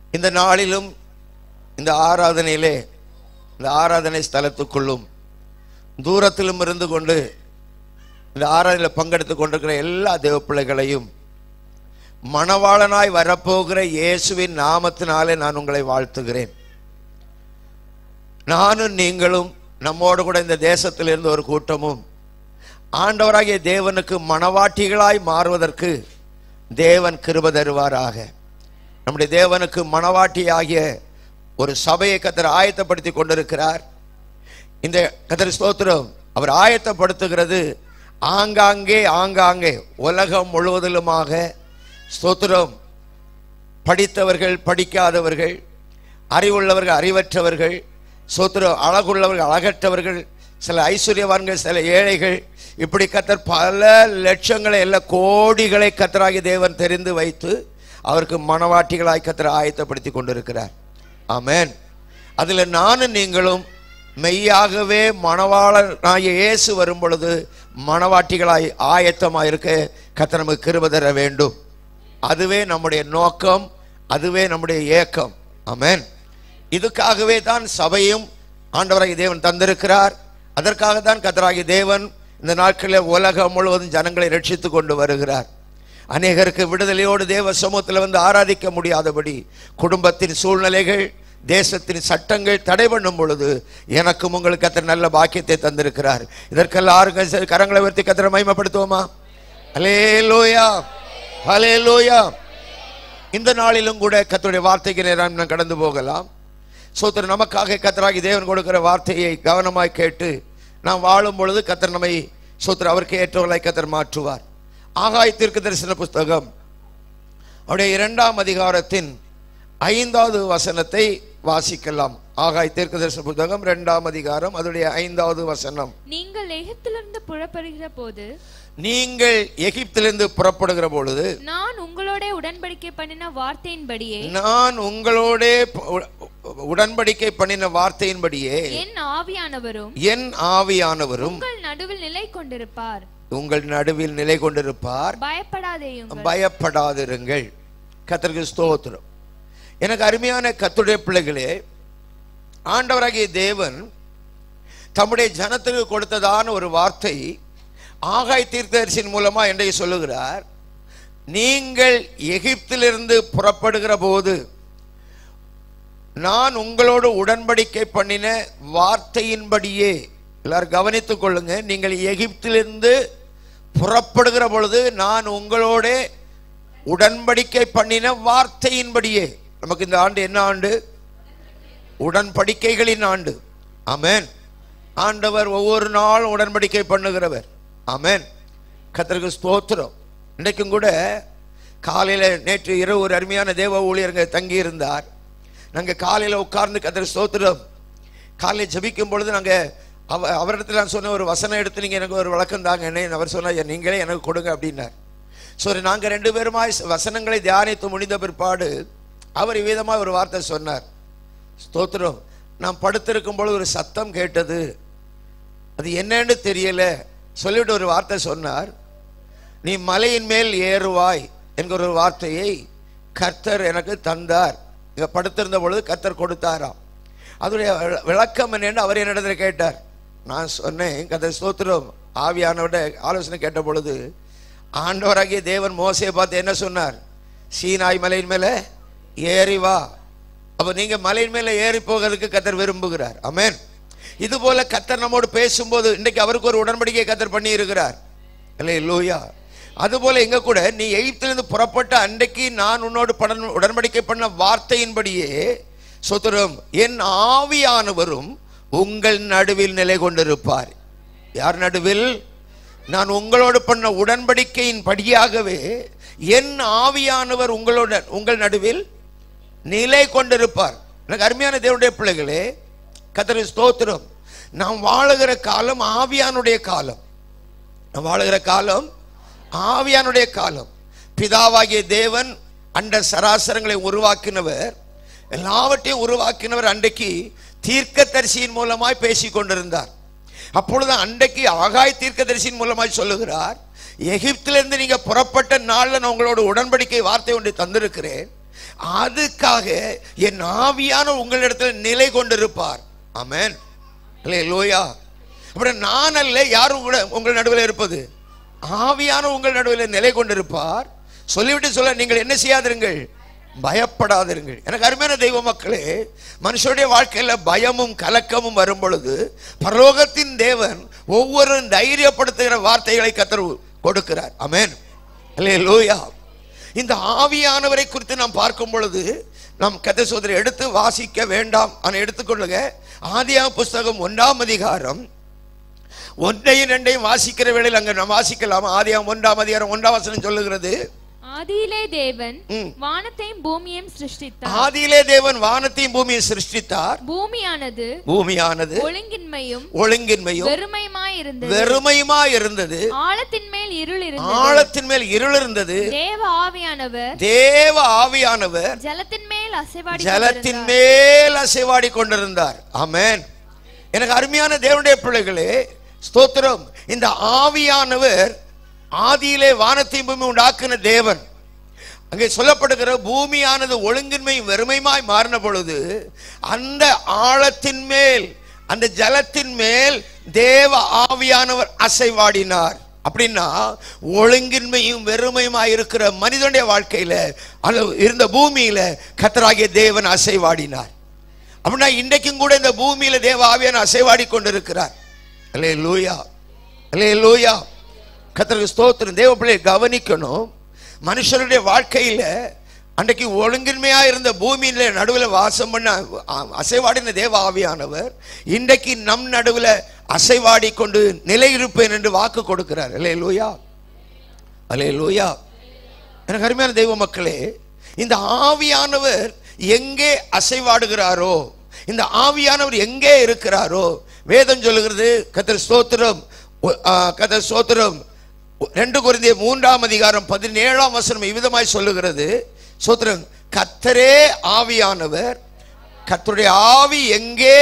இந்த நாளிலும் இந்த ஆராதனையிலே இந்த ஆராதனை ஸ்தலத்துக்குள்ளும் தூரத்திலும் இருந்து கொண்டு இந்த ஆராதனையில் பங்கெடுத்து கொண்டிருக்கிற எல்லா தேவ பிள்ளைகளையும் மணவாளனாய் வரப்போகிற இயேசுவின் நாமத்தினாலே நான் உங்களை வாழ்த்துகிறேன் நானும் நீங்களும் நம்மோடு கூட இந்த தேசத்திலிருந்து ஒரு கூட்டமும் ஆண்டவராகிய தேவனுக்கு மணவாட்டிகளாய் மாறுவதற்கு தேவன் கிருப தருவாராக நம்முடைய தேவனுக்கு மணவாட்டியாகிய ஒரு சபையை கத்தர் ஆயத்தப்படுத்தி கொண்டிருக்கிறார் இந்த கத்தர் ஸ்தோத்திரம் அவர் ஆயத்தப்படுத்துகிறது ஆங்காங்கே ஆங்காங்கே உலகம் முழுவதிலுமாக ஸ்தோத்திரம் படித்தவர்கள் படிக்காதவர்கள் அறிவுள்ளவர்கள் அறிவற்றவர்கள் சோத்திரம் அழகுள்ளவர்கள் அழகற்றவர்கள் சில ஐஸ்வர்யவான்கள் சில ஏழைகள் இப்படி கத்தர் பல லட்சங்களை எல்லா கோடிகளை கத்தராகி தேவன் தெரிந்து வைத்து அவருக்கு மனவாட்டிகளாய் கத்தர் ஆயத்தப்படுத்தி கொண்டிருக்கிறார் ஆமென் அதில் நானும் நீங்களும் மெய்யாகவே மணவாளனாகிய இயேசு வரும் பொழுது மணவாட்டிகளாய் ஆயத்தமாக இருக்க கத்தர் நமக்கு கிருப தர வேண்டும் அதுவே நம்முடைய நோக்கம் அதுவே நம்முடைய ஏக்கம் ஆமென் இதுக்காகவே தான் சபையும் ஆண்டவராகிய தேவன் தந்திருக்கிறார் அதற்காக தான் கத்தராகிய தேவன் இந்த நாட்களில் உலகம் முழுவதும் ஜனங்களை ரட்சித்து கொண்டு வருகிறார் அநேகருக்கு விடுதலையோடு தேவ சமூகத்தில் வந்து ஆராதிக்க முடியாதபடி குடும்பத்தின் சூழ்நிலைகள் தேசத்தின் சட்டங்கள் தடை பண்ணும் பொழுது எனக்கும் உங்களுக்கு கத்தர் நல்ல பாக்கியத்தை தந்திருக்கிறார் இதற்கெல்லாம் ஆறுங்க கரங்களை உயர்த்தி கத்தரை மகிமைப்படுத்துவோமா ஹலே லோயா ஹலே லோயா இந்த நாளிலும் கூட கத்தருடைய வார்த்தைக்கு நேரம் நாம் கடந்து போகலாம் சோத்திர நமக்காக கத்தராகி தேவன் கொடுக்கிற வார்த்தையை கவனமாய் கேட்டு நாம் வாழும் பொழுது கத்தர் நம்மை சோத்திர அவருக்கு ஏற்றவர்களாய் கத்தர் மாற்றுவார் ஆகாய் தீர்க்க தரிசன புஸ்தகம் அவருடைய இரண்டாம் அதிகாரத்தின் ஐந்தாவது வசனத்தை வாசிக்கலாம் ஆகாய் தீர்க்க தரிசன புஸ்தகம் இரண்டாம் அதிகாரம் அதனுடைய ஐந்தாவது வசனம் நீங்கள் எகிப்திலிருந்து புறப்படுகிற போது நீங்கள் எகிப்திலிருந்து புறப்படுகிற பொழுது நான் உங்களோட உடன்படிக்கை பண்ணின வார்த்தையின்படியே நான் உங்களோடே ப- உ- உடன்படிக்கை பண்ணின வார்த்தையின்படியே என் ஆவியானவரும் என் ஆவியானவரும் உங்கள் நடுவில் நிலை கொண்டிருப்பார் உங்கள் நடுவில் நிலை கொண்டிருப்பார் பயப்படாதேயுங்கள் பயப்படாதிருங்கள் கத்தருக்கு ஸ்தோத்திரம் எனக்கு அருமையான கத்துடைய பிள்ளைகளே ஆண்டவராகிய தேவன் தம்முடைய ஜனத்திற்கு கொடுத்ததான ஒரு வார்த்தை ஆகாய் தீர்க்கதரிசின் மூலமா என்னை சொல்லுகிறார் நீங்கள் எகிப்திலிருந்து புறப்படுகிற போது நான் உங்களோடு உடன்படிக்கை பண்ணின வார்த்தையின்படியே எல்லாரும் கவனித்துக் கொள்ளுங்க நீங்கள் எகிப்திலிருந்து புறப்படுகிற பொழுது நான் உங்களோட உடன்படிக்கை பண்ணின வார்த்தையின்படியே நமக்கு இந்த ஆண்டு என்ன ஆண்டு உடன்படிக்கைகளின் ஆண்டு ஆமென் ஆண்டவர் ஒவ்வொரு நாளும் உடன்படிக்கை பண்ணுகிறவர் ஆமென் கத்தருக்கு ஸ்தோத்திரம் இன்றைக்கும் கூட காலையில் நேற்று இரவு ஒரு அருமையான தேவ ஊழியருங்க தங்கி இருந்தார் நாங்கள் காலையில் உட்கார்ந்து கத்தர் ஸ்தோத்திரம் காலையில் ஜெபிக்கும் பொழுது நாங்கள் அவ அவரிடத்தில் நான் சொன்ன ஒரு வசனம் எடுத்து நீங்கள் எனக்கு ஒரு விளக்கம் தாங்க என்ன அவர் சொன்னார் நீங்களே எனக்கு கொடுங்க அப்படின்னார் சரி நாங்கள் ரெண்டு பேருமாய் வசனங்களை தியானித்து முடிந்த பிற்பாடு அவர் இவ்விதமாக ஒரு வார்த்தை சொன்னார் ஸ்தோத்திரம் நான் படுத்திருக்கும் பொழுது ஒரு சத்தம் கேட்டது அது என்னன்னு தெரியல சொல்லிவிட்டு ஒரு வார்த்தை சொன்னார் நீ மலையின் மேல் ஏறுவாய் என்கிற ஒரு வார்த்தையை கர்த்தர் எனக்கு தந்தார் இங்க படுத்திருந்த பொழுது கர்த்தர் கொடுத்தாராம் அதனுடைய விள- விளக்கம் என்னன்னு அவர் என்னிடத்தில் கேட்டார் நான் சொன்னேன் கதை ஸ்தோத்திரம் ஆவியானவட ஆலோசனை கேட்ட பொழுது ஆண்டவராகிய தேவன் மோசையை பார்த்து என்ன சொன்னார் சீனாய் மலையின் மேலே ஏறி வா அப்ப நீங்க மலையின் மேல ஏறி போகிறதுக்கு கத்தர் விரும்புகிறார் ஆமென் இது போல கத்தர் நம்மோடு பேசும்போது இன்னைக்கு அவருக்கு ஒரு உடன்படிக்கை கத்தர் பண்ணி இருக்கிறார் இல்லை லூயா அதுபோல எங்க கூட நீ எகிப்திலிருந்து புறப்பட்ட அன்றைக்கு நான் உன்னோடு படன் உடன்படிக்கை பண்ண வார்த்தையின்படியே சொத்துரம் என் ஆவியானவரும் உங்கள் நடுவில் நிலை கொண்டிருப்பார் யார் நடுவில் நான் உங்களோடு பண்ண உடன்படிக்கையின் படியாகவே என் ஆவியானவர் உங்களோட உங்கள் நடுவில் நிலை கொண்டிருப்பார் எனக்கு அருமையான தேவனுடைய பிள்ளைகளே கத்தரி ஸ்தோத்திரம் நாம் வாழுகிற காலம் ஆவியானுடைய காலம் நாம் வாழுகிற காலம் ஆவியானுடைய காலம் பிதாவாகிய தேவன் அண்ட சராசரங்களை உருவாக்கினவர் எல்லாவற்றையும் உருவாக்கினவர் அன்றைக்கு தீர்க்கதரிசியின் மூலமாய் பேசிக் கொண்டிருந்தார் அப்பொழுது அன்றைக்கு ஆகாய் தீர்க்கதரிசியின் மூலமாய் சொல்லுகிறார் எகிப்திலிருந்து நீங்க புறப்பட்ட நாள்ல நான் உங்களோட உடன்படிக்கை வார்த்தை ஒன்றை தந்திருக்கிறேன் அதுக்காக என் ஆவியான உங்களிடத்தில் நிலை கொண்டிருப்பார் ஆமென் லோயா அப்படி நான் அல்ல யாரும் கூட உங்கள் நடுவில் இருப்பது ஆவியான உங்கள் நடுவில் நிலை கொண்டிருப்பார் சொல்லிவிட்டு சொல்ல நீங்கள் என்ன செய்யாதிருங்கள் பயப்படாதிருங்கள் எனக்கு அருமையான தெய்வ மக்களே மனுஷனுடைய வாழ்க்கையில பயமும் கலக்கமும் வரும் பொழுது பரலோகத்தின் தேவன் ஒவ்வொரு தைரியப்படுத்துகிற வார்த்தைகளை கத்தர் கொடுக்கிறார் அமேன் லோயா இந்த ஆவியானவரை குறித்து நாம் பார்க்கும் பொழுது நாம் கதை சோதரை எடுத்து வாசிக்க வேண்டாம் ஆனால் எடுத்துக்கொள்ளுங்க ஆதியா புஸ்தகம் ஒன்றாம் அதிகாரம் ஒன்றையும் ரெண்டையும் வாசிக்கிற வேளையில் அங்க நாம் வாசிக்கலாம் ஆதியாம் ஒன்றாம் அதிகாரம் ஒன்றாம் வசனம் சொல்லுகிறது ஆதியிலே தேவன் ம். வானத்தையும் பூமியையும் சிருஷ்டித்தார் ஆதியிலே தேவன் வானத்தையும் பூமியை சிருஷ்டித்தார் பூமியானது பூமியானது ஒழுங்கின்மையும் ஒழுங்கின்மையும் வெறுமையுமாய் இருந்தது வெறுமையுமா இருந்தது ஆழத்தின் மேல் இருள் இருந்தது ஆழத்தின் மேல் இருள் இருந்தது தேவ ஆவியானவர் தேவ ஆவியானவர் ஜலத்தின் மேல் அசைவாடி ஜலத்தின் மேல் அசைவாடி கொண்டிருந்தார் ஆமென் எனக்கு அருமையான தேவனுடைய பிள்ளைகளே ஸ்தோத்திரம் இந்த ஆவியானவர் ஆதியிலே வானத்தையும் பூமி உண்டாக்குன தேவன் அங்கே சொல்லப்படுகிற பூமியானது ஒழுங்கின்மையும் வெறுமையுமாய் மாறின பொழுது அந்த ஆழத்தின் மேல் அந்த ஜலத்தின் மேல் தேவ ஆவியானவர் அசைவாடினார் அப்படின்னா ஒழுங்கின்மையும் வெறுமையுமாய் இருக்கிற மனிதனுடைய வாழ்க்கையில அந்த இருந்த பூமியில கத்தராகிய தேவன் அசைவாடினார் அப்படின்னா இன்றைக்கும் கூட இந்த பூமியில தேவ ஆவியான அசைவாடி கொண்டிருக்கிறார் அல்லே லூயா அல்லே லூயா கத்தருக்கு ஸ்தோத்திரம் தேவ பிள்ளையை கவனிக்கணும் மனுஷனுடைய வாழ்க்கையில அன்றைக்கு ஒழுங்கின்மையா இருந்த பூமியில நடுவில் வாசம் பண்ண அ- அசைவாடின தேவ ஆவியானவர் இன்றைக்கு நம் நடுவில் அசைவாடி கொண்டு நிலையிருப்பேன் என்று வாக்கு கொடுக்கிறார் அல்லே லூயா அல்லே லூயா எனக்கு அருமையான தெய்வ மக்களே இந்த ஆவியானவர் எங்கே அசைவாடுகிறாரோ இந்த ஆவியானவர் எங்கே இருக்கிறாரோ வேதம் சொல்லுகிறது கத்தர் ஸ்தோத்திரம் ஒ- ஆ, கத்தர் ஸ்தோத்திரம் ரெண்டு குருந்திய மூன்றாம் அதிகாரம் பதினேழாம் வசனம் இவ்விதமாய் சொல்லுகிறது ஸ்தோத்திரம் கத்தரே ஆவியானவர் கத்தருடைய ஆவி எங்கே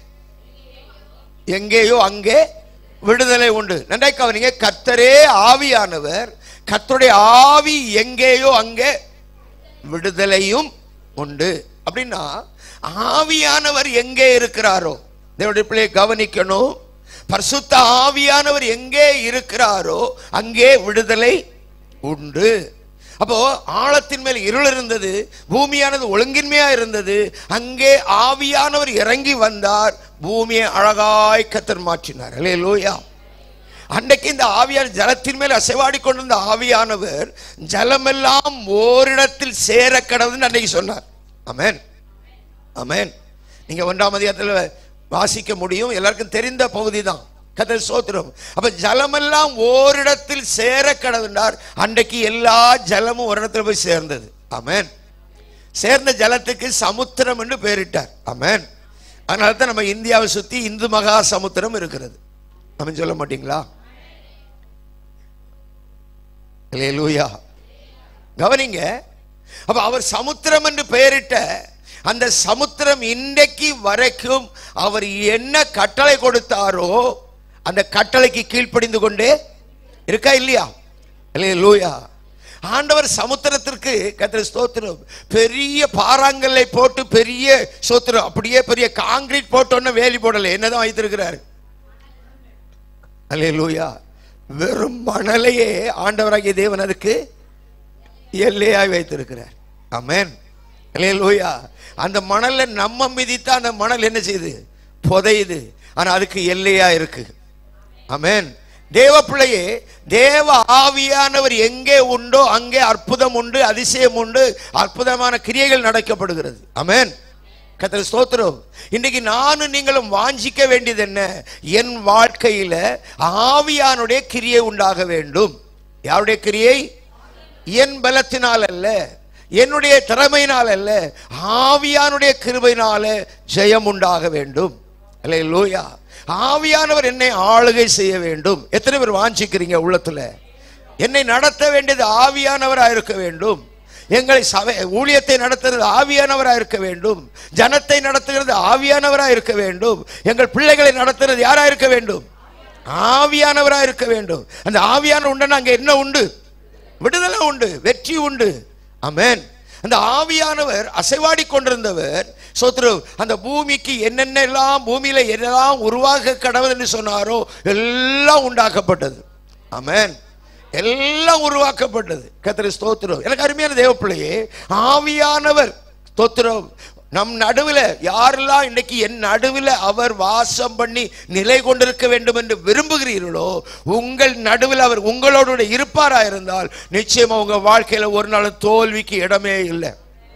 எங்கேயோ அங்கே விடுதலை உண்டு நன்றாய் கவனிங்க கர்த்தரே ஆவியானவர் கர்த்தருடைய ஆவி எங்கேயோ அங்கே விடுதலையும் உண்டு அப்படின்னா ஆவியானவர் எங்கே இருக்கிறாரோ தேவனுடைய பிள்ளையை கவனிக்கணும் பரிசுத்த ஆவியானவர் எங்கே இருக்கிறாரோ அங்கே விடுதலை உண்டு அப்போ ஆழத்தின் மேல் இருள் இருந்தது பூமியானது ஒழுங்கின்மையா இருந்தது அங்கே ஆவியானவர் இறங்கி வந்தார் பூமியை அழகாய் கத்தர் மாற்றினார் அல்லேலூயா அன்றைக்கு இந்த ஆவியான ஜலத்தின் மேல் அசைவாடி கொண்டிருந்த ஆவியானவர் ஜலமெல்லாம் ஓரிடத்தில் சேர கடவுதுன்னு அன்றைக்கு சொன்னார் அமேன் அமேன் நீங்க ஒன்றாம் அதிகாரத்தில் வாசிக்க முடியும் எல்லாருக்கும் தெரிந்த பகுதி தான் கதை சோத்திரம் அப்ப ஜலமெல்லாம் ஓரிடத்தில் சேர கடவுண்டார் அன்றைக்கு எல்லா ஜலமும் ஒரு இடத்துல போய் சேர்ந்தது அமேன் சேர்ந்த ஜலத்துக்கு சமுத்திரம் என்று பெயரிட்டார் அமேன் அதனால தான் நம்ம இந்தியாவை சுத்தி இந்து மகா சமுத்திரம் இருக்கிறது நம்ம சொல்ல மாட்டீங்களா லூயா கவனிங்க அப்ப அவர் சமுத்திரம் என்று பெயரிட்ட அந்த சமுத்திரம் இன்றைக்கு வரைக்கும் அவர் என்ன கட்டளை கொடுத்தாரோ அந்த கட்டளைக்கு கீழ்ப்படிந்து கொண்டே இருக்கா இல்லையா லூயா ஆண்டவர் சமுத்திரத்திற்கு கத்திர ஸ்தோத்திரம் பெரிய பாறாங்கல்லை போட்டு பெரிய ஸ்தோத்திரம் அப்படியே பெரிய காங்கிரீட் போட்டோன்னு வேலி போடலை என்னதான் வைத்திருக்கிறாரு அல்லேலூயா வெறும் மணலையே ஆண்டவராகிய தேவன் அதுக்கு எல்லையாய் வைத்திருக்கிறார் ஆமென் அல்லேலூயா அந்த மணல்ல நம்ம மிதித்தா அந்த மணல் என்ன செய்யுது புதையுது ஆனா அதுக்கு எல்லையா இருக்கு ஆமென் தேவ பிள்ளையே தேவ ஆவியானவர் எங்கே உண்டோ அங்கே அற்புதம் உண்டு அதிசயம் உண்டு அற்புதமான கிரியைகள் நடக்கப்படுகிறது ஆமென் கத்திர ஸ்தோத்திரம் இன்னைக்கு நானும் நீங்களும் வாஞ்சிக்க வேண்டியது என்ன என் வாழ்க்கையில ஆவியானுடைய கிரியை உண்டாக வேண்டும் யாருடைய கிரியை என் பலத்தினால் அல்ல என்னுடைய திறமையினால் அல்ல ஆவியானுடைய கிருபையினால ஜெயம் உண்டாக வேண்டும் அல்ல லூயா ஆவியானவர் என்னை ஆளுகை செய்ய வேண்டும் எத்தனை பேர் வாஞ்சிக்கிறீங்க உள்ளத்துல என்னை நடத்த வேண்டியது ஆவியானவராக இருக்க வேண்டும் எங்களை சபை ஊழியத்தை நடத்துகிறது ஆவியானவராக இருக்க வேண்டும் ஜனத்தை நடத்துகிறது ஆவியானவராக இருக்க வேண்டும் எங்கள் பிள்ளைகளை நடத்துகிறது யாரா இருக்க வேண்டும் ஆவியானவராக இருக்க வேண்டும் அந்த ஆவியான உண்டுன்னா அங்க என்ன உண்டு விடுதலை உண்டு வெற்றி உண்டு அமேன் அந்த ஆவியானவர் அசைவாடி கொண்டிருந்தவர் சோத்ரு அந்த பூமிக்கு என்னென்ன எல்லாம் பூமியில என்னெல்லாம் உருவாக கடவுள் என்று சொன்னாரோ எல்லாம் உண்டாக்கப்பட்டது ஆமென் எல்லாம் உருவாக்கப்பட்டது கத்திர ஸ்தோத்திரம் எனக்கு அருமையான தேவ பிள்ளையே ஆவியானவர் ஸ்தோத்திரம் நம் நடுவில் யாரெல்லாம் இன்னைக்கு என் நடுவில் அவர் வாசம் பண்ணி நிலை கொண்டிருக்க வேண்டும் என்று விரும்புகிறீர்களோ உங்கள் நடுவில் அவர் உங்களோடு இருப்பாரா இருந்தால் நிச்சயமா உங்க வாழ்க்கையில ஒரு நாள் தோல்விக்கு இடமே இல்லை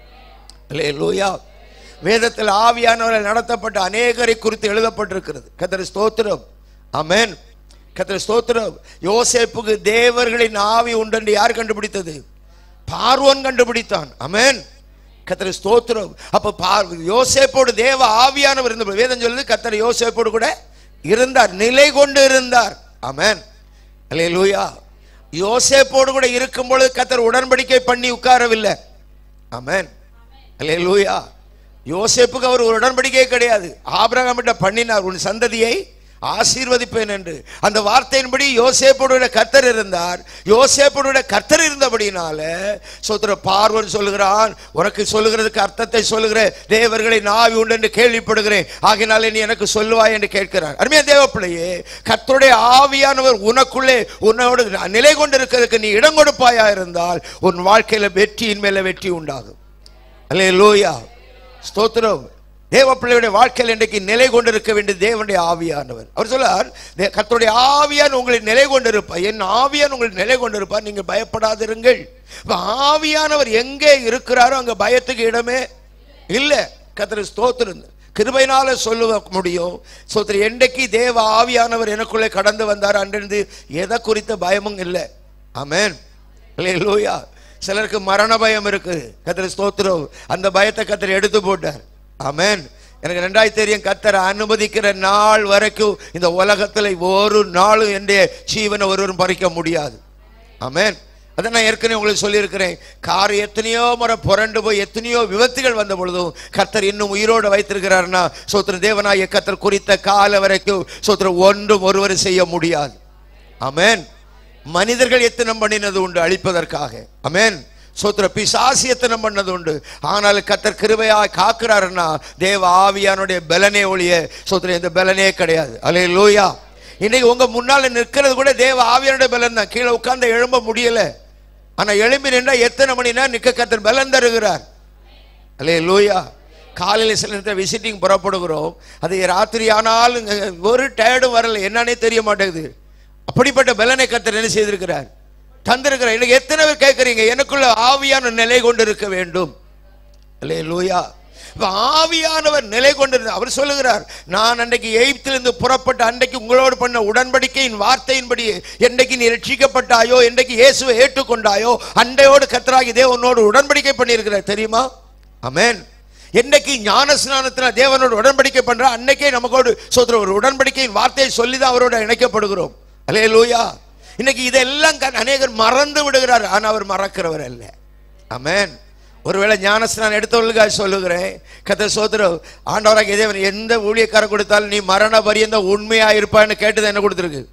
அல்லேலூயா வேதத்தில் ஆவியானவர்கள் நடத்தப்பட்ட அநேகரை குறித்து எழுதப்பட்டிருக்கிறது கத்தர் ஸ்தோத்திரம் ஆமென் கத்தர் ஸ்தோத்திரம் யோசேப்புக்கு தேவர்களின் ஆவி உண்டென்று யார் கண்டுபிடித்தது பார்வோன் கண்டுபிடித்தான் ஆமென் கத்தர் ஸ்தோத்திரம் அப்ப பார் யோசேப்போடு தேவ ஆவியானவர் இருந்த வேதம் சொல்லுது கத்தர் யோசேப்போடு கூட இருந்தார் நிலை கொண்டு இருந்தார் ஆமென் அல்லேலூயா யோசேப்போடு கூட இருக்கும் பொழுது கத்தர் உடன்படிக்கை பண்ணி உட்காரவில்லை ஆமென் அல்லேலூயா யோசேப்புக்கு அவர் ஒரு உடன்படிக்கை கிடையாது ஆபிரகாமிட்ட பண்ணினார் உன் சந்ததியை ஆசீர்வதிப்பேன் என்று அந்த வார்த்தையின்படி யோசேப்புடைய கர்த்தர் இருந்தார் யோசேப்புடைய கர்த்தர் இருந்தபடினால சோத்திர பார்வன் சொல்லுகிறான் உனக்கு சொல்லுகிறதுக்கு அர்த்தத்தை சொல்லுகிற தேவர்களை நாவி உண்டு என்று கேள்விப்படுகிறேன் ஆகினாலே நீ எனக்கு சொல்லுவாய் என்று கேட்கிறார் அருமையா தேவ பிள்ளையே கர்த்தருடைய ஆவியானவர் உனக்குள்ளே உன்னோடு நிலை கொண்டிருக்கிறதுக்கு நீ இடம் கொடுப்பாயா இருந்தால் உன் வாழ்க்கையில வெற்றியின் மேல வெற்றி உண்டாகும் அல்லே லோயா ஸ்தோத்திரம் தேவ பிள்ளையுடைய வாழ்க்கையில் இன்றைக்கு நிலை கொண்டிருக்க வேண்டிய தேவனுடைய ஆவியானவர் அவர் சொல்லார் "தே- கர்த்தருடைய ஆவியான் உங்களை நிலை கொண்டிருப்பார் என் ஆவியான் உங்களை நிலை கொண்டிருப்பார் நீங்கள் பயப்படாதிருங்கள் இப்ப ஆவியானவர் எங்கே இருக்கிறாரோ அங்க பயத்துக்கு இடமே இல்லை கர்த்தர் ஸ்தோத்திரம் கிருபையினால சொல்ல முடியும் ஸ்தோத்திரம் என்றைக்கு தேவ ஆவியானவர் எனக்குள்ளே கடந்து வந்தார் அன்றிருந்து எதை குறித்த பயமும் இல்லை ஆமென் அல்லேலூயா சிலருக்கு மரண பயம் இருக்கு கத்தர் ஸ்தோத்திரம் அந்த பயத்தை கத்தர் எடுத்து போட்டார் ஆமென் எனக்கு ரெண்டாய் தெரியும் கத்தர் அனுமதிக்கிற நாள் வரைக்கும் இந்த உலகத்துல ஒரு நாளும் என்ற ஜீவனை ஒருவரும் பறிக்க முடியாது ஆமென் அதை நான் ஏற்கனவே உங்களுக்கு சொல்லியிருக்கிறேன் கார் எத்தனையோ முறை புரண்டு போய் எத்தனையோ விபத்துகள் வந்த பொழுதும் கர்த்தர் இன்னும் உயிரோடு வைத்திருக்கிறார்னா சோத்திர தேவனாய கர்த்தர் குறித்த கால வரைக்கும் சோத்திர ஒன்றும் ஒருவர் செய்ய முடியாது ஆமென் மனிதர்கள் எத்தனம் பண்ணினது உண்டு அழிப்பதற்காக ஆமென் சோத்திர பிசாசி எத்தனம் பண்ணது உண்டு ஆனால் கத்தர் கிருபையாய் காக்கிறாருன்னா தேவ ஆவியானுடைய பலனே ஒழிய சோத்திர இந்த பலனே கிடையாது அலே லூயா இன்னைக்கு உங்க முன்னால நிற்கிறது கூட தேவ ஆவியானுடைய பலன் தான் கீழே உட்கார்ந்து எழும்ப முடியல ஆனா எழும்பி நின்றா எத்தனை மணினா நிக்க கத்தர் பலன் தருகிறார் அல்லே லூயா காலையில் சில நேரத்தில் விசிட்டிங் புறப்படுகிறோம் அது ராத்திரி ஆனாலும் இங்க ஒரு டயர்டும் வரல என்னன்னே தெரிய மாட்டேங்குது அப்படிப்பட்ட பலனை கத்தர் என்ன செய்திருக்கிறார் தந்திருக்கிறார் எனக்கு எத்தனை பேர் கேட்குறீங்க எனக்குள்ள ஆவியான நிலை கொண்டு இருக்க வேண்டும் அல்லே லூயா இப்ப ஆவியானவர் நிலை கொண்டிருந்த அவர் சொல்லுகிறார் நான் அன்றைக்கு எய்ப்திலிருந்து புறப்பட்ட அன்றைக்கு உங்களோடு பண்ண உடன்படிக்கையின் வார்த்தையின்படி என்றைக்கு நீ ரட்சிக்கப்பட்டாயோ என்றைக்கு இயேசுவை ஏற்றுக்கொண்டாயோ அண்டையோடு கத்தராகி தேவனோடு உடன்படிக்கை பண்ணியிருக்கிறார் தெரியுமா ஆமென் என்னைக்கு ஞான ஸ்நானத்தில் தேவனோடு உடன்படிக்கை பண்ற அன்னைக்கே நமக்கோடு சோதர ஒரு உடன்படிக்கையின் வார்த்தையை சொல்லி தான் அவரோட இணைக்கப்படுகிறோம் அலே லூயா இன்னைக்கு இதெல்லாம் கண்- அநேகர் மறந்து விடுகிறார் ஆனா அவர் மறக்கிறவர் அல்ல ஆமென் ஒருவேளை ஞானஸ்நானம் எடுத்தவர்களுக்காக சொல்லுகிறேன் கத்த சோதரம் ஆண்டவராக தேவன் எந்த ஊழியக்காரன் கொடுத்தாலும் நீ மரண பரியந்த உண்மையா இருப்பான்னு கேட்டது என்ன கொடுத்துருக்கு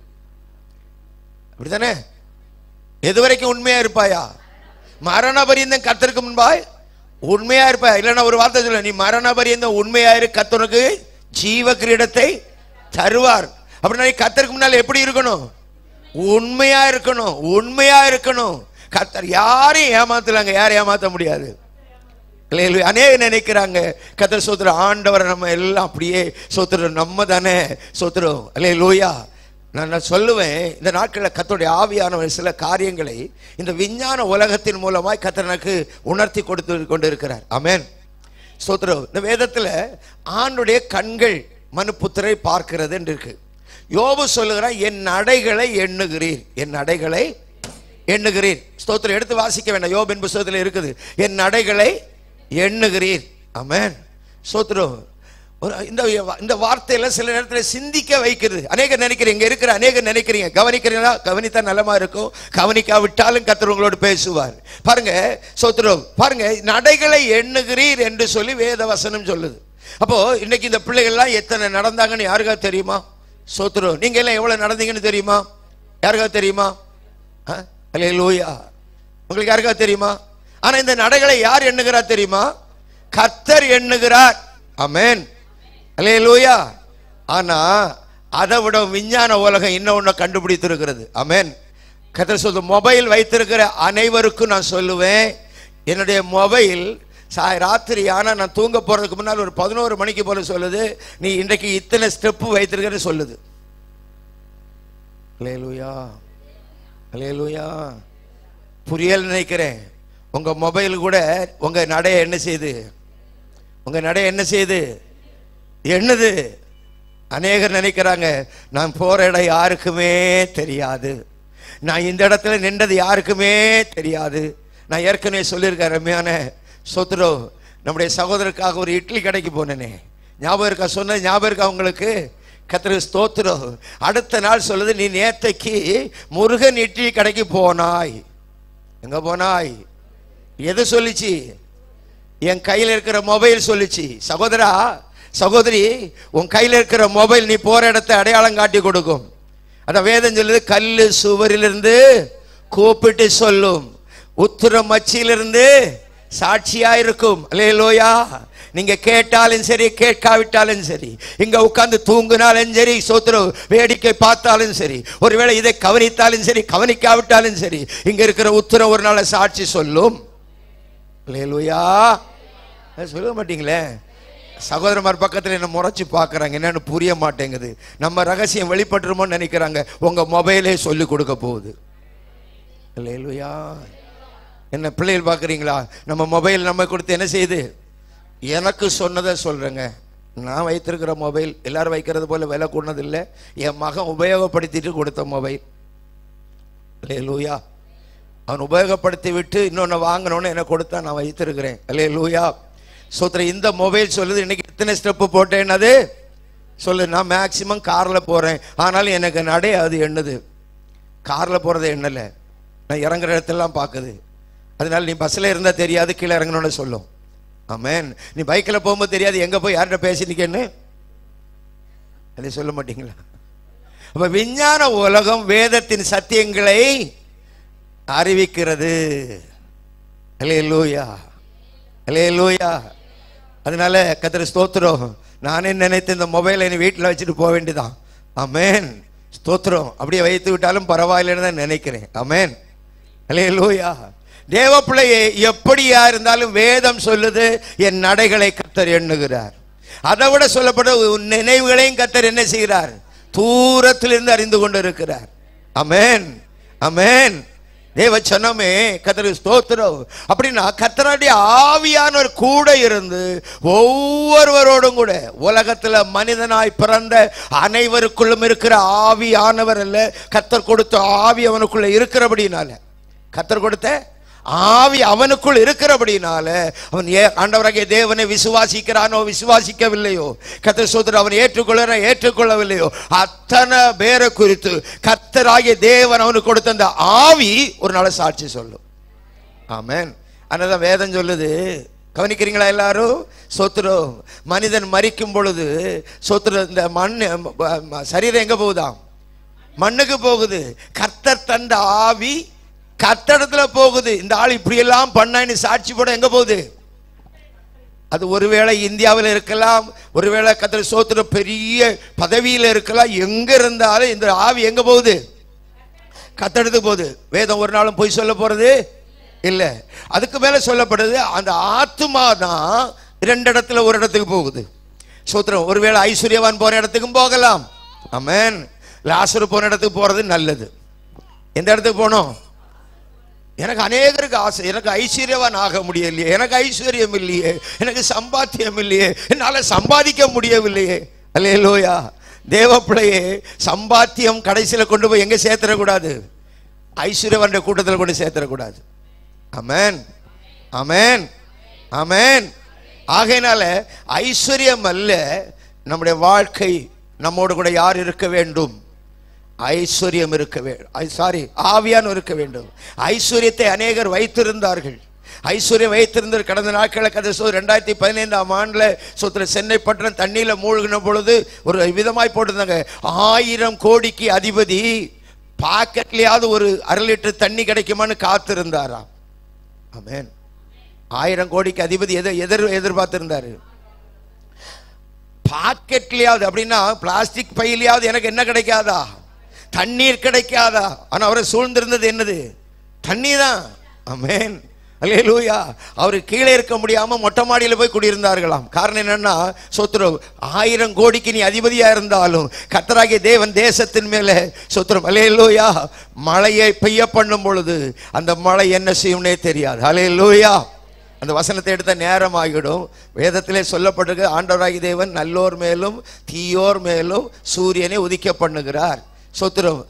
அப்படிதானே எது வரைக்கும் உண்மையா இருப்பாயா மரண பரியந்தம் கத்தருக்கு முன்பாய் உண்மையா இருப்பாயா இல்லைன்னா ஒரு வார்த்தை சொல்ல நீ மரண பரியந்தம் உண்மையா இரு கத்தனுக்கு ஜீவ கிரீடத்தை தருவார் அப்படின்னா நீ கத்தருக்கு முன்னால் எப்படி இருக்கணும் உண்மையா இருக்கணும் உண்மையா இருக்கணும் கத்தர் யாரையும் ஏமாத்தலாங்க யாரையும் ஏமாத்த முடியாது இல்லையா அநேக நினைக்கிறாங்க கத்தர் சோத்திர ஆண்டவரை நம்ம எல்லாம் அப்படியே சோத்திரம் நம்ம தானே சோத்திரம் அல்லே லோயா நான் நான் சொல்லுவேன் இந்த நாட்களில் கத்தருடைய ஆவியானவர் சில காரியங்களை இந்த விஞ்ஞான உலகத்தின் மூலமாய் கத்தர் எனக்கு உணர்த்தி கொடுத்து கொண்டிருக்கிறார் ஆமென் ஸ்தோத்திரம் இந்த வேதத்தில் ஆண்டுடைய கண்கள் மனுப்புத்திரை பார்க்கிறது என்று இருக்கு யோபு சொல்லுகிறான் என் நடைகளை எண்ணுகிறீர் என் நடைகளை எண்ணுகிறீர் ஸ்தோத்திரம் எடுத்து வாசிக்க வேண்டாம் யோபின் புஸ்தகத்தில் இருக்குது என் நடைகளை எண்ணுகிறீர் ஆமென் ஸ்தோத்திரம் ஒரு இந்த இந்த வார்த்தையில சில நேரத்தில் சிந்திக்க வைக்கிறது அநேகர் நினைக்கிறீங்க இங்க இருக்கிற அநேகர் நினைக்கிறீங்க கவனிக்கிறீங்களா கவனித்தா நலமா இருக்கும் கவனிக்காவிட்டாலும் கத்தர் உங்களோடு பேசுவார் பாருங்க சோத்திரம் பாருங்க நடைகளை எண்ணுகிறீர் என்று சொல்லி வேத வசனம் சொல்லுது அப்போ இன்னைக்கு இந்த பிள்ளைகள்லாம் எத்தனை நடந்தாங்கன்னு யாருக்காவது தெரியுமா சோத்திரம் நீங்க எல்லாம் எவ்வளவு நடந்தீங்கன்னு தெரியுமா யாருக்காவது தெரியுமா அல்லே லூயா உங்களுக்கு யாருக்காவது தெரியுமா ஆனா இந்த நடைகளை யார் எண்ணுகிறார் தெரியுமா கர்த்தர் எண்ணுகிறார் அமேன் அல்லேலூயா ஆனா அதை விட விஞ்ஞான உலகம் இன்னொன்னு கண்டுபிடித்திருக்கிறது அமேன் கர்த்தர் சொல்லுது மொபைல் வைத்திருக்கிற அனைவருக்கும் நான் சொல்லுவேன் என்னுடைய மொபைல் சாய் ராத்திரி ஆனா நான் தூங்க போறதுக்கு முன்னால் ஒரு பதினோரு மணிக்கு போல சொல்லுது நீ இன்றைக்கு இத்தனை ஸ்டெப்பு வைத்திருக்கிற சொல்லுது அல்லேலூயா அல்லேலூயா புரியல் நினைக்கிறேன் உங்க மொபைல் கூட உங்க நடைய என்ன செய்யுது உங்க நடை என்ன செய்யுது என்னது அநேகர் நினைக்கிறாங்க நான் போற இடம் யாருக்குமே தெரியாது நான் இந்த இடத்துல நின்றது யாருக்குமே தெரியாது நான் ஏற்கனவே சொல்லியிருக்கேன் ரம்யான சொத்துரோ நம்முடைய சகோதரருக்காக ஒரு இட்லி கடைக்கு போனேனே ஞாபகம் இருக்கா சொன்ன ஞாபகம் இருக்கா உங்களுக்கு கத்திர ஸ்தோத்திரம் அடுத்த நாள் சொல்லுது நீ நேத்தைக்கு முருகன் இட்லி கடைக்கு போனாய் எங்க போனாய் எது சொல்லிச்சு என் கையில் இருக்கிற மொபைல் சொல்லிச்சு சகோதரா சகோதரி உன் கையில் இருக்கிற மொபைல் நீ போற இடத்தை அடையாளம் காட்டி கொடுக்கும் அத வேதம் சொல்லுது கல்லு சுவரிலிருந்து கூப்பிட்டு சொல்லும் உத்தர மச்சியிலிருந்து சாட்சியா இருக்கும் அல்லேலூயா நீங்க கேட்டாலும் சரி கேட்காவிட்டாலும் சரி இங்க உட்கார்ந்து தூங்கினாலும் சரி சோத்திரம் வேடிக்கை பார்த்தாலும் சரி ஒருவேளை இதை கவனித்தாலும் சரி கவனிக்காவிட்டாலும் சரி இங்க இருக்கிற உத்தரம் ஒரு நாள் சாட்சி சொல்லும் அல்லேலூயா அது சொல்ல மாட்டீங்களே சகோதரமார் பக்கத்தில் என்ன முறைச்சு பார்க்குறாங்க என்னன்னு புரிய மாட்டேங்குது நம்ம ரகசியம் வெளிப்பட்டுருமோன்னு நினைக்கிறாங்க உங்க மொபைலே சொல்லி கொடுக்க போகுது அல்லேலூயா என்ன பிள்ளைகள் பார்க்குறீங்களா நம்ம மொபைல் நம்ம கொடுத்து என்ன செய்யுது எனக்கு சொன்னதை சொல்றேங்க நான் வைத்திருக்கிற மொபைல் எல்லாரும் வைக்கிறது போல விலை கூடது இல்லை என் மகன் உபயோகப்படுத்திட்டு கொடுத்த மொபைல் அல்லேலூயா அவன் உபயோகப்படுத்தி விட்டு இன்னொன்று வாங்கணும்னு எனக்கு கொடுத்தா நான் வைத்திருக்கிறேன் அல்லே லூயா சோத்திர இந்த மொபைல் சொல்லுது இன்னைக்கு எத்தனை ஸ்டெப்பு போட்டேன்னது சொல்லு நான் மேக்சிமம் காரில் போகிறேன் ஆனாலும் எனக்கு நடை அது எண்ணுது காரில் போகிறத எண்ணலை நான் இறங்குற இடத்தெல்லாம் பார்க்குது அதனால நீ பஸ்ஸில் இருந்தால் தெரியாது கீழே இறங்கணும்னு சொல்லும் ஆமேன் நீ பைக்கில் போகும்போது தெரியாது எங்கே போய் யார்கிட்ட பேசினிக்கன்னு அதை சொல்ல மாட்டீங்களா அப்ப விஞ்ஞான உலகம் வேதத்தின் சத்தியங்களை அறிவிக்கிறது அல்லேலூயா அல்லேலூயா அதனால கத்திர ஸ்தோத்திரம் நானே நினைத்து இந்த மொபைலை நீ வீட்டில் வச்சுட்டு போக வேண்டியதான் அமேன் ஸ்தோத்திரம் அப்படியே வைத்து விட்டாலும் பரவாயில்லைன்னு தான் நினைக்கிறேன் அமேன் அல்லேலூயா தேவ பிள்ளையே எப்படியா இருந்தாலும் வேதம் சொல்லுது என் நடைகளை கத்தர் எண்ணுகிறார் அதை விட சொல்லப்பட்ட உன் நினைவுகளையும் கத்தர் என்ன செய்கிறார் தூரத்திலிருந்து அறிந்து கொண்டு இருக்கிறார் அமேன் அமேன் தேவ சொன்னமே கத்தரு ஸ்தோத்திரம் அப்படின்னா கத்தருடைய ஆவியானவர் கூட இருந்து ஒவ்வொருவரோடும் கூட உலகத்துல மனிதனாய் பிறந்த அனைவருக்குள்ளும் இருக்கிற ஆவியானவர் அல்ல கத்தர் கொடுத்த ஆவி அவனுக்குள்ள இருக்கிறபடினால கத்தர் கொடுத்த ஆவி அவனுக்குள் இருக்கிறபடினால அவன் ஏ ஆண்டவராகிய தேவனை விசுவாசிக்கிறானோ விசுவாசிக்கவில்லையோ கத்தர் சோதரர் அவன் ஏற்றுக்கொள்ள ஏற்றுக்கொள்ளவில்லையோ அத்தனை பேரை குறித்து கத்தராகிய தேவன் அவனுக்கு கொடுத்த அந்த ஆவி ஒரு நாள் சாட்சி சொல்லும் ஆமென் அதனால வேதம் சொல்லுது கவனிக்கிறீங்களா எல்லாரும் சொத்துரும் மனிதன் மரிக்கும் பொழுது சொத்துரு இந்த மண் ம- சரீரம் எங்க போகுதாம் மண்ணுக்கு போகுது கர்த்தர் தந்த ஆவி கத்தடத்துல போகுது இந்த ஆள் இப்படி எல்லாம் பண்ணான்னு சாட்சி போட எங்க போகுது அது ஒருவேளை இந்தியாவில் இருக்கலாம் ஒருவேளை கத்திர சோத்திர பெரிய பதவியில் இருக்கலாம் எங்க இருந்தாலும் இந்த ஆவி எங்க போகுது கத்தெடுத்து போகுது வேதம் ஒரு நாளும் பொய் சொல்ல போறது இல்ல அதுக்கு மேல சொல்லப்படுது அந்த ஆத்மா தான் இரண்டு இடத்துல ஒரு இடத்துக்கு போகுது சோத்திரம் ஒருவேளை ஐஸ்வர்யவான் போற இடத்துக்கும் போகலாம் ஆமென் லாசரு போன இடத்துக்கு போறது நல்லது எந்த இடத்துக்கு போனோம் எனக்கு அநேகருக்கு ஆசை எனக்கு ஐஸ்வர்யவான் ஆக முடியலையே எனக்கு ஐஸ்வர்யம் இல்லையே எனக்கு சம்பாத்தியம் இல்லையே என்னால சம்பாதிக்க முடியவில்லையே அல்லேலூயா தேவ பிள்ளையே சம்பாத்தியம் கடைசியில கொண்டு போய் எங்க சேர்த்துடக்கூடாது ஐஸ்வர்யவான் கூட்டத்தில் கொண்டு சேர்த்துடக்கூடாது அமேன் அமேன் அமேன் ஆகையினால ஐஸ்வர்யம் அல்ல நம்முடைய வாழ்க்கை நம்மோடு கூட யார் இருக்க வேண்டும் ஐஸ்வர்யம் இருக்க வேண்டும் சாரி ஆவியான் இருக்க வேண்டும் ஐஸ்வர்யத்தை அநேகர் வைத்திருந்தார்கள் ஐஸ்வர்யம் வைத்திருந்த கடந்த நாட்களை கதை சொல் ரெண்டாயிரத்தி பதினைந்தாம் ஆண்டுல சொத்துல சென்னை பட்டணம் தண்ணியில மூழ்கின பொழுது ஒரு விதமாய் போட்டிருந்தாங்க ஆயிரம் கோடிக்கு அதிபதி பாக்கெட்லயாவது ஒரு அரை லிட்டர் தண்ணி கிடைக்குமான்னு காத்திருந்தாராம் ஆமென் ஆயிரம் கோடிக்கு அதிபதி எதை எதிர் எதிர்பார்த்திருந்தாரு பாக்கெட்லயாவது அப்படின்னா பிளாஸ்டிக் பையிலையாவது எனக்கு என்ன கிடைக்காதா தண்ணீர் கிடைக்காதா ஆனா அவரை சூழ்ந்திருந்தது என்னது தண்ணி தான் அமேன் அல்லேலூயா அவர் கீழே இருக்க முடியாம மொட்டை மாடியில போய் குடியிருந்தார்களாம் காரணம் என்னன்னா சொத்துரம் ஆயிரம் கோடிக்கு நீ அதிபதியா இருந்தாலும் கத்தராகிய தேவன் தேசத்தின் மேல சொத்துரம் அல்லேலூயா மழையை பெய்ய பண்ணும் பொழுது அந்த மழை என்ன செய்யும்னே தெரியாது அல்லேலூயா அந்த வசனத்தை எடுத்த நேரம் ஆகிடும் வேதத்திலே சொல்லப்பட்டிருக்கு ஆண்டவராகி தேவன் நல்லோர் மேலும் தீயோர் மேலும் சூரியனை உதிக்க பண்ணுகிறார் சொத்துரம்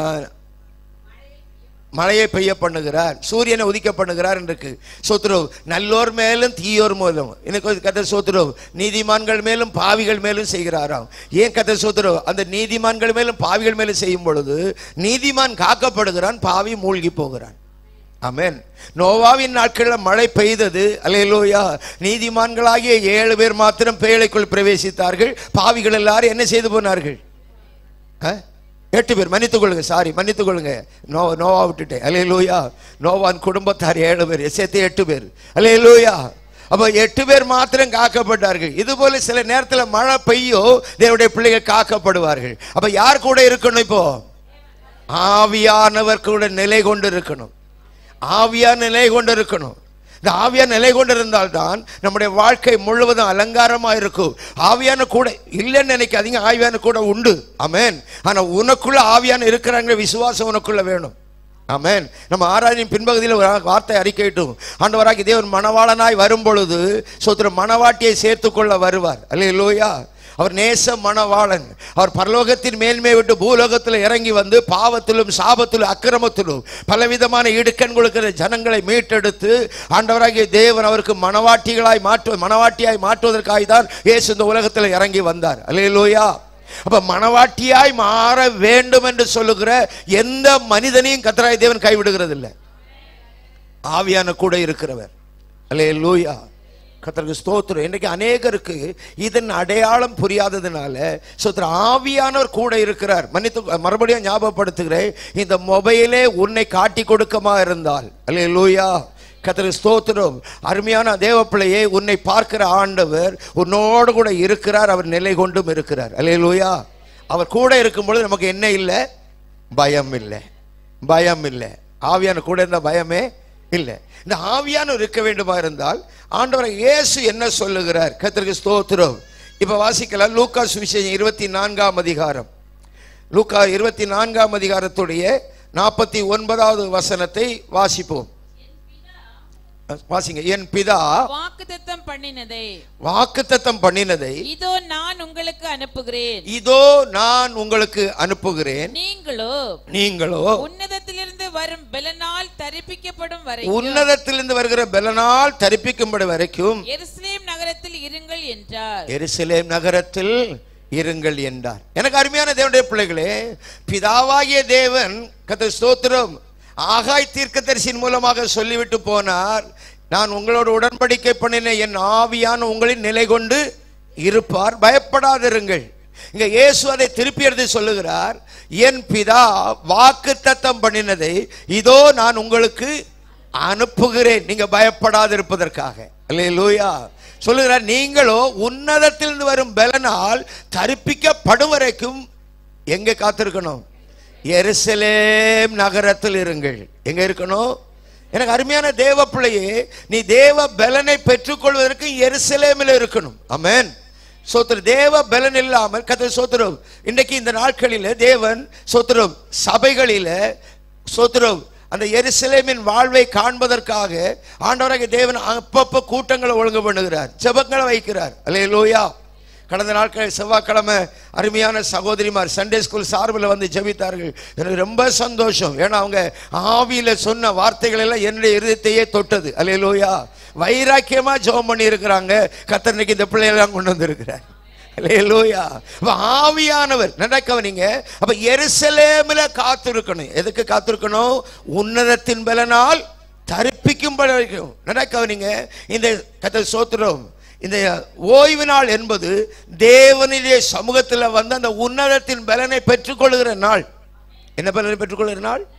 மழையை பெய்ய பண்ணுகிறார் சூரியனை உதிக்க பண்ணுகிறார் இருக்கு சோத்ரோ நல்லோர் மேலும் தீயோர் மேலும் எனக்கு கதை சோத்ரோ நீதிமான்கள் மேலும் பாவிகள் மேலும் செய்கிறாராம் ஏன் கதை சோத்ரோ அந்த நீதிமான்கள் மேலும் பாவிகள் மேலும் செய்யும் பொழுது நீதிமான் காக்கப்படுகிறான் பாவி மூழ்கி போகிறான் ஆமென் நோவாவின் நாட்களில் மழை பெய்தது அல்லேலூயா நீதிமான்களாகிய ஏழு பேர் மாத்திரம் பேழைக்குள் பிரவேசித்தார்கள் பாவிகள் எல்லாரும் என்ன செய்து போனார்கள் ஆ? எட்டு பேர் மன்னித்துக் கொள்ளுங்க சாரி மன்னித்துக் கொள்ளுங்க நோ நோவா விட்டுட்டேன் அலே லூயா நோவான் குடும்பத்தார் ஏழு பேர் சேர்த்து எட்டு பேர் அலே லூயா அப்ப எட்டு பேர் மாத்திரம் காக்கப்பட்டார்கள் இது போல சில நேரத்துல மழை பெய்யும் தேவனுடைய பிள்ளைகள் காக்கப்படுவார்கள் அப்ப யார் கூட இருக்கணும் இப்போ ஆவியானவர் கூட நிலை கொண்டு இருக்கணும் ஆவியா நிலை கொண்டு இருக்கணும் இந்த ஆவியா நிலை கொண்டு இருந்தால்தான் நம்முடைய வாழ்க்கை முழுவதும் அலங்காரமா இருக்கும் ஆவியான கூட இல்லைன்னு நினைக்காதீங்க ஆவியான கூட உண்டு ஆமென் ஆனா உனக்குள்ள ஆவியான இருக்கிறாங்க விசுவாசம் உனக்குள்ள வேணும் ஆமென் நம்ம ஆராய்ச்சியின் பின்பகுதியில் ஒரு வார்த்தை அறிக்கையிட்டும் ஆண்டவராகி தேவன் மணவாளனாய் வரும் பொழுது சோத்திர மணவாட்டியை சேர்த்துக்கொள்ள வருவார் அல்ல அவர் நேச மணவாளன் அவர் பரலோகத்தின் மேன்மை விட்டு பூலோகத்தில் இறங்கி வந்து பாவத்திலும் சாபத்திலும் அக்கிரமத்திலும் பலவிதமான இடுக்கண் கொடுக்கிற ஜனங்களை மீட்டெடுத்து ஆண்டவராகிய தேவன் அவருக்கு மணவாட்டிகளாய் மாற்று மணவாட்டியாய் மாற்றுவதற்காக தான் இயேசு இந்த உலகத்தில் இறங்கி வந்தார் அல்லேலூயா அப்ப மணவாட்டியாய் மாற வேண்டும் என்று சொல்லுகிற எந்த மனிதனையும் கத்தராய் தேவன் கைவிடுகிறது இல்லை ஆவியான கூட இருக்கிறவர் அல்லேலூயா கத்தருக்கு ஸ்தோத்திரம் இன்னைக்கு அநேகருக்கு இதன் அடையாளம் புரியாததுனால ஸ்தோத்திரம் ஆவியானவர் கூட இருக்கிறார் மன்னித்து மறுபடியும் ஞாபகப்படுத்துகிறேன் இந்த மொபைலே உன்னை காட்டி கொடுக்கமா இருந்தால் அல்ல லூயா கத்தரு ஸ்தோத்திரம் அருமையான தேவப்பிள்ளையே உன்னை பார்க்கிற ஆண்டவர் உன்னோடு கூட இருக்கிறார் அவர் நிலை கொண்டும் இருக்கிறார் அல்ல லூயா அவர் கூட இருக்கும் பொழுது நமக்கு என்ன இல்லை பயம் இல்லை பயம் இல்லை ஆவியான கூட இருந்த பயமே இல்லை இந்த ஆவியானவர் இருக்க வேண்டுமா இருந்தால் ஆண்டவரை இயேசு என்ன சொல்லுகிறார் கத்திரிக்கு ஸ்தோத்திரம் இப்ப வாசிக்கலாம் லூக்கா சுவிசேஷம் இருபத்தி நான்காம் அதிகாரம் லூக்கா இருபத்தி நான்காம் அதிகாரத்துடைய நாற்பத்தி ஒன்பதாவது வசனத்தை வாசிப்போம் வாசிங்க என் பிதா வாக்குத்தத்தம் பண்ணினதை வாக்குத்தத்தம் பண்ணினதை இதோ நான் உங்களுக்கு அனுப்புகிறேன் இதோ நான் உங்களுக்கு அனுப்புகிறேன் நீங்களோ நீங்களோ உன்னதத்திலிருந்து வரும் பலனால் தரிப்பிக்கப்படும் வரை உன்னதத்திலிருந்து வருகிற பலனால் தரிப்பிக்கும்படி வரைக்கும் எருசலேம் நகரத்தில் இருங்கள் என்றார் எருசலேம் நகரத்தில் இருங்கள் என்றார் எனக்கு அருமையான தேவனுடைய பிள்ளைகளே பிதாவாகிய தேவன் கத்த ஸ்தோத்திரம் ஆகாய் தீர்க்கதரிசியின் மூலமாக சொல்லிவிட்டு போனார் நான் உங்களோட உடன்படிக்கை பண்ணின என் ஆவியான உங்களின் நிலை கொண்டு இருப்பார் பயப்படாதிருங்கள் இங்க இயேசு அதை திருப்பி எடுத்து சொல்லுகிறார் என் பிதா வாக்கு தத்தம் பண்ணினதை இதோ நான் உங்களுக்கு அனுப்புகிறேன் நீங்க பயப்படாதிருப்பதற்காக அல்லேலூயா சொல்லுகிறார் நீங்களோ உன்னதத்திலிருந்து வரும் பலனால் தரிப்பிக்கப்படும் வரைக்கும் எங்க காத்திருக்கணும் எருசலேம் நகரத்தில் இருங்கள் எங்க இருக்கணும் எனக்கு அருமையான தேவ பிள்ளையே நீ தேவ பலனை பெற்றுக்கொள்வதற்கு எருசலேமில் இருக்கணும் ஆமென் சோத்திரம் தேவ பலன் இல்லாமல் கத்த சோத்திரம் இன்றைக்கு இந்த நாட்களில தேவன் சோத்திரம் சபைகளில சோத்திரம் அந்த எருசலேமின் வாழ்வை காண்பதற்காக ஆண்டவராக தேவன் அப்பப்ப கூட்டங்களை ஒழுங்கு பண்ணுகிறார் ஜெபங்களை வைக்கிறார் அல்லேலூயா கடந்த நாட்கள் செவ்வாய்க்கிழமை அருமையான சகோதரிமார் சண்டே ஸ்கூல் சார்பில் வந்து ஜெபித்தார்கள் எனக்கு ரொம்ப சந்தோஷம் ஏன்னா அவங்க ஆவியில சொன்ன வார்த்தைகள் எல்லாம் என்னுடைய இருதயத்தையே தொட்டது அல்லேலூயா வைராக்கியமா ஜெபம் பண்ணி இருக்கிறாங்க கத்தர்னைக்கு இந்த பிள்ளையெல்லாம் கொண்டு வந்திருக்கிறார் அல்லேலூயா அப்ப ஆவியானவர் நல்லா கவனிங்க அப்ப எருசலேமில் காத்திருக்கணும் எதுக்கு காத்திருக்கணும் உன்னதத்தின் பலனால் தரிப்பிக்கும்படி வரைக்கும் நல்லா கவனிங்க இந்த கத்த சோத்திரம் இந்த ஓய்வு நாள் என்பது தேவனுடைய சமூகத்தில் வந்து அந்த உன்னதத்தின் பலனை பெற்றுக்கொள்கிற நாள் என்ன பலனை பெற்றுக்கொள்கிற நாள்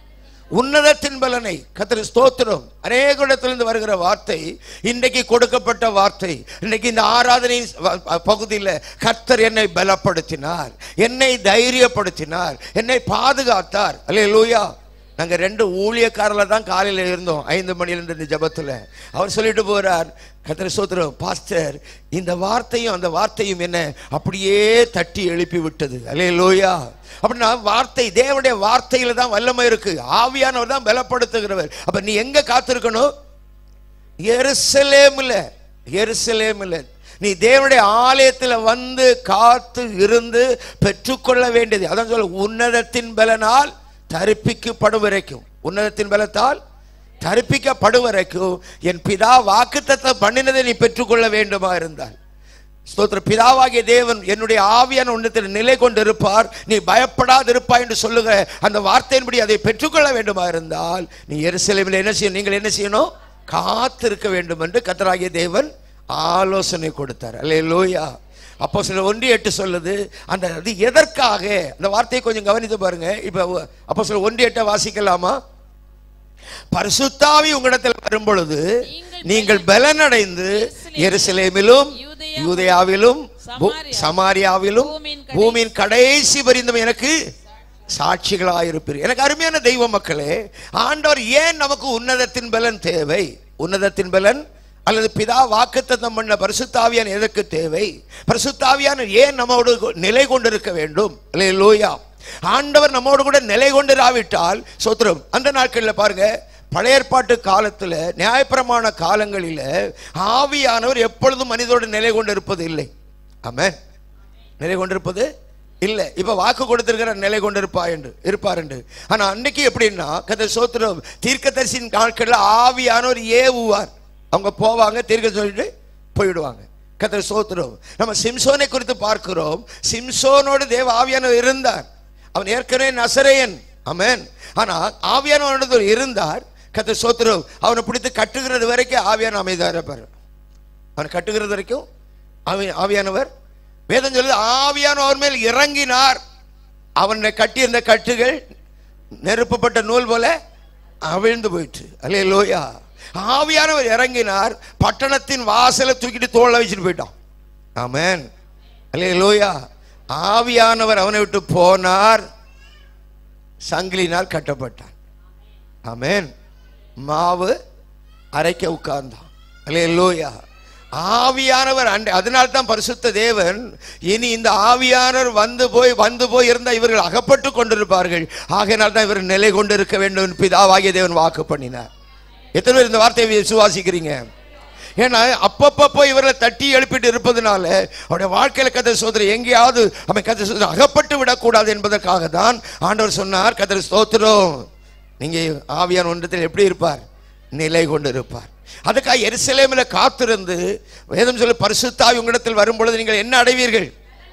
உன்னதத்தின் பலனை கத்திர ஸ்தோத்திரம் அநேக இடத்திலிருந்து வருகிற வார்த்தை இன்றைக்கு கொடுக்கப்பட்ட வார்த்தை இன்றைக்கு இந்த ஆராதனை வ- பகுதியில் கர்த்தர் என்னை பலப்படுத்தினார் என்னை தைரியப்படுத்தினார் என்னை பாதுகாத்தார் அல்லேலூயா நாங்க ரெண்டு ஊழியக்காரர்ல தான் காலையில இருந்தோம் ஐந்து மணில இருந்து இந்த ஜெபத்துல அவர் சொல்லிட்டு போறார் கத்திர சோத்திரம் பாஸ்டர் இந்த வார்த்தையும் அந்த வார்த்தையும் என்ன அப்படியே தட்டி எழுப்பி விட்டது அல்லேலூயா அப்படின்னா வார்த்தை தேவனுடைய வார்த்தையில தான் வல்லமை இருக்கு ஆவியானவர் தான் பலப்படுத்துகிறவர் அப்ப நீ எங்க காத்திருக்கணும் எருசலேமில் எருசலேமில் நீ தேவனுடைய ஆலயத்தில் வந்து காத்து இருந்து பெற்றுக்கொள்ள வேண்டியது அதான் சொல்ல உன்னதத்தின் பலனால் தரிப்பிக்கப்படும் வரைக்கும் உன்னதத்தின் பலத்தால் தரிப்பிக்கப்படும் வரைக்கும் என் பிதா வாக்குத்தத்தம் பண்ணினதை நீ பெற்றுக்கொள்ள வேண்டுமா இருந்தால் ஸ்தோத்திர பிதாவாகிய தேவன் என்னுடைய ஆவியான உன்னத்தில் நிலை கொண்டிருப்பார் நீ பயப்படாது இருப்பாய் என்று சொல்லுகிற அந்த வார்த்தையின்படி அதை பெற்றுக்கொள்ள வேண்டுமா இருந்தால் நீ எருசலேமில் என்ன செய்யணும் நீங்கள் என்ன செய்யணும் காத்திருக்க வேண்டும் என்று கத்தராகிய தேவன் ஆலோசனை கொடுத்தார் அல்லே லோயா அப்போ சில ஒன்றி எட்டு சொல்லுது அந்த அது எதற்காக அந்த வார்த்தையை கொஞ்சம் கவனித்து பாருங்க இப்போ அப்போ சில ஒன்றி எட்டை வாசிக்கலாமா பரிசுத்தாவி உங்களிடத்தில் வரும் பொழுது நீங்கள் பலனடைந்து எருசலேமிலும் யூதேயா- யூதேயாவிலும் பூ- சமாரியா- சமாரியாவிலும் பூமியின் கடைசி- பூமியின் கடைசி பரிந்தும் எனக்கு சாட்சிகளாயிருப்பீர் எனக்கு அருமையான தெய்வ மக்களே ஆண்டவர் ஏன் நமக்கு உன்னதத்தின் பலன் தேவை உன்னதத்தின் பலன் அல்லது பிதா வாக்குத்தத்தம் பண்ண பரிசுத்தாவியான எதற்கு தேவை பரிசுத்தாவியான ஏன் நம்மோடு கொ- நிலை கொண்டிருக்க வேண்டும் லோயா ஆண்டவர் நம்மோடு கூட நிலை கொண்டிராவிட்டால் சோத்திரம் அந்த நாட்களில் பாருங்க பழைய ஏற்பாட்டு காலத்துல நியாயப்பிரமாண காலங்களில் ஆவியானவர் எப்பொழுதும் மனிதோடு நிலை கொண்டிருப்பது இல்லை ஆமென் நிலை கொண்டிருப்பது இல்லை இப்ப வாக்கு கொடுத்திருக்கிற நிலை கொண்டிருப்பா என்று இருப்பார் என்று ஆனா அன்னைக்கு எப்படின்னா கதை சோத்திரம் தீர்க்கதரிசின் நாட்கள்ல ஆவியானவர் ஏவுவார் அவங்க போவாங்க தீர்க்க சொல்லிட்டு போயிடுவாங்க கதை சோத்திரம் நம்ம சிம்சோனை குறித்து பார்க்கிறோம் சிம்சோனோடு தேவ ஆவியானவர் இருந்தார் அவன் ஏற்கனவே நசரேயன் ஆமென் ஆனா ஆவியானவனோடு இருந்தார் கதை சோத்திரம் அவனை பிடித்து கட்டுகிறது வரைக்கும் ஆவியான அமைதியாக இருப்பார் அவன் கட்டுகிறது வரைக்கும் ஆவி- ஆவியானவர் வேதம் சொல்லுது ஆவியானவர் மேல் இறங்கினார் அவனை கட்டியிருந்த கட்டுகள் நெருப்பப்பட்ட நூல் போல அவிழ்ந்து போயிற்று அல்லே லோயா ஆவியானவர் இறங்கினார் பட்டணத்தின் வாசலை தூக்கிட்டு தோல்ல வச்சுட்டு போயிட்டான் ஆமென் அல்லே லோயா ஆவியானவர் அவனை விட்டு போனார் சங்கிலினால் கட்டப்பட்டான் ஆமென் மாவு அரைக்க உட்கார்ந்தான் அல்லேலூயா ஆவியானவர் அண்டை அதனால தான் பரிசுத்த தேவன் இனி இந்த ஆவியானவர் வந்து போய் வந்து போய் இருந்தால் இவர்கள் அகப்பட்டு கொண்டிருப்பார்கள் ஆகையினால் தான் இவர் நிலை கொண்டு இருக்க வேண்டும் என்று பிதாவாகிய தேவன் வாக்கு பண்ணினார் எத்தனை பேர் இந்த வார்த்தையை விசுவாசிக்கிறீங்க ஏன்னா அப்பப்போ போய் இவர்களை தட்டி எழுப்பிட்டு இருப்பதனால அவருடைய வாழ்க்கையில கதை சோதரை எங்கேயாவது அவன் கதை சோதரை அகப்பட்டு விடக்கூடாது என்பதற்காக தான் ஆண்டவர் சொன்னார் கதை ஸ்தோத்திரம் நீங்க ஆவியான ஒன்றத்தில் எப்படி இருப்பார் நிலை கொண்டு இருப்பார் அதுக்காக எருசலேமில் காத்திருந்து வேதம் சொல்லி பரிசுத்தாவி உங்களிடத்தில் வரும் பொழுது நீங்கள் என்ன அடைவீர்கள்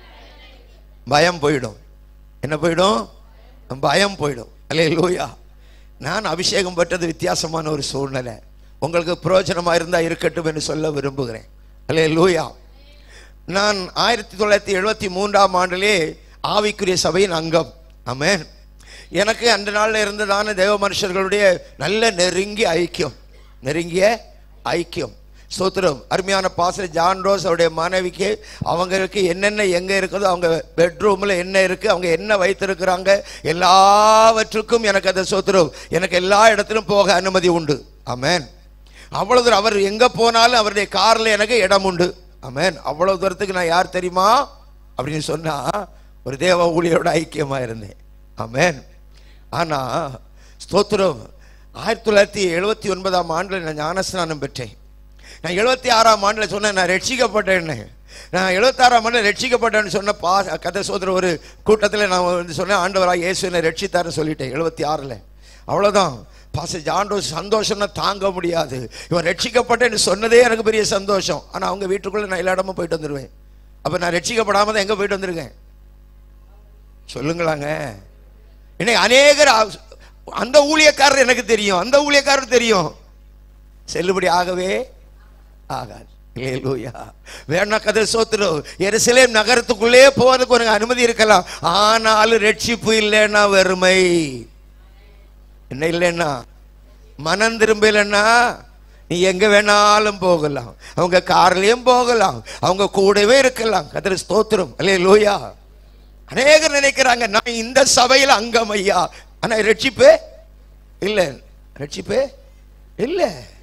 பயம் போயிடும் என்ன போயிடும் பயம் போயிடும் அல்லே லூயா நான் அபிஷேகம் பெற்றது வித்தியாசமான ஒரு சூழ்நிலை உங்களுக்கு பிரயோஜனமா இருந்தா இருக்கட்டும் என்று சொல்ல விரும்புகிறேன் அல்லே லூயா நான் ஆயிரத்தி தொள்ளாயிரத்தி எழுபத்தி மூன்றாம் ஆண்டிலே ஆவிக்குரிய சபையின் அங்கம் ஆமென் எனக்கு அந்த நாளில் இருந்ததான தேவ மனுஷர்களுடைய நல்ல நெருங்கிய ஐக்கியம் நெருங்கிய ஐக்கியம் ஸ்தோத்திரம் அருமையான பாசல் ஜான் ரோஸ் அவருடைய மனைவிக்கு அவங்களுக்கு என்னென்ன எங்கே இருக்குதோ அவங்க பெட்ரூமில் என்ன இருக்குது அவங்க என்ன வைத்திருக்கிறாங்க எல்லாவற்றுக்கும் எனக்கு அந்த ஸ்தோத்திரம் எனக்கு எல்லா இடத்திலும் போக அனுமதி உண்டு ஆமென் அவ்வளவு தூரம் அவர் எங்கே போனாலும் அவருடைய காரில் எனக்கு இடம் உண்டு ஆமென் அவ்வளவு தூரத்துக்கு நான் யார் தெரியுமா அப்படின்னு சொன்னா ஒரு தேவ ஊழியரோட ஐக்கியமாக இருந்தேன் ஆமென் ஆனா ஸ்தோத்திரம் ஆயிரத்தி தொள்ளாயிரத்தி எழுபத்தி ஒன்பதாம் ஆண்டில் நான் ஞானஸ்நானம் பெற்றேன் நான் எழுபத்தி ஆறாம் ஆண்டில் சொன்னேன் நான் ரட்சிக்கப்பட்டேன்னு நான் எழுபத்தாறாம் ஆண்டில் ரட்சிக்கப்பட்டேன்னு சொன்ன பா கதை சோதர ஒரு கூட்டத்தில் நான் வந்து சொன்னேன் ஆண்டவராக இயேசு என்னை ரட்சித்தாருன்னு சொல்லிட்டேன் எழுபத்தி ஆறில் அவ்வளோதான் பாச ஜாண்டோ சந்தோஷம்னா தாங்க முடியாது இவன் ரட்சிக்கப்பட்டேன்னு சொன்னதே எனக்கு பெரிய சந்தோஷம் ஆனால் அவங்க வீட்டுக்குள்ளே நான் எல்லா இடமும் போயிட்டு வந்துடுவேன் அப்போ நான் ரட்சிக்கப்படாமல் தான் எங்கே போயிட்டு வந்திருக்கேன் சொல்லுங்களாங்க இன்னைக்கு அநேகர் ஆ- அந்த ஊழியக்காரர் எனக்கு தெரியும் அந்த ஊழியக்காரர் தெரியும் செல்லுபடி ஆகவே ஆகாது அல்லேலூயா வேணா கதை சோத்துரும் எருசலேம் நகரத்துக்குள்ளே போறதுக்கு உனக்கு அனுமதி இருக்கலாம் ஆனாலும் ரட்சிப்பு இல்லைன்னா வெறுமை என்ன இல்லைன்னா மனம் திரும்பலன்னா நீ எங்க வேணாலும் போகலாம் அவங்க கார்லயும் போகலாம் அவங்க கூடவே இருக்கலாம் கத்திர ஸ்தோத்திரம் அல்லே லோயா அநேகர் நினைக்கிறாங்க நான் இந்த சபையில் அங்கம் ஐயா ஆனா ரட்சிப்பு இல்ல ரட்சிப்பு இல்ல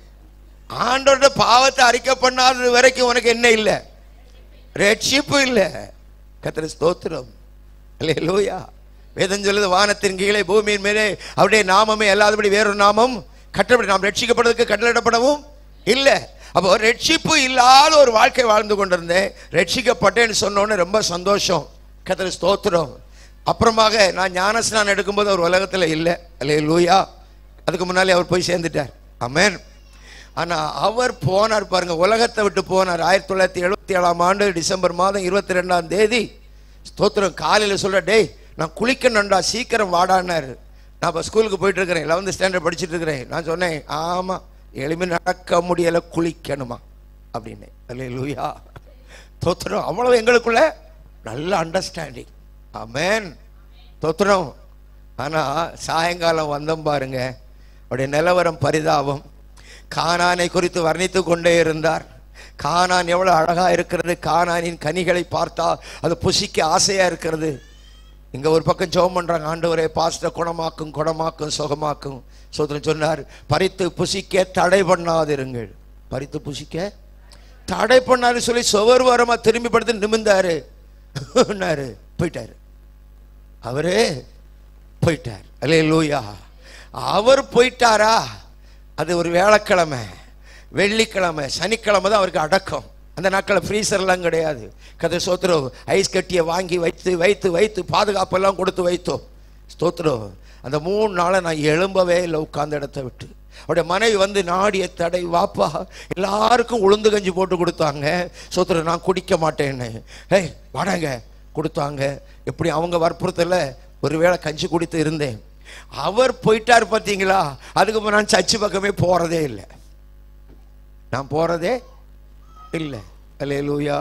ஆண்டோட பாவத்தை அறிக்கை பண்ணாதது வரைக்கும் உனக்கு என்ன இல்ல ரட்சிப்பு இல்ல கத்திர ஸ்தோத்திரம் அல்லே லோயா வேதம் சொல்லுது வானத்தின் கீழே பூமியின் மேலே அவருடைய நாமமே அல்லாதபடி வேறொரு நாமம் கட்டப்படி நாம் ரட்சிக்கப்படுவதற்கு கட்டளிடப்படவும் இல்ல அப்போ ரட்சிப்பு இல்லாத ஒரு வாழ்க்கை வாழ்ந்து கொண்டிருந்தேன் ரட்சிக்கப்பட்டேன்னு சொன்னோன்னு ரொம்ப சந்தோஷம் கத்திர ஸ்தோத்திரம் அப்புறமாக நான் ஞானஸ்நானம் எடுக்கும்போது அவர் உலகத்தில் இல்லை அல்லே லூயா அதுக்கு முன்னாலே அவர் போய் சேர்ந்துட்டார் ஆமென் ஆனா அவர் போனார் பாருங்க உலகத்தை விட்டு போனார் ஆயிரத்தி தொள்ளாயிரத்தி எழுபத்தி ஏழாம் ஆண்டு டிசம்பர் மாதம் இருபத்தி ரெண்டாம் தேதி ஸ்தோத்திரம் காலையில் சொல்ற டேய் நான் குளிக்கணும்டா சீக்கிரம் வாடான்னாரு நான் இப்போ ஸ்கூலுக்கு போயிட்டு இருக்கிறேன் லெவன்த் ஸ்டாண்டர்ட் படிச்சுட்டு இருக்கிறேன் நான் சொன்னேன் ஆமா எளிமை நடக்க முடியல குளிக்கணுமா அப்படின்னு அல்ல லூயா தோத்துறோம் அவ்வளவு எங்களுக்குள்ள நல்ல அண்டர்ஸ்டாண்டிங் ஆமென் தோத்துறோம் ஆனா சாயங்காலம் வந்தோம் பாருங்க அவருடைய நிலவரம் பரிதாபம் கானானை குறித்து வர்ணித்து கொண்டே இருந்தார் கானான் எவ்வளவு அழகா இருக்கிறது கானானின் கனிகளை பார்த்தா அது புசிக்க ஆசையா இருக்கிறது இங்க ஒரு பக்கம் ஜெபம் பண்றாங்க ஆண்டவரே பாஸ்டர் குணமாக்கும் குணமாக்கும் சுகமாக்கும் சோதரன் சொன்னார் பறித்து புசிக்க தடை பண்ணாதிருங்கள் பறித்து புசிக்க தடை பண்ணாரு சொல்லி சுவர் வரமா திரும்பி படுத்து நிமிந்தாரு போயிட்டாரு அவரு போயிட்டார் அல்லே லூயா அவர் போயிட்டாரா அது ஒரு வேளக்கிழமை வெள்ளிக்கிழமை சனிக்கிழமை தான் அவருக்கு அடக்கம் அந்த நாட்களில் ஃப்ரீசர்லாம் கிடையாது கதை சோத்திரம் ஐஸ் கட்டியை வாங்கி வைத்து வைத்து வைத்து பாதுகாப்பெல்லாம் கொடுத்து வைத்தோம் ஸ்தோத்திரம் அந்த மூணு நாளை நான் எழும்பவே இல்லை உட்கார்ந்த இடத்த விட்டு அவருடைய மனைவி வந்து நாடிய தடை வாப்பா எல்லாருக்கும் உளுந்து கஞ்சி போட்டு கொடுத்தாங்க சோத்திரம் நான் குடிக்க மாட்டேன்னு ஏய் வாடாங்க கொடுத்தாங்க எப்படி அவங்க வற்புறுத்தல ஒருவேளை கஞ்சி குடித்து இருந்தேன் அவர் போயிட்டார் பார்த்தீங்களா அதுக்கப்புறம் நான் சர்ச்சு பக்கமே போறதே இல்லை நான் போறதே இல்லை அல்லேலூயா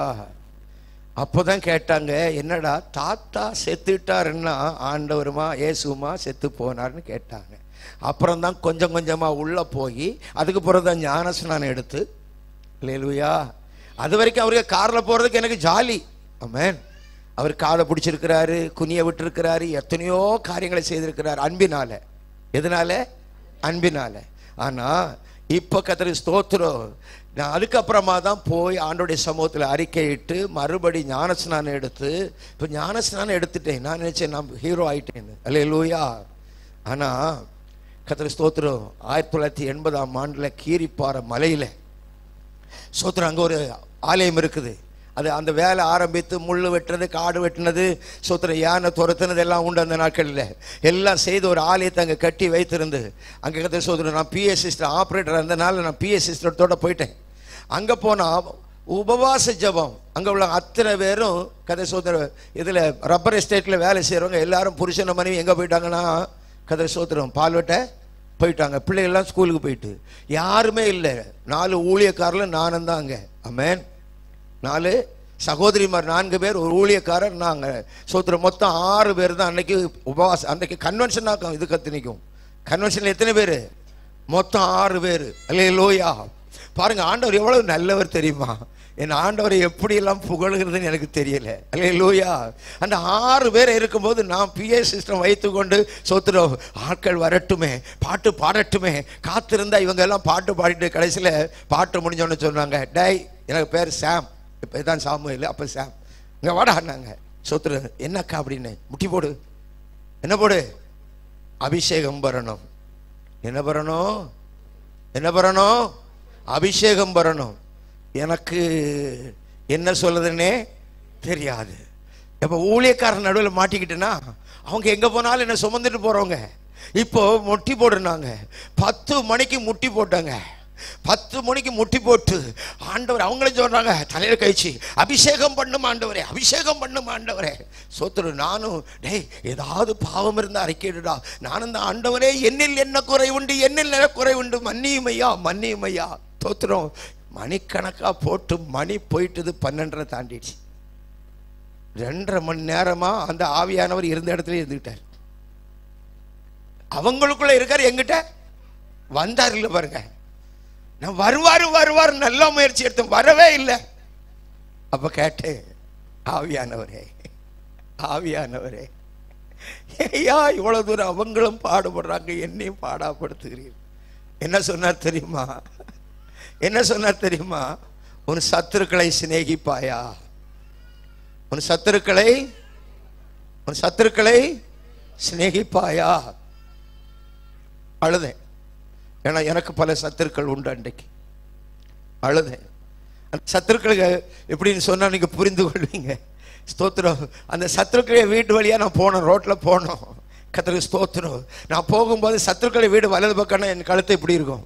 அப்போதான் கேட்டாங்க என்னடா தாத்தா செத்துட்டாருன்னா ஆண்டவருமா இயேசுமா செத்து போனார்னு கேட்டாங்க அப்புறம் தான் கொஞ்சம் கொஞ்சமா உள்ள போய் அதுக்கு பிறகு தான் ஞானஸ்நானம் எடுத்து அல்லேலூயா அது வரைக்கும் அவருக்கு கார்ல போறதுக்கு எனக்கு ஜாலி ஆமென் அவர் காதை பிடிச்சிருக்கிறாரு குனிய விட்டுருக்கிறாரு எத்தனையோ காரியங்களை செய்திருக்கிறார் அன்பினால எதனால அன்பினால ஆனா இப்ப கத்திரி ஸ்தோத்திரம் நான் அதுக்கப்புறமா தான் போய் ஆண்டோடைய சமூகத்தில் அறிக்கையிட்டு மறுபடி ஞானஸ்நானம் எடுத்து இப்போ ஞானஸ்நானம் எடுத்துட்டேன் நான் நினைச்சேன் நான் ஹீரோ ஆயிட்டேன்னு அல்ல லூயா ஆனா கத்திரி ஸ்தோத்திரம் ஆயிரத்தி தொள்ளாயிரத்தி எண்பதாம் ஆண்டுல கீரிப்பாறை மலையில சோத்திரம் அங்கே ஒரு ஆலயம் இருக்குது அது அந்த வேலை ஆரம்பித்து முள் வெட்டுறது காடு வெட்டினது சோத்திரம் யானை துரத்துனது எல்லாம் உண்டு அந்த நாட்களில் எல்லாம் செய்து ஒரு ஆலயத்தை அங்கே கட்டி வைத்திருந்து அங்கே கற்று சோதரம் நான் பிஎஸ் சிஸ்டர் ஆப்ரேட்டர் இருந்தனால நான் பிஎஸ் சிஸ்டத்தோட போயிட்டேன் அங்கே போனால் உபவாச ஜெபம் அங்கே உள்ள அத்தனை பேரும் கதை சோதர இதில் ரப்பர் எஸ்டேட்டில் வேலை செய்கிறவங்க எல்லாரும் புருஷன மனைவி எங்கே போயிட்டாங்கன்னா கதை சோத்திரம் பால் வெட்ட போயிட்டாங்க பிள்ளைகள்லாம் ஸ்கூலுக்கு போயிட்டு யாருமே இல்லை நாலு ஊழியக்காரில் நானும் தான் அங்கே அமேன் நாலு சகோதரிமார் நான்கு பேர் ஒரு ஊழியக்காரர் நாங்கள் சோத்திரம் மொத்தம் ஆறு பேர் தான் அன்னைக்கு உபவாசம் அன்னைக்கு கன்வென்ஷன் ஆக்கும் இது கத்தினிக்கும் கன்வென்ஷனில் எத்தனை பேர் மொத்தம் ஆறு பேர் அல்லே லோயா பாருங்க ஆண்டவர் எவ்வளவு நல்லவர் தெரியுமா என் ஆண்டவரை எப்படியெல்லாம் புகழுகிறதுன்னு எனக்கு தெரியல அல்லே லோயா அந்த ஆறு பேர் இருக்கும்போது நான் பிஏ சிஸ்டம் வைத்துக்கொண்டு சோத்திரம் ஆட்கள் வரட்டுமே பாட்டு பாடட்டுமே காத்திருந்தா இவங்க எல்லாம் பாட்டு பாடிட்டு கடைசியில் பாட்டு முடிஞ்சோன்னு சொன்னாங்க டேய் எனக்கு பேர் சாம் இப்போ இதான் சாமுவேல் அப்போ சாம் இங்கே வாடான்னாங்க சோத்திர என்னக்கா அப்படின்னு முட்டி போடு என்ன போடு அபிஷேகம் வரணும் என்ன வரணும் என்ன வரணும் அபிஷேகம் வரணும் எனக்கு என்ன சொல்லுதுன்னே தெரியாது இப்போ ஊழியக்காரன் நடுவில் மாட்டிக்கிட்டேன்னா அவங்க எங்கே போனாலும் என்ன சுமந்துட்டு போகிறவங்க இப்போ முட்டி போடுறாங்க பத்து மணிக்கு முட்டி போட்டாங்க பத்து மணிக்கு முட்டி போட்டு ஆண்டவர் அவங்களும் சொல்றாங்க தலையில கழிச்சு அபிஷேகம் பண்ணும் ஆண்டவரே அபிஷேகம் பண்ணும் ஆண்டவரே சோத்துரு நானும் டேய் ஏதாவது பாவம் இருந்தா அறிக்கையிடுடா நானும் தான் ஆண்டவரே என்னில் என்ன குறை உண்டு என்னில் என்ன குறை உண்டு மன்னியும் ஐயா மன்னியும் ஐயா தோத்துறோம் மணிக்கணக்கா போட்டு மணி போயிட்டது பன்னெண்டரை தாண்டிடுச்சு ரெண்டரை மணி நேரமா அந்த ஆவியானவர் இருந்த இடத்துல இருந்துக்கிட்டார் அவங்களுக்குள்ள இருக்காரு எங்கிட்ட வந்தார் இல்ல பாருங்க நான் வருவாரு வருவார் நல்ல முயற்சி எடுத்தேன் வரவே இல்லை அப்ப கேட்டேன் ஆவியானவரே ஆவியானவரே ஐயா இவ்வளவு தூரம் அவங்களும் பாடுபடுறாங்க என்னையும் பாடாப்படுத்துகிறீர்கள் என்ன சொன்னார் தெரியுமா என்ன சொன்னார் தெரியுமா உன் சத்துருக்களை சிநேகிப்பாயா உன் சத்துருக்களை உன் சத்துருக்களை சிநேகிப்பாயா அழுதேன் ஏன்னா எனக்கு பல சத்துருக்கள் உண்டு அன்றைக்கு அழுதேன் அந்த சத்துருக்களுக்கு எப்படின்னு சொன்னா நீங்க புரிந்து கொள்வீங்க ஸ்தோத்திரம் அந்த சத்துருக்களை வீட்டு வழியா நான் போனோம் ரோட்ல போனோம் கத்திரிக்கு ஸ்தோத்திரம் நான் போகும்போது சத்துருக்களை வீடு வலது பக்கம்னா என் கழுத்து இப்படி இருக்கும்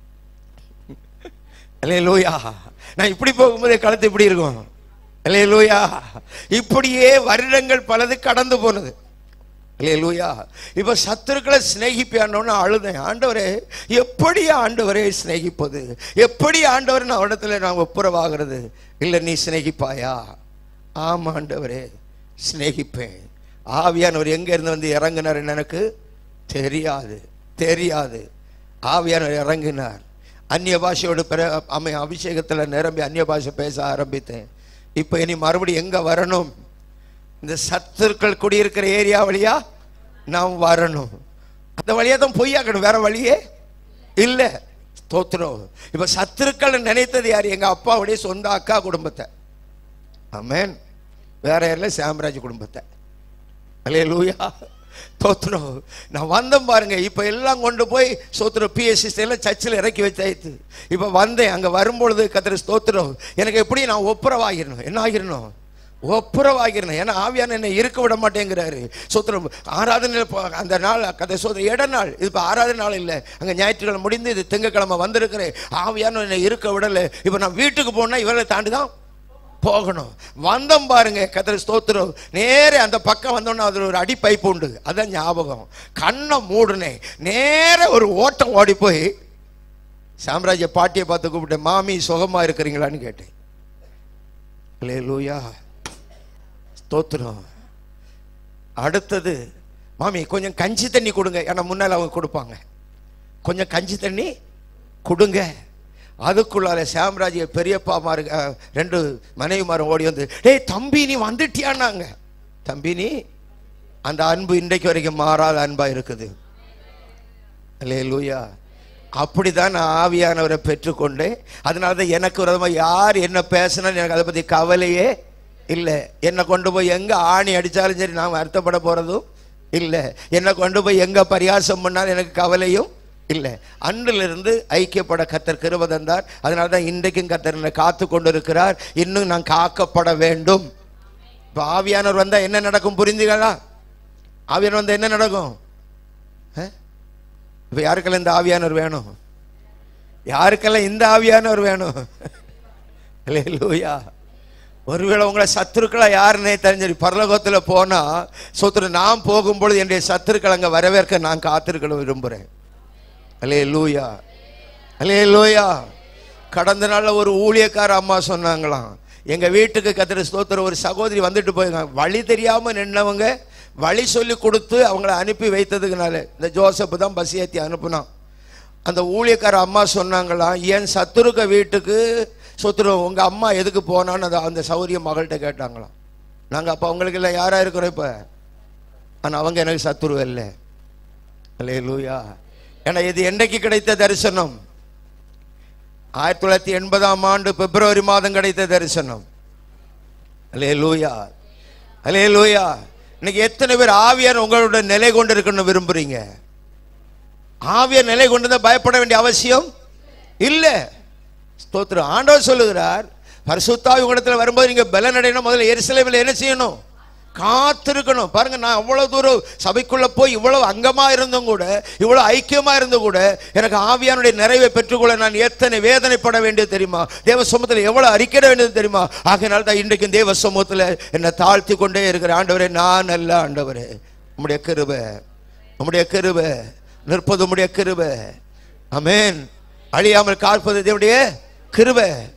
இல்லையே லூயா நான் இப்படி போகும்போது என் கழுத்து இப்படி இருக்கும் இல்லையே லூயா இப்படியே வருடங்கள் பலது கடந்து போனது லூயா இப்ப சத்துருக்களை சிநேகிப்பியானோன்னு அழுதேன் ஆண்டவரே எப்படி ஆண்டவரே சிநேகிப்பது எப்படி ஆண்டவர் நான் இடத்துல நான் ஒப்புரவாகிறது இல்லை நீ சிநேகிப்பாயா ஆமா ஆண்டவரே சிநேகிப்பேன் ஆவியானவர் எங்க இருந்து வந்து இறங்குனார் எனக்கு தெரியாது தெரியாது ஆவியானவர் இறங்கினார் அந்நிய பாஷையோட பிற அமை அபிஷேகத்தில் நிரம்பி அந்நிய பாஷை பேச ஆரம்பித்தேன் இப்போ இனி மறுபடியும் எங்க வரணும் இந்த சத்துருக்கள் குடியிருக்கிற ஏரியா வழியா நாம் வரணும் அந்த வழியா தான் பொய்யாக்கணும் வேற வழியே இல்ல ஸ்தோத்திரம் இப்ப சத்துருக்கள் நினைத்தது யார் எங்க அப்பாவுடைய சொந்த அக்கா குடும்பத்தை ஆமென் வேற யாரில் சாம்ராஜ் குடும்பத்தை அலே லூயா தோத்துறோம் நான் வந்தேன் பாருங்க இப்ப எல்லாம் கொண்டு போய் சோத்திரம் பிஎஸ்சி எல்லாம் சர்ச்சில் இறக்கி வச்சாயித்து இப்ப வந்தேன் அங்க வரும்பொழுது கத்திர ஸ்தோத்திரம் எனக்கு எப்படி நான் ஒப்புரவாகிடணும் என்ன ஆகிடணும் ஒப்புரவாகிடணும் ஏன்னா ஆவியான என்னை இருக்க விட மாட்டேங்கிறாரு சோத்திரம் ஆராதனை போ- அந்த நாள் கதை சோதனை இட நாள் இது இப்போ ஆராதனை நாள் இல்லை அங்கே ஞாயிற்றுக்கிழமை முடிந்து இது திங்கக்கிழமை வந்திருக்கிறேன் ஆவியான என்னை இருக்க விடலை இப்போ நான் வீட்டுக்கு போனால் இவரை தாண்டி தான் போகணும் வந்தோம் பாருங்க கத்திர ஸ்தோத்திரம் நேரே அந்த பக்கம் வந்தோன்னா அதில் ஒரு அடி பைப்பு உண்டு அதான் ஞாபகம் கண்ணை மூடுனேன் நேர ஒரு ஓட்டம் ஓடி போய் சாம்ராஜ்ய பாட்டியை பார்த்து கூப்பிட்டேன் மாமி சுகமா இருக்கிறீங்களான்னு கேட்டேன் லூயா ஸ்தோத்திரம் அடுத்தது மாமி கொஞ்சம் கஞ்சி தண்ணி கொடுங்க ஏன்னா முன்னால் அவங்க கொடுப்பாங்க கொஞ்சம் கஞ்சி தண்ணி கொடுங்க அதுக்குள்ளார சாம்ராஜ் பெரியப்பா மாரு அஹ், ரெண்டு மனைவிமாரும் ஓடி வந்து டேய் தம்பி நீ வந்துட்டியான்னாங்க தம்பி நீ அந்த அன்பு இன்றைக்கு வரைக்கும் மாறாத அன்பா இருக்குது அல்லேலூயா அப்படிதான் நான் ஆவியானவரை பெற்றுக்கொண்டேன் அதனால தான் எனக்கு விரோதமாக யார் என்ன பேசினாலும் எனக்கு அதை பற்றி கவலையே இல்லை என்னை கொண்டு போய் எங்கே ஆணி அடித்தாலும் சரி நான் வருத்தப்பட போகிறதும் இல்லை என்னை கொண்டு போய் எங்கே பரியாசம் பண்ணாலும் எனக்கு கவலையும் இல்லை அன்றிலிருந்து ஐக்கியப்பட கத்தர் கிருபை தந்தார் அதனால தான் இன்றைக்கும் கத்தர் என்னை காத்து கொண்டு இருக்கிறார் இன்னும் நான் காக்கப்பட வேண்டும் இப்போ ஆவியானவர் வந்தால் என்ன நடக்கும் புரிஞ்சுங்களா ஆவியானவர் வந்தால் என்ன நடக்கும் ஆ? இப்ப யாருக்கெல்லாம் இந்த ஆவியானவர் வேணும் யாருக்கெல்லாம் இந்த ஆவியானவர் வேணும் லூயா ஒருவேளை உங்களை சத்துருக்களா யாருன்னே தெரிஞ்சு பரலோகத்துல போனா சொத்துரு நான் போகும்பொழுது என்னுடைய சத்துருக்கள் அங்க வரவேற்க நான் காத்திருக்க விரும்புறேன் அலே லூயா அலே லூயா கடந்த நாள்ல ஒரு ஊழியக்கார அம்மா சொன்னாங்களாம் எங்க வீட்டுக்கு கத்திர ஸ்தோத்திரம் ஒரு சகோதரி வந்துட்டு போயிருங்க வழி தெரியாம நின்னவங்க வழி சொல்லி கொடுத்து அவங்கள அனுப்பி வைத்ததுக்குனால இந்த ஜோசப் தான் பஸ் ஏத்தி அனுப்புனான் அந்த ஊழியக்கார அம்மா சொன்னாங்களாம் என் சத்துருக்க வீட்டுக்கு சொத்துரு உங்க அம்மா எதுக்கு போனான்னு அந்த அந்த சௌரிய மகள்கிட்ட கேட்டாங்களாம் நாங்க அப்ப அவங்களுக்கு எல்லாம் யாரா இருக்கிறோம் இப்ப ஆனா அவங்க எனக்கு சத்துரு இல்லை அல்லே லூயா ஏன்னா இது என்றைக்கு கிடைத்த தரிசனம் ஆயிரத்தி தொள்ளாயிரத்தி எண்பதாம் ஆண்டு பிப்ரவரி மாதம் கிடைத்த தரிசனம் அலே லூயா அலே லூயா இன்னைக்கு எத்தனை பேர் ஆவியார் உங்களோட நிலை கொண்டு இருக்கணும்னு விரும்புறீங்க ஆவியார் நிலை கொண்டு இருந்தா பயப்பட வேண்டிய அவசியம் இல்ல ஸ்தோத்திரம் ஆண்டவர் சொல்லுகிறார் பரிசுத்தாவி உங்களிடத்துல வரும்போது நீங்க பலன் அடையணும் முதல்ல எருசலேமில் என்ன செய்யணும் காத்திருக்கணும் பாருங்க நான் அவ்வளவு தூரம் சபைக்குள்ள போய் இவ்வளவு அங்கமா இருந்தும் கூட இவ்வளவு ஐக்கியமா இருந்தும் கூட எனக்கு ஆவியானுடைய நிறைவை பெற்றுக்கொள்ள நான் எத்தனை வேதனைப்பட வேண்டியது தெரியுமா தேவ சமூகத்தில் எவ்வளவு அறிக்கிட வேண்டியது தெரியுமா ஆகையினால தான் இன்றைக்கும் தேவ சமூகத்தில் என்னை தாழ்த்தி கொண்டே இருக்கிற ஆண்டவரே நான் அல்ல ஆண்டவரே உம்முடைய கிருபை உம்முடைய கிருபை நிற்பது உம்முடைய கிருபை அமேன் அழியாமல் காப்பது தேவனுடைய கிருபை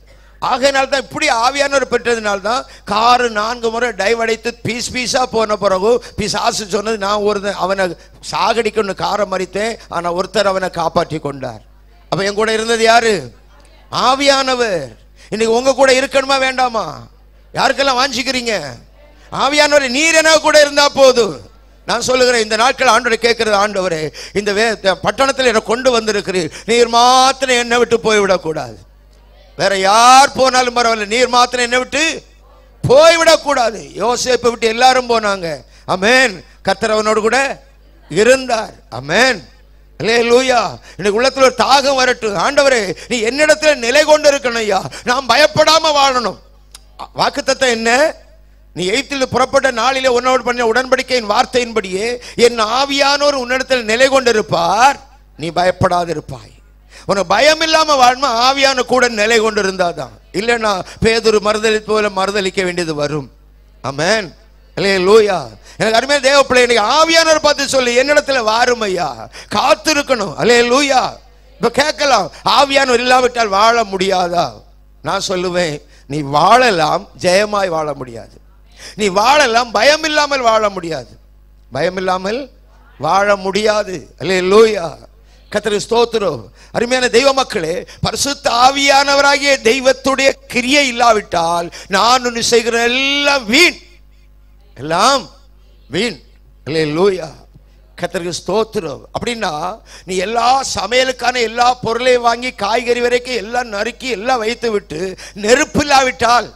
ஆகையினால தான் இப்படி ஆவியானவர் பெற்றதுனால தான் காரு நான்கு முறை டைவ் அடைத்து பீஸ் பீஸா போன பிறகு பிசாசு சொன்னது நான் ஒரு அவனை சாகடிக்கணும் காரை மறித்தேன் ஆனா ஒருத்தர் அவனை காப்பாற்றி கொண்டார் அப்ப என் கூட இருந்தது யாரு ஆவியானவர் இன்னைக்கு உங்க கூட இருக்கணுமா வேண்டாமா யாருக்கெல்லாம் வாஞ்சிக்கிறீங்க ஆவியானவர் நீர் என்ன கூட இருந்தா போதும் நான் சொல்லுகிறேன் இந்த நாட்கள் ஆண்டவரை கேட்கிறது ஆண்டவரே இந்த வே பட்டணத்தில் என்னை கொண்டு வந்திருக்கிறீர் நீர் மாத்திரம் என்னை விட்டு போய்விடக்கூடாது வேற யார் போனாலும் பரவாயில்ல நீர் மாத்திரம் என்னை விட்டு போய்விடக்கூடாது யோசேப்பை விட்டு எல்லாரும் போனாங்க அமேன் கத்தரவனோடு கூட இருந்தார் அமேன் அல்லே லூயா இன்னைக்கு உள்ளத்துல ஒரு தாகம் வரட்டும் ஆண்டவரே நீ என்னிடத்துல நிலை கொண்டு இருக்கணும் ஐயா நான் பயப்படாம வாழணும் வாக்குத்தத்தம் என்ன நீ எய்த்தில் புறப்பட்ட நாளிலே உன்னோடு பண்ண உடன்படிக்கையின் வார்த்தையின்படியே என் ஆவியானோர் உன்னிடத்தில் நிலை கொண்டிருப்பார் நீ பயப்படாதிருப்பாய் உனக்கு பயம் இல்லாம வாழ்மா ஆவியான கூட நிலை கொண்டு இருந்தாதான் இல்லைன்னா பேதொரு மறுதளி போல மறுதளிக்க வேண்டியது வரும் ஆமென் இல்லையே லூயா எனக்கு அருமையான தேவ பிள்ளை எனக்கு ஆவியானவர் பார்த்து சொல்லி என்னிடத்துல வாரும் ஐயா காத்திருக்கணும் அல்லே லூயா இப்ப கேட்கலாம் ஆவியானவர் இல்லாவிட்டால் வாழ முடியாதா நான் சொல்லுவேன் நீ வாழலாம் ஜெயமாய் வாழ முடியாது நீ வாழலாம் பயம் இல்லாமல் வாழ முடியாது பயம் இல்லாமல் வாழ முடியாது அல்லே லூயா கத்திர ஸ்தோத்திரம் அருமையான தெய்வ மக்களே பரிசுத்த ஆவியானவராகிய தெய்வத்துடைய கிரியை இல்லாவிட்டால் நான் ஒன்று செய்கிற எல்லாம் வீண் எல்லாம் வீண் அல்லே லூயா கத்தருக்கு ஸ்தோத்திரம் அப்படின்னா நீ எல்லா சமையலுக்கான எல்லா பொருளையும் வாங்கி காய்கறி வரைக்கும் எல்லாம் நறுக்கி எல்லாம் வைத்து விட்டு நெருப்பு இல்லாவிட்டால்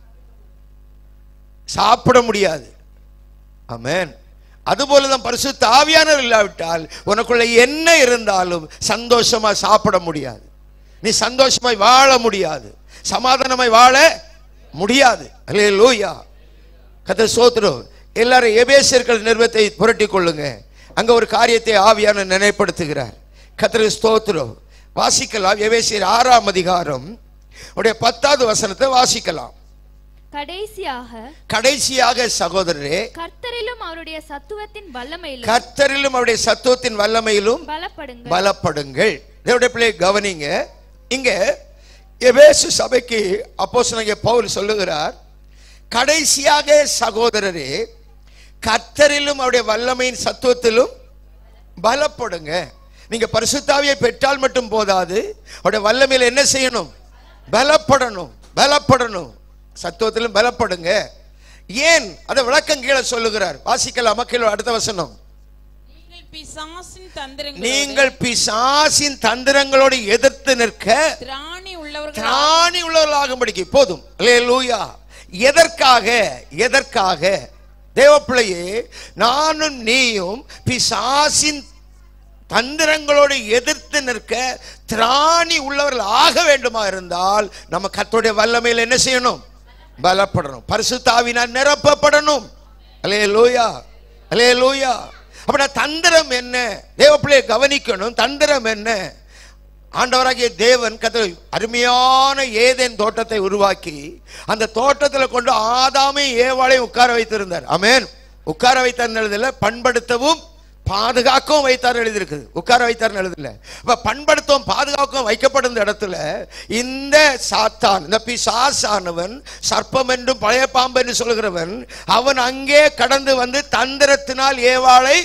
சாப்பிட முடியாது ஆமென் அதுபோல தான் பரிசுத்த ஆவியானவர் இல்லாவிட்டால் உனக்குள்ள என்ன இருந்தாலும் சந்தோஷமா சாப்பிட முடியாது நீ சந்தோஷமாய் வாழ முடியாது சமாதானமாய் வாழ முடியாது அல்லே லூயா கத்த சோத்திரம் எல்லாரும் எபேசியர்கள் நிறுவத்தை புரட்டி கொள்ளுங்க அங்க ஒரு காரியத்தை ஆவியான நினைப்படுத்துகிறார் கத்திர ஸ்தோத்திரம் வாசிக்கலாம் எபேசியர் ஆறாம் அதிகாரம் உடைய பத்தாவது வசனத்தை வாசிக்கலாம் கடைசியாக கடைசியாக சகோதரரே கர்த்தரிலும் அவருடைய சத்துவத்தின் வல்லமையிலும் கர்த்தரிலும் அவருடைய சத்துவத்தின் வல்லமையிலும் பலப்படுங்கள் பலப்படுங்கள் தேவடைய பிள்ளை கவனிங்க இங்க எபேசு சபைக்கு அப்போஸ்தலனாகிய பவுல் சொல்லுகிறார் கடைசியாக சகோதரரே கர்த்தரிலும் அவருடைய வல்லமையின் சத்துவத்திலும் பலப்படுங்க நீங்க பரிசுத்தாவியை பெற்றால் மட்டும் போதாது அவருடைய வல்லமையில என்ன செய்யணும் பலப்படணும் பலப்படணும் சத்துவத்திலும் பலப்படுங்க ஏன் அதை விளக்கம் கீழே சொல்லுகிறார் வாசிக்கலாம் மக்கள் அடுத்த வசனம் நீங்கள் பிசாசின் தந்திரங்களோடு நீங்கள் பிசாசின் தந்திரங்களோடு எதிர்த்து நிற்க திராணி உள்ளவர்கள் திராணி உள்ளவர்களாகும்படிக்கு போதும் அல்லேலூயா எதற்காக எதற்காக தேவப்பிள்ளையே நானும் நீயும் பிசாசின் தந்திரங்களோடு எதிர்த்து நிற்க திராணி உள்ளவர்கள் ஆக வேண்டுமா இருந்தால் நம்ம கர்த்தருடைய வல்லமையில் என்ன செய்யணும் பலப்படணும் பரிசுத்தாவினால் நிரப்பப்படணும் அலே லூயா அலே லூயா அப்படின்னா தந்திரம் என்ன தேவப்பிள்ளையை கவனிக்கணும் தந்திரம் என்ன ஆண்டவராகிய தேவன் கதை அருமையான ஏதேன் தோட்டத்தை உருவாக்கி அந்த தோட்டத்தில் கொண்டு ஆதாமை ஏவாளையும் உட்கார வைத்திருந்தார் ஆமென் உட்கார வைத்தார் எழுதல பண்படுத்தவும் பாதுகாக்கவும் வைத்தார் எழுதியிருக்குது உட்கார வைத்தார் எழுதல அப்ப பண்படுத்தவும் பாதுகாக்கவும் வைக்கப்படும் இடத்துல இந்த சாத்தான் இந்த பிசாசானவன் சர்ப்பம் என்றும் பழைய பாம்பு என்று சொல்கிறவன் அவன் அங்கே கடந்து வந்து தந்திரத்தினால் ஏவாளை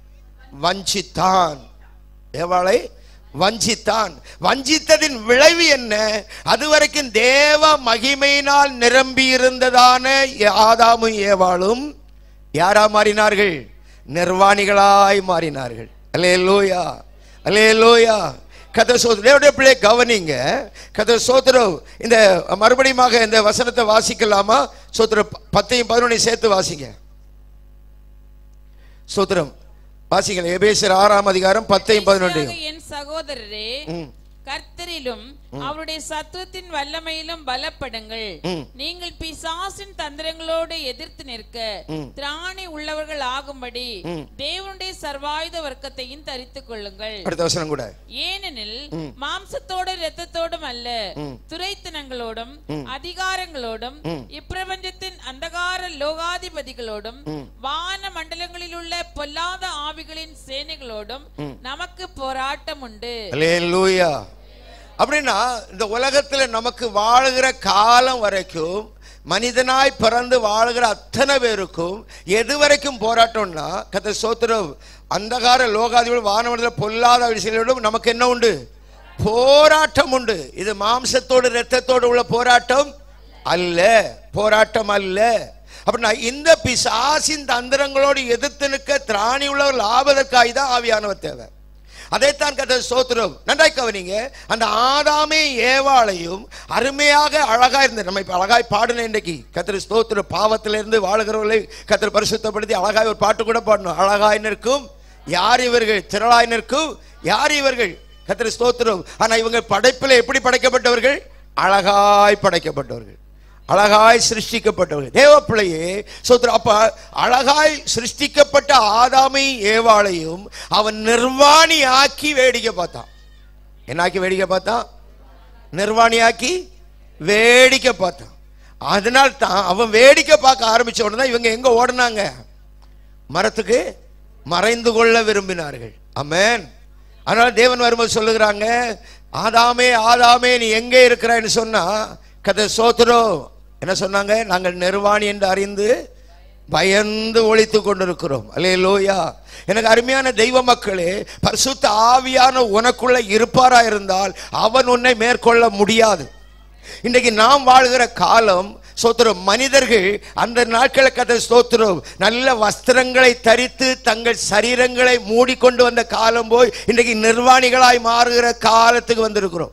வஞ்சித்தான் ஏவாளை வஞ்சித்தான் வஞ்சித்ததின் விளைவு என்ன அதுவரைக்கும் தேவ மகிமையினால் நிரம்பி இருந்ததான ஆதாமும் ஏவாளும் யாரா மாறினார்கள் நிர்வாணிகளாய் மாறினார்கள் அலே லோயா அலே லோயா கதை சோதரோடைய பிள்ளை கவனிங்க கதை சோதரோ இந்த மறுபடியுமாக இந்த வசனத்தை வாசிக்கலாமா சோதர பத்தையும் பதினொன்னையும் சேர்த்து வாசிங்க சோத்திரம் வாசிங்கள் எபேசர் ஆறாம் அதிகாரம் பத்தையும் பதினொன்றையும் கடைசியாக என் சகோதரரே ம். கர்த்தரிலும் அவருடைய சத்துவத்தின் வல்லமையிலும் பலப்படுங்கள் ம். நீங்கள் பிசாசின் தந்திரங்களோடு எதிர்த்து நிற்க திராணி உள்ளவர்கள் ஆகும்படி தேவனுடைய சர்வாயுத வர்க்கத்தையும் தரித்துக் கொள்ளுங்கள் அடுத்த வசனம் கூட ஏனெனில் மாம்சத்தோடும் இரத்தத்தோடும் அல்ல துரைத்தனங்களோடும் அதிகாரங்களோடும் இப்பிரபஞ்சத்தின் அந்தகார லோகாதிபதிகளோடும் வான மண்டலங்களில் உள்ள பொல்லாத ஆவிகளின் சேனைகளோடும் நமக்கு போராட்டம் உண்டு அல்லேலூயா அப்படின்னா இந்த உலகத்துல நமக்கு வாழுகிற காலம் வரைக்கும் மனிதனாய் பிறந்து வாழுகிற அத்தனை பேருக்கும் எது வரைக்கும் போராட்டம்னா கத்த சோத்திரம் அந்தகார லோகாதிபதி வானவர்கள் பொல்லாத விஷயங்களோடும் நமக்கு என்ன உண்டு போராட்டம் உண்டு இது மாம்சத்தோடு இரத்தத்தோடு உள்ள போராட்டம் அல்ல போராட்டம் அல்ல அப்படின்னா இந்த பிசாசின் தந்திரங்களோடு எதிர்த்து நிற்க திராணி உள்ளவர் லாபதற்காய் தான் ஆவியானவர் தேவை அதைத்தான் கத்த சோத்திரம் நன்றாய் கவனிங்க அந்த ஆதாமே ஏவாளையும் அருமையாக அழகா இருந்தது நம்ம இப்ப அழகாய் பாடின இன்னைக்கு கத்திர ஸ்தோத்திர பாவத்திலிருந்து வாழுகிறவர்களை கத்திர பரிசுத்தப்படுத்தி அழகாய் ஒரு பாட்டு கூட பாடணும் அழகாய் நிற்கும் யார் இவர்கள் திரளாய் நிற்கும் யார் இவர்கள் கத்திர ஸ்தோத்திரம் ஆனா இவங்க படைப்பில் எப்படி படைக்கப்பட்டவர்கள் அழகாய் படைக்கப்பட்டவர்கள் அழகாய் சிருஷ்டிக்கப்பட்டவர்கள் தேவ பிள்ளையே சோத்திரம் அப்ப அழகாய் சிருஷ்டிக்கப்பட்ட ஆதாமை ஏவாளையும் அவன் நிர்வாணி ஆக்கி வேடிக்கை பார்த்தான் என்னாக்கி வேடிக்கை பார்த்தான் நிர்வாணியாக்கி வேடிக்கை பார்த்தான் அதனால் தான் அவன் வேடிக்கை பார்க்க ஆரம்பிச்ச உடனே தான் இவங்க எங்க ஓடுனாங்க மரத்துக்கு மறைந்து கொள்ள விரும்பினார்கள் அமேன் அதனால தேவன் வரும்போது சொல்லுகிறாங்க ஆதாமே ஆதாமே நீ எங்கே இருக்கிறான்னு சொன்னா கதை சோத்துரோ என்ன சொன்னாங்க நாங்கள் நிர்வாணி என்று அறிந்து பயந்து ஒழித்து கொண்டிருக்கிறோம் அல்லே லோயா எனக்கு அருமையான தெய்வ மக்களே பரிசுத்த ஆவியான உனக்குள்ள இருப்பாரா இருந்தால் அவன் உன்னை மேற்கொள்ள முடியாது இன்றைக்கு நாம் வாழ்கிற காலம் சோத்திரம் மனிதர்கள் அந்த நாட்களை கதை ஸ்தோத்திரம் நல்ல வஸ்திரங்களை தரித்து தங்கள் சரீரங்களை மூடிக்கொண்டு வந்த காலம் போய் இன்றைக்கு நிர்வாணிகளாய் மாறுகிற காலத்துக்கு வந்திருக்கிறோம்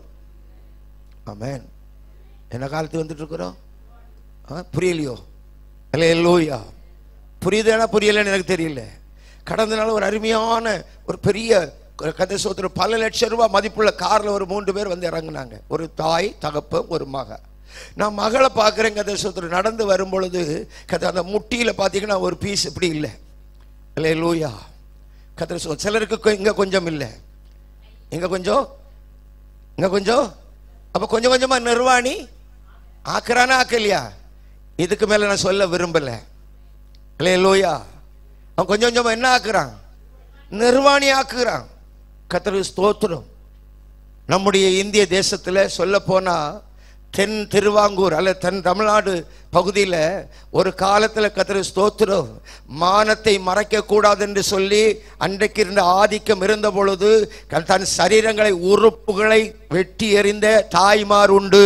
ஆமென் என்ன காலத்துக்கு வந்துட்டு இருக்கிறோம் ஆ, புரியலையோ அல்ல லோயா புரியுதுன்னா புரியலன்னு எனக்கு தெரியல கடந்த நாள் ஒரு அருமையான ஒரு பெரிய கதை சோத்திர பல லட்சம் ரூபாய் மதிப்புள்ள கார்ல ஒரு மூன்று பேர் வந்து இறங்குனாங்க ஒரு தாய் தகப்பு ஒரு மக நான் மகளை பார்க்குறேன் கதை சோத்திர நடந்து வரும் பொழுது கதை அந்த முட்டியில பார்த்தீங்கன்னா ஒரு பீஸ் இப்படி இல்லை இல்லை லூயா கத்திர சோ சிலருக்கு கொ- இங்க கொஞ்சம் இல்லை இங்க கொஞ்சம் இங்க கொஞ்சம் அப்ப கொஞ்சம் கொஞ்சமா நிர்வாணி ஆக்குறானா ஆக்கலையா இதுக்கு மேல நான் சொல்ல விரும்பல இல்லையா லோயா அவன் கொஞ்சம் கொஞ்சமா என்ன ஆக்குறான் நிர்வாணி ஆக்குறான் கத்திர ஸ்தோத்திரம் நம்முடைய இந்திய தேசத்துல சொல்ல போனா தென் திருவாங்கூர் அல்ல தென் தமிழ்நாடு பகுதியில் ஒரு காலத்துல கத்திர ஸ்தோத்திரம் மானத்தை மறைக்க கூடாது என்று சொல்லி அன்றைக்கு இருந்த ஆதிக்கம் இருந்த பொழுது க- தன் சரீரங்களை உறுப்புகளை வெட்டி எறிந்த தாய்மார் உண்டு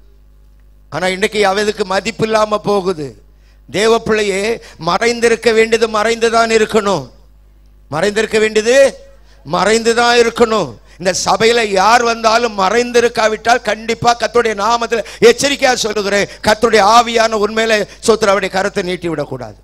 ஆனா இன்னைக்கு அவதுக்கு மதிப்பு இல்லாம போகுது தேவ பிள்ளையே மறைந்திருக்க வேண்டியது மறைந்துதான் இருக்கணும் மறைந்திருக்க வேண்டியது மறைந்துதான் இருக்கணும் இந்த சபையில யார் வந்தாலும் மறைந்திருக்காவிட்டால் கண்டிப்பா கர்த்தருடைய நாமத்தில் எச்சரிக்கையா சொல்லுகிறேன் கர்த்தருடைய ஆவியான உண்மையில சோத்திர அவருடைய கரத்தை நீட்டி விடக்கூடாது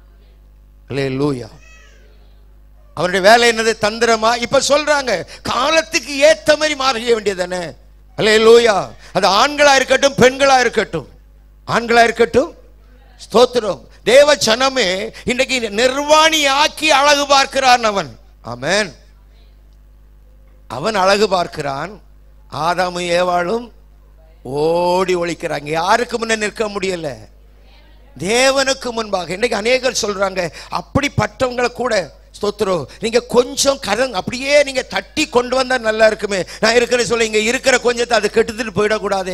லூயா அவருடைய வேலை என்னது தந்திரமா இப்ப சொல்றாங்க காலத்துக்கு ஏத்த மாதிரி மாற வேண்டியதானே அல்ல லூயா அது ஆண்களா இருக்கட்டும் பெண்களா இருக்கட்டும் ஆண்களா இருக்கட்டும் ஸ்தோத்திரம் தேவ ஜனமே இன்னைக்கு நிர்வாணி ஆக்கி அழகு பார்க்கிறான் அவன் ஆமென் அவன் அழகு பார்க்கிறான் ஆதாமும் ஏவாளும் ஓடி ஒழிக்கிறாங்க யாருக்கு முன்ன நிற்க முடியல தேவனுக்கு முன்பாக இன்னைக்கு அநேகர் சொல்றாங்க அப்படிப்பட்டவங்களை கூட ஸ்தோத்திரம் நீங்க கொஞ்சம் கரங் அப்படியே நீங்க தட்டி கொண்டு வந்தா நல்லா இருக்குமே நான் இருக்கிற சொல்ல இங்க இருக்கிற கொஞ்சத்தை அது கெடுத்துட்டு போயிடக்கூடாதே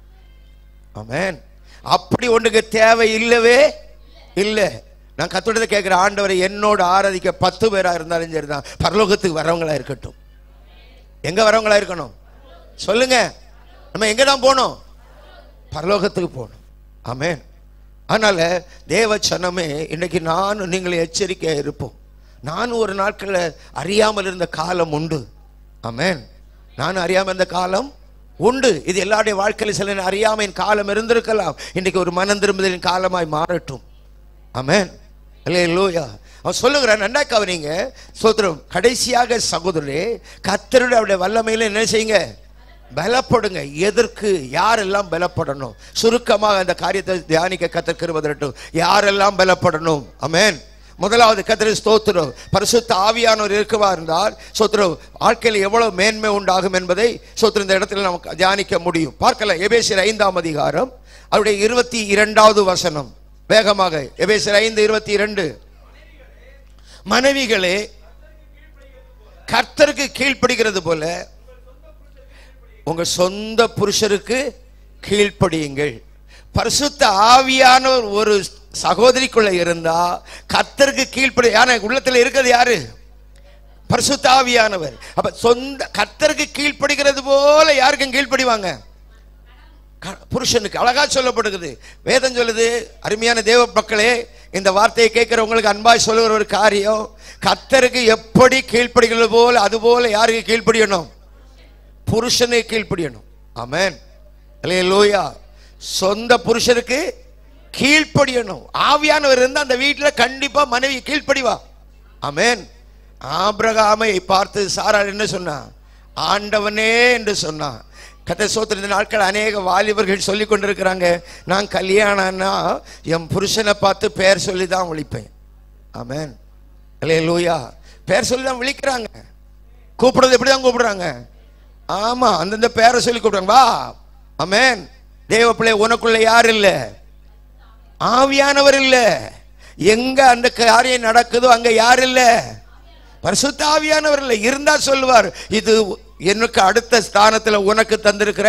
ஆமென் அப்படி ஒண்ணுக்கு தேவை இல்லவே இல்லை நான் கத்தோட கேட்கிற ஆண்டவரை என்னோட ஆராதிக்க பத்து பேரா இருந்தாலும் சரிதான் பரலோகத்துக்கு வரவங்களா இருக்கட்டும் எங்க வரவங்களா இருக்கணும் சொல்லுங்க நம்ம எங்க தான் போகணும் பரலோகத்துக்கு போகணும் ஆமென் அதனால தேவ சனமே இன்னைக்கு நானும் நீங்கள் எச்சரிக்கையா இருப்போம் நானும் ஒரு நாட்கள்ல அறியாமல் இருந்த காலம் உண்டு ஆமென் நானும் அறியாமல் இருந்த காலம் உண்டு இது எல்லாருடைய வாழ்க்கையில் சில நேரம் அறியாமையின் காலம் இருந்திருக்கலாம் இன்னைக்கு ஒரு மனம் திரும்புதலின் காலமாய் மாறட்டும் ஆமென் அல்லேலூயா அவன் சொல்லுகிறான் நன்னா கவனிங்க சோத்திரம் கடைசியாக சகோதரரே கத்தருடைய அவருடைய வல்லமையில என்ன செய்யுங்க பலப்படுங்க எதற்கு யாரெல்லாம் பலப்படணும் சுருக்கமாக அந்த காரியத்தை தியானிக்க கத்திருக்கிறவதட்டும் யாரெல்லாம் பலப்படணும் ஆமென் முதலாவது கத்திர ஸ்தோத்திரம் பரிசுத்த ஆவியானவர் இருக்கவா இருந்தால் சோத்திரம் வாழ்க்கையில் எவ்வளவு மேன்மை உண்டாகும் என்பதை சோத்திரம் இந்த இடத்துல நமக்கு தியானிக்க முடியும் பார்க்கலாம் எபேசியர் ஐந்தாம் அதிகாரம் அவருடைய இருபத்தி இரண்டாவது வசனம் வேகமாக எபேசியர் ஐந்து இருபத்தி இரண்டு மனைவிகளே கர்த்தருக்கு கீழ்ப்படுகிறது போல உங்க சொந்த புருஷருக்கு கீழ்ப்படியுங்கள் பரிசுத்த ஆவியானவர் ஒரு சகோதரிக்குள்ள இருந்தா கர்த்தருக்கு கீழ்ப்படி யானை உள்ளத்துல இருக்கிறது யாரு பரிசுத்த ஆவியானவர் அப்ப சொந்த கர்த்தருக்கு கீழ்ப்படுகிறது போல யாருக்கும் கீழ்ப்படிவாங்க க- புருஷனுக்கு அழகா சொல்லப்படுகிறது வேதம் சொல்லுது அருமையான தேவ மக்களே இந்த வார்த்தையை கேட்கிறவங்களுக்கு அன்பாய் சொல்லுகிற ஒரு காரியம் கர்த்தருக்கு எப்படி கீழ்ப்படுகிறது போல அது போல யாருக்கு கீழ்ப்படியணும் புருஷனுக்கு கீழ்ப்படியணும் ஆமென் லோயா சொந்த புருஷனுக்கு கீழ்ப்படியணும் ஆவியானவர் இருந்தா அந்த வீட்டுல கண்டிப்பா மனைவி கீழ்ப்படிவா ஆமென் ஆபிரகாமை பார்த்து சாரா என்ன சொன்னா ஆண்டவனே என்று சொன்னா கதை சோத்திர இந்த நாட்கள் அநேக வாலிபர்கள் சொல்லி கொண்டிருக்கிறாங்க நான் கல்யாணம்னா என் புருஷனை பார்த்து பெயர் சொல்லி தான் விழிப்பேன் ஆமென் அல்லே லூயா பெயர் சொல்லி தான் விழிக்கிறாங்க கூப்பிடுறது எப்படி தான் கூப்பிடுறாங்க ஆமா அந்தந்த பேரை சொல்லி கூப்பிடுறாங்க வா ஆமென் தேவ பிள்ளை உனக்குள்ள யார் இல்ல ஆவியானவர் இல்ல எங்க அந்த காரியம் நடக்குதோ அங்க யார் இல்ல பரிசுத்த ஆவியானவர் இல்ல இருந்தா சொல்லுவார் இது எனக்கு அடுத்த ஸ்தானத்துல உனக்கு தந்திருக்கிற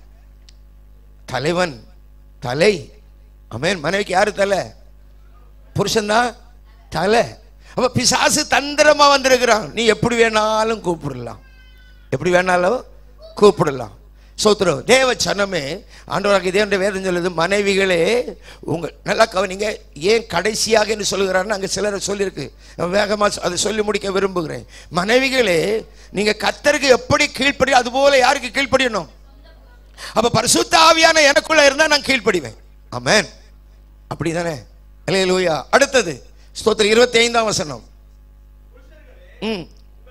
தலைவன் தலை ஆமென் மனைவிக்கு யாரு தலை புருஷன்தான் தலை அப்ப பிசாசு தந்திரமா வந்திருக்கிறான் நீ எப்படி வேணாலும் கூப்பிடலாம் எப்படி வேணாலும் கூப்பிடலாம் சோத்திரம் தேவ சனமே ஆண்டவராக தேவனுடைய வேதம் சொல்லுது மனைவிகளே உங்க நல்லா கவனிங்க ஏன் கடைசியாக என்று சொல்லுகிறான்னு அங்க சிலர் சொல்லியிருக்கு நான் வேகமா அதை சொல்லி முடிக்க விரும்புகிறேன் மனைவிகளே நீங்க கத்தருக்கு எப்படி கீழ்ப்படி அது போல யாருக்கு கீழ்ப்படியணும் அப்ப பரிசுத்த ஆவியான எனக்குள்ள இருந்தா நான் கீழ்ப்படிவேன் ஆமென் அப்படிதானே அல்லேலூயா அடுத்தது ஸ்தோத்திரம் இருபத்தி ஐந்தாம் வசனம் ம்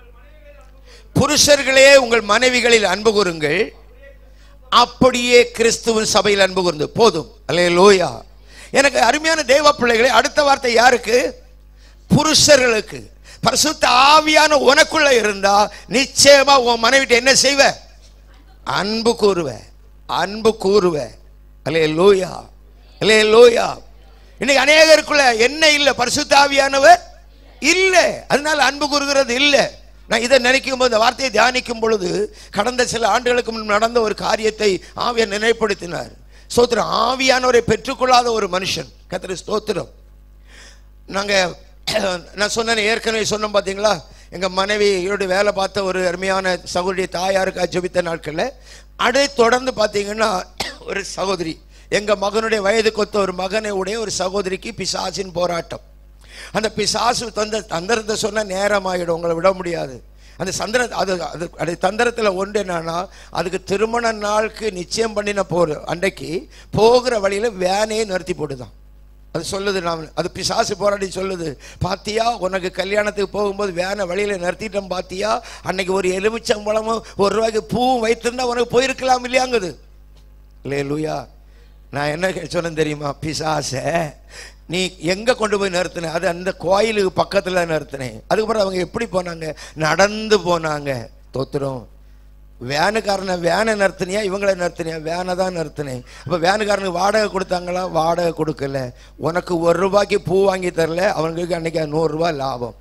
புருஷர்களே உங்கள் மனைவிகளில் அன்பு கூறுங்கள் அப்படியே கிறிஸ்துவின் சபையில் அன்பு கூர்ந்து போதும் அல்லேலூயா எனக்கு அருமையான தேவ பிள்ளைகளே அடுத்த வார்த்தை யாருக்கு புருஷர்களுக்கு பரிசுத்த ஆவியான உனக்குள்ள இருந்தா நிச்சயமா உன் மனைவிட்ட என்ன செய்வ அன்பு கூறுவ அன்பு கூறுவ அல்லே லோயா அல்லே லோயா இன்னைக்கு அநேகருக்குள்ள என்ன இல்லை பரிசுத்த ஆவியானவர் இல்லை அதனால அன்பு கூறுகிறது இல்லை நான் இதை நினைக்கும் போது இந்த வார்த்தையை தியானிக்கும் பொழுது கடந்த சில ஆண்டுகளுக்கு முன் நடந்த ஒரு காரியத்தை ஆவியார் நினைப்படுத்தினார் ஸ்தோத்திரம் ஆவியானவரை பெற்றுக்கொள்ளாத ஒரு மனுஷன் கத்திர ஸ்தோத்திரம் நாங்க நான் சொன்னேன் ஏற்கனவே சொன்னோம் பார்த்தீங்களா எங்க மனைவியோட வேலை பார்த்த ஒரு அருமையான சகோதரி தாயாருக்கு ஜெபித்த நாட்கள்ல அதை தொடர்ந்து பார்த்தீங்கன்னா ஒரு சகோதரி எங்க மகனுடைய வயதுக்கு ஒத்த ஒரு மகனை உடைய ஒரு சகோதரிக்கு பிசாசின் போராட்டம் அந்த பிசாசு தந்த தந்திரத்தை சொன்ன நேரமாயிடும் உங்களை விட முடியாது அந்த சந்திர அது அது அது தந்திரத்தில் ஒன்று என்னன்னா அதுக்கு திருமண நாளுக்கு நிச்சயம் பண்ணின போகிற அன்றைக்கு போகிற வழியில் வேனையே நிறுத்தி போட்டுதான் அது சொல்லுது நான் அது பிசாசு போராடி சொல்லுது பாத்தியா உனக்கு கல்யாணத்துக்கு போகும்போது வேனை வழியில நிறுத்திட்டோம் பாத்தியா அன்னைக்கு ஒரு எலுமிச்சம்பழமும் ஒரு ரூபாய்க்கு பூவும் வைத்திருந்தா உனக்கு போயிருக்கலாம் இல்லையாங்குது இல்லையே லூயா நான் என்ன சொன்னேன் தெரியுமா பிசாச நீ எங்க கொண்டு போய் நிறுத்தின அது அந்த கோயிலுக்கு பக்கத்துல நிறுத்தினேன் அதுக்கப்புறம் அவங்க எப்படி போனாங்க நடந்து போனாங்க தோத்துறோம் வேனுக்காரனை வேனை நிறுத்தினியா இவங்களை நிறுத்தினியா வேனை தான் நிறுத்தினேன் அப்போ வேனுக்காரனுக்கு வாடகை கொடுத்தாங்களா வாடகை கொடுக்கல உனக்கு ஒரு ரூபாய்க்கு பூ வாங்கி தரல அவங்களுக்கு அன்னைக்கு நூறுரூவா லாபம்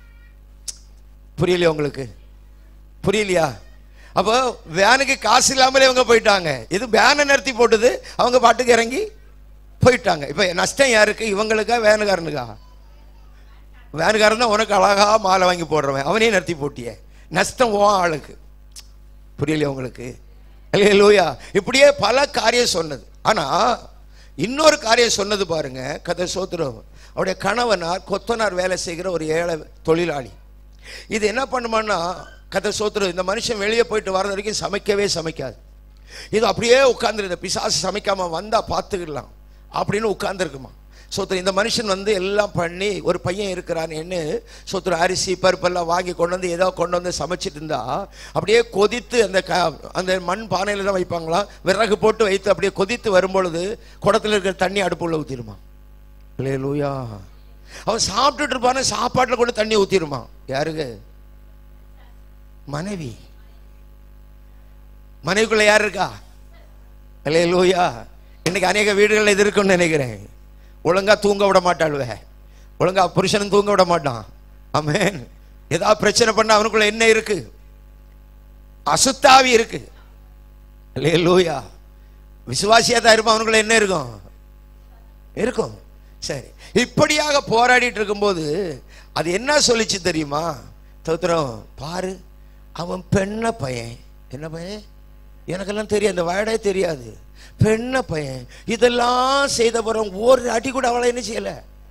புரியலையா உங்களுக்கு புரியலையா அப்போ வேனுக்கு காசு இல்லாமலே இவங்க போயிட்டாங்க இது வேனை நிறுத்தி போட்டது அவங்க பாட்டுக்கு இறங்கி போயிட்டாங்க இப்போ நஷ்டம் யாருக்கு இவங்களுக்கா வேனுக்காரனுக்கா வேனுக்காரன் தான் உனக்கு அழகா மாலை வாங்கி போடுறவன் அவனே நிறுத்தி போட்டியே நஷ்டம் ஓ ஆளுக்கு புரியலையா உங்களுக்கு லூயா இப்படியே பல காரியம் சொன்னது ஆனா இன்னொரு காரியம் சொன்னது பாருங்க கதை சோத்துரம் அவருடைய கணவனார் கொத்தனார் வேலை செய்கிற ஒரு ஏழை தொழிலாளி இது என்ன பண்ணுமான்னா கதை சோத்துரம் இந்த மனுஷன் வெளியே போயிட்டு வர்றது வரைக்கும் சமைக்கவே சமைக்காது இது அப்படியே உட்கார்ந்துருந்த பிசாசு சமைக்காம வந்தா பார்த்துக்கலாம் அப்படின்னு உட்கார்ந்துருக்குமா சோத்திரம் இந்த மனுஷன் வந்து எல்லாம் பண்ணி ஒரு பையன் இருக்கிறான்னு சோத்திரம் அரிசி பருப்பெல்லாம் வாங்கி கொண்டு வந்து ஏதோ கொண்டு வந்து சமைச்சிட்டு இருந்தா அப்படியே கொதித்து அந்த க அந்த மண் பானையில தான் வைப்பாங்களாம் விறகு போட்டு வைத்து அப்படியே கொதித்து வரும்பொழுது குடத்துல இருக்கிற தண்ணி அடுப்புள்ள ஊத்திருமா இல்லையே லூயா அவன் சாப்பிட்டுட்டு இருப்பான சாப்பாட்டில் கொண்டு தண்ணி ஊத்திருமா யாருக்கு மனைவி மனைவிக்குள்ள யார் இருக்கா இல்லையே லூயா இன்னைக்கு அநேக வீடுகளில் இது இருக்குன்னு நினைக்கிறேன் ஒழுங்கா தூங்க விட மாட்டாளுவ ஒழுங்கா புருஷனும் தூங்க விட மாட்டான் ஆமென் ஏதாவது பிரச்சனை பண்ண அவனுக்குள்ள என்ன இருக்கு அசுத்தாவி இருக்கு அல்லேலூயா விசுவாசியா தான் இருப்பான் அவனுக்குள்ள என்ன இருக்கும் இருக்கும் சரி இப்படியாக போராடிட்டு இருக்கும்போது அது என்ன சொல்லிச்சு தெரியுமா தோத்திரம் பாரு அவன் பெண்ண பையன் என்ன பையன் எனக்கெல்லாம் தெரியாது அந்த வேடே தெரியாது பெண்ண பையன் இதெல்லாம் செய்த பிறகு ஒரு அடி கூட அவளை என்ன செய்யல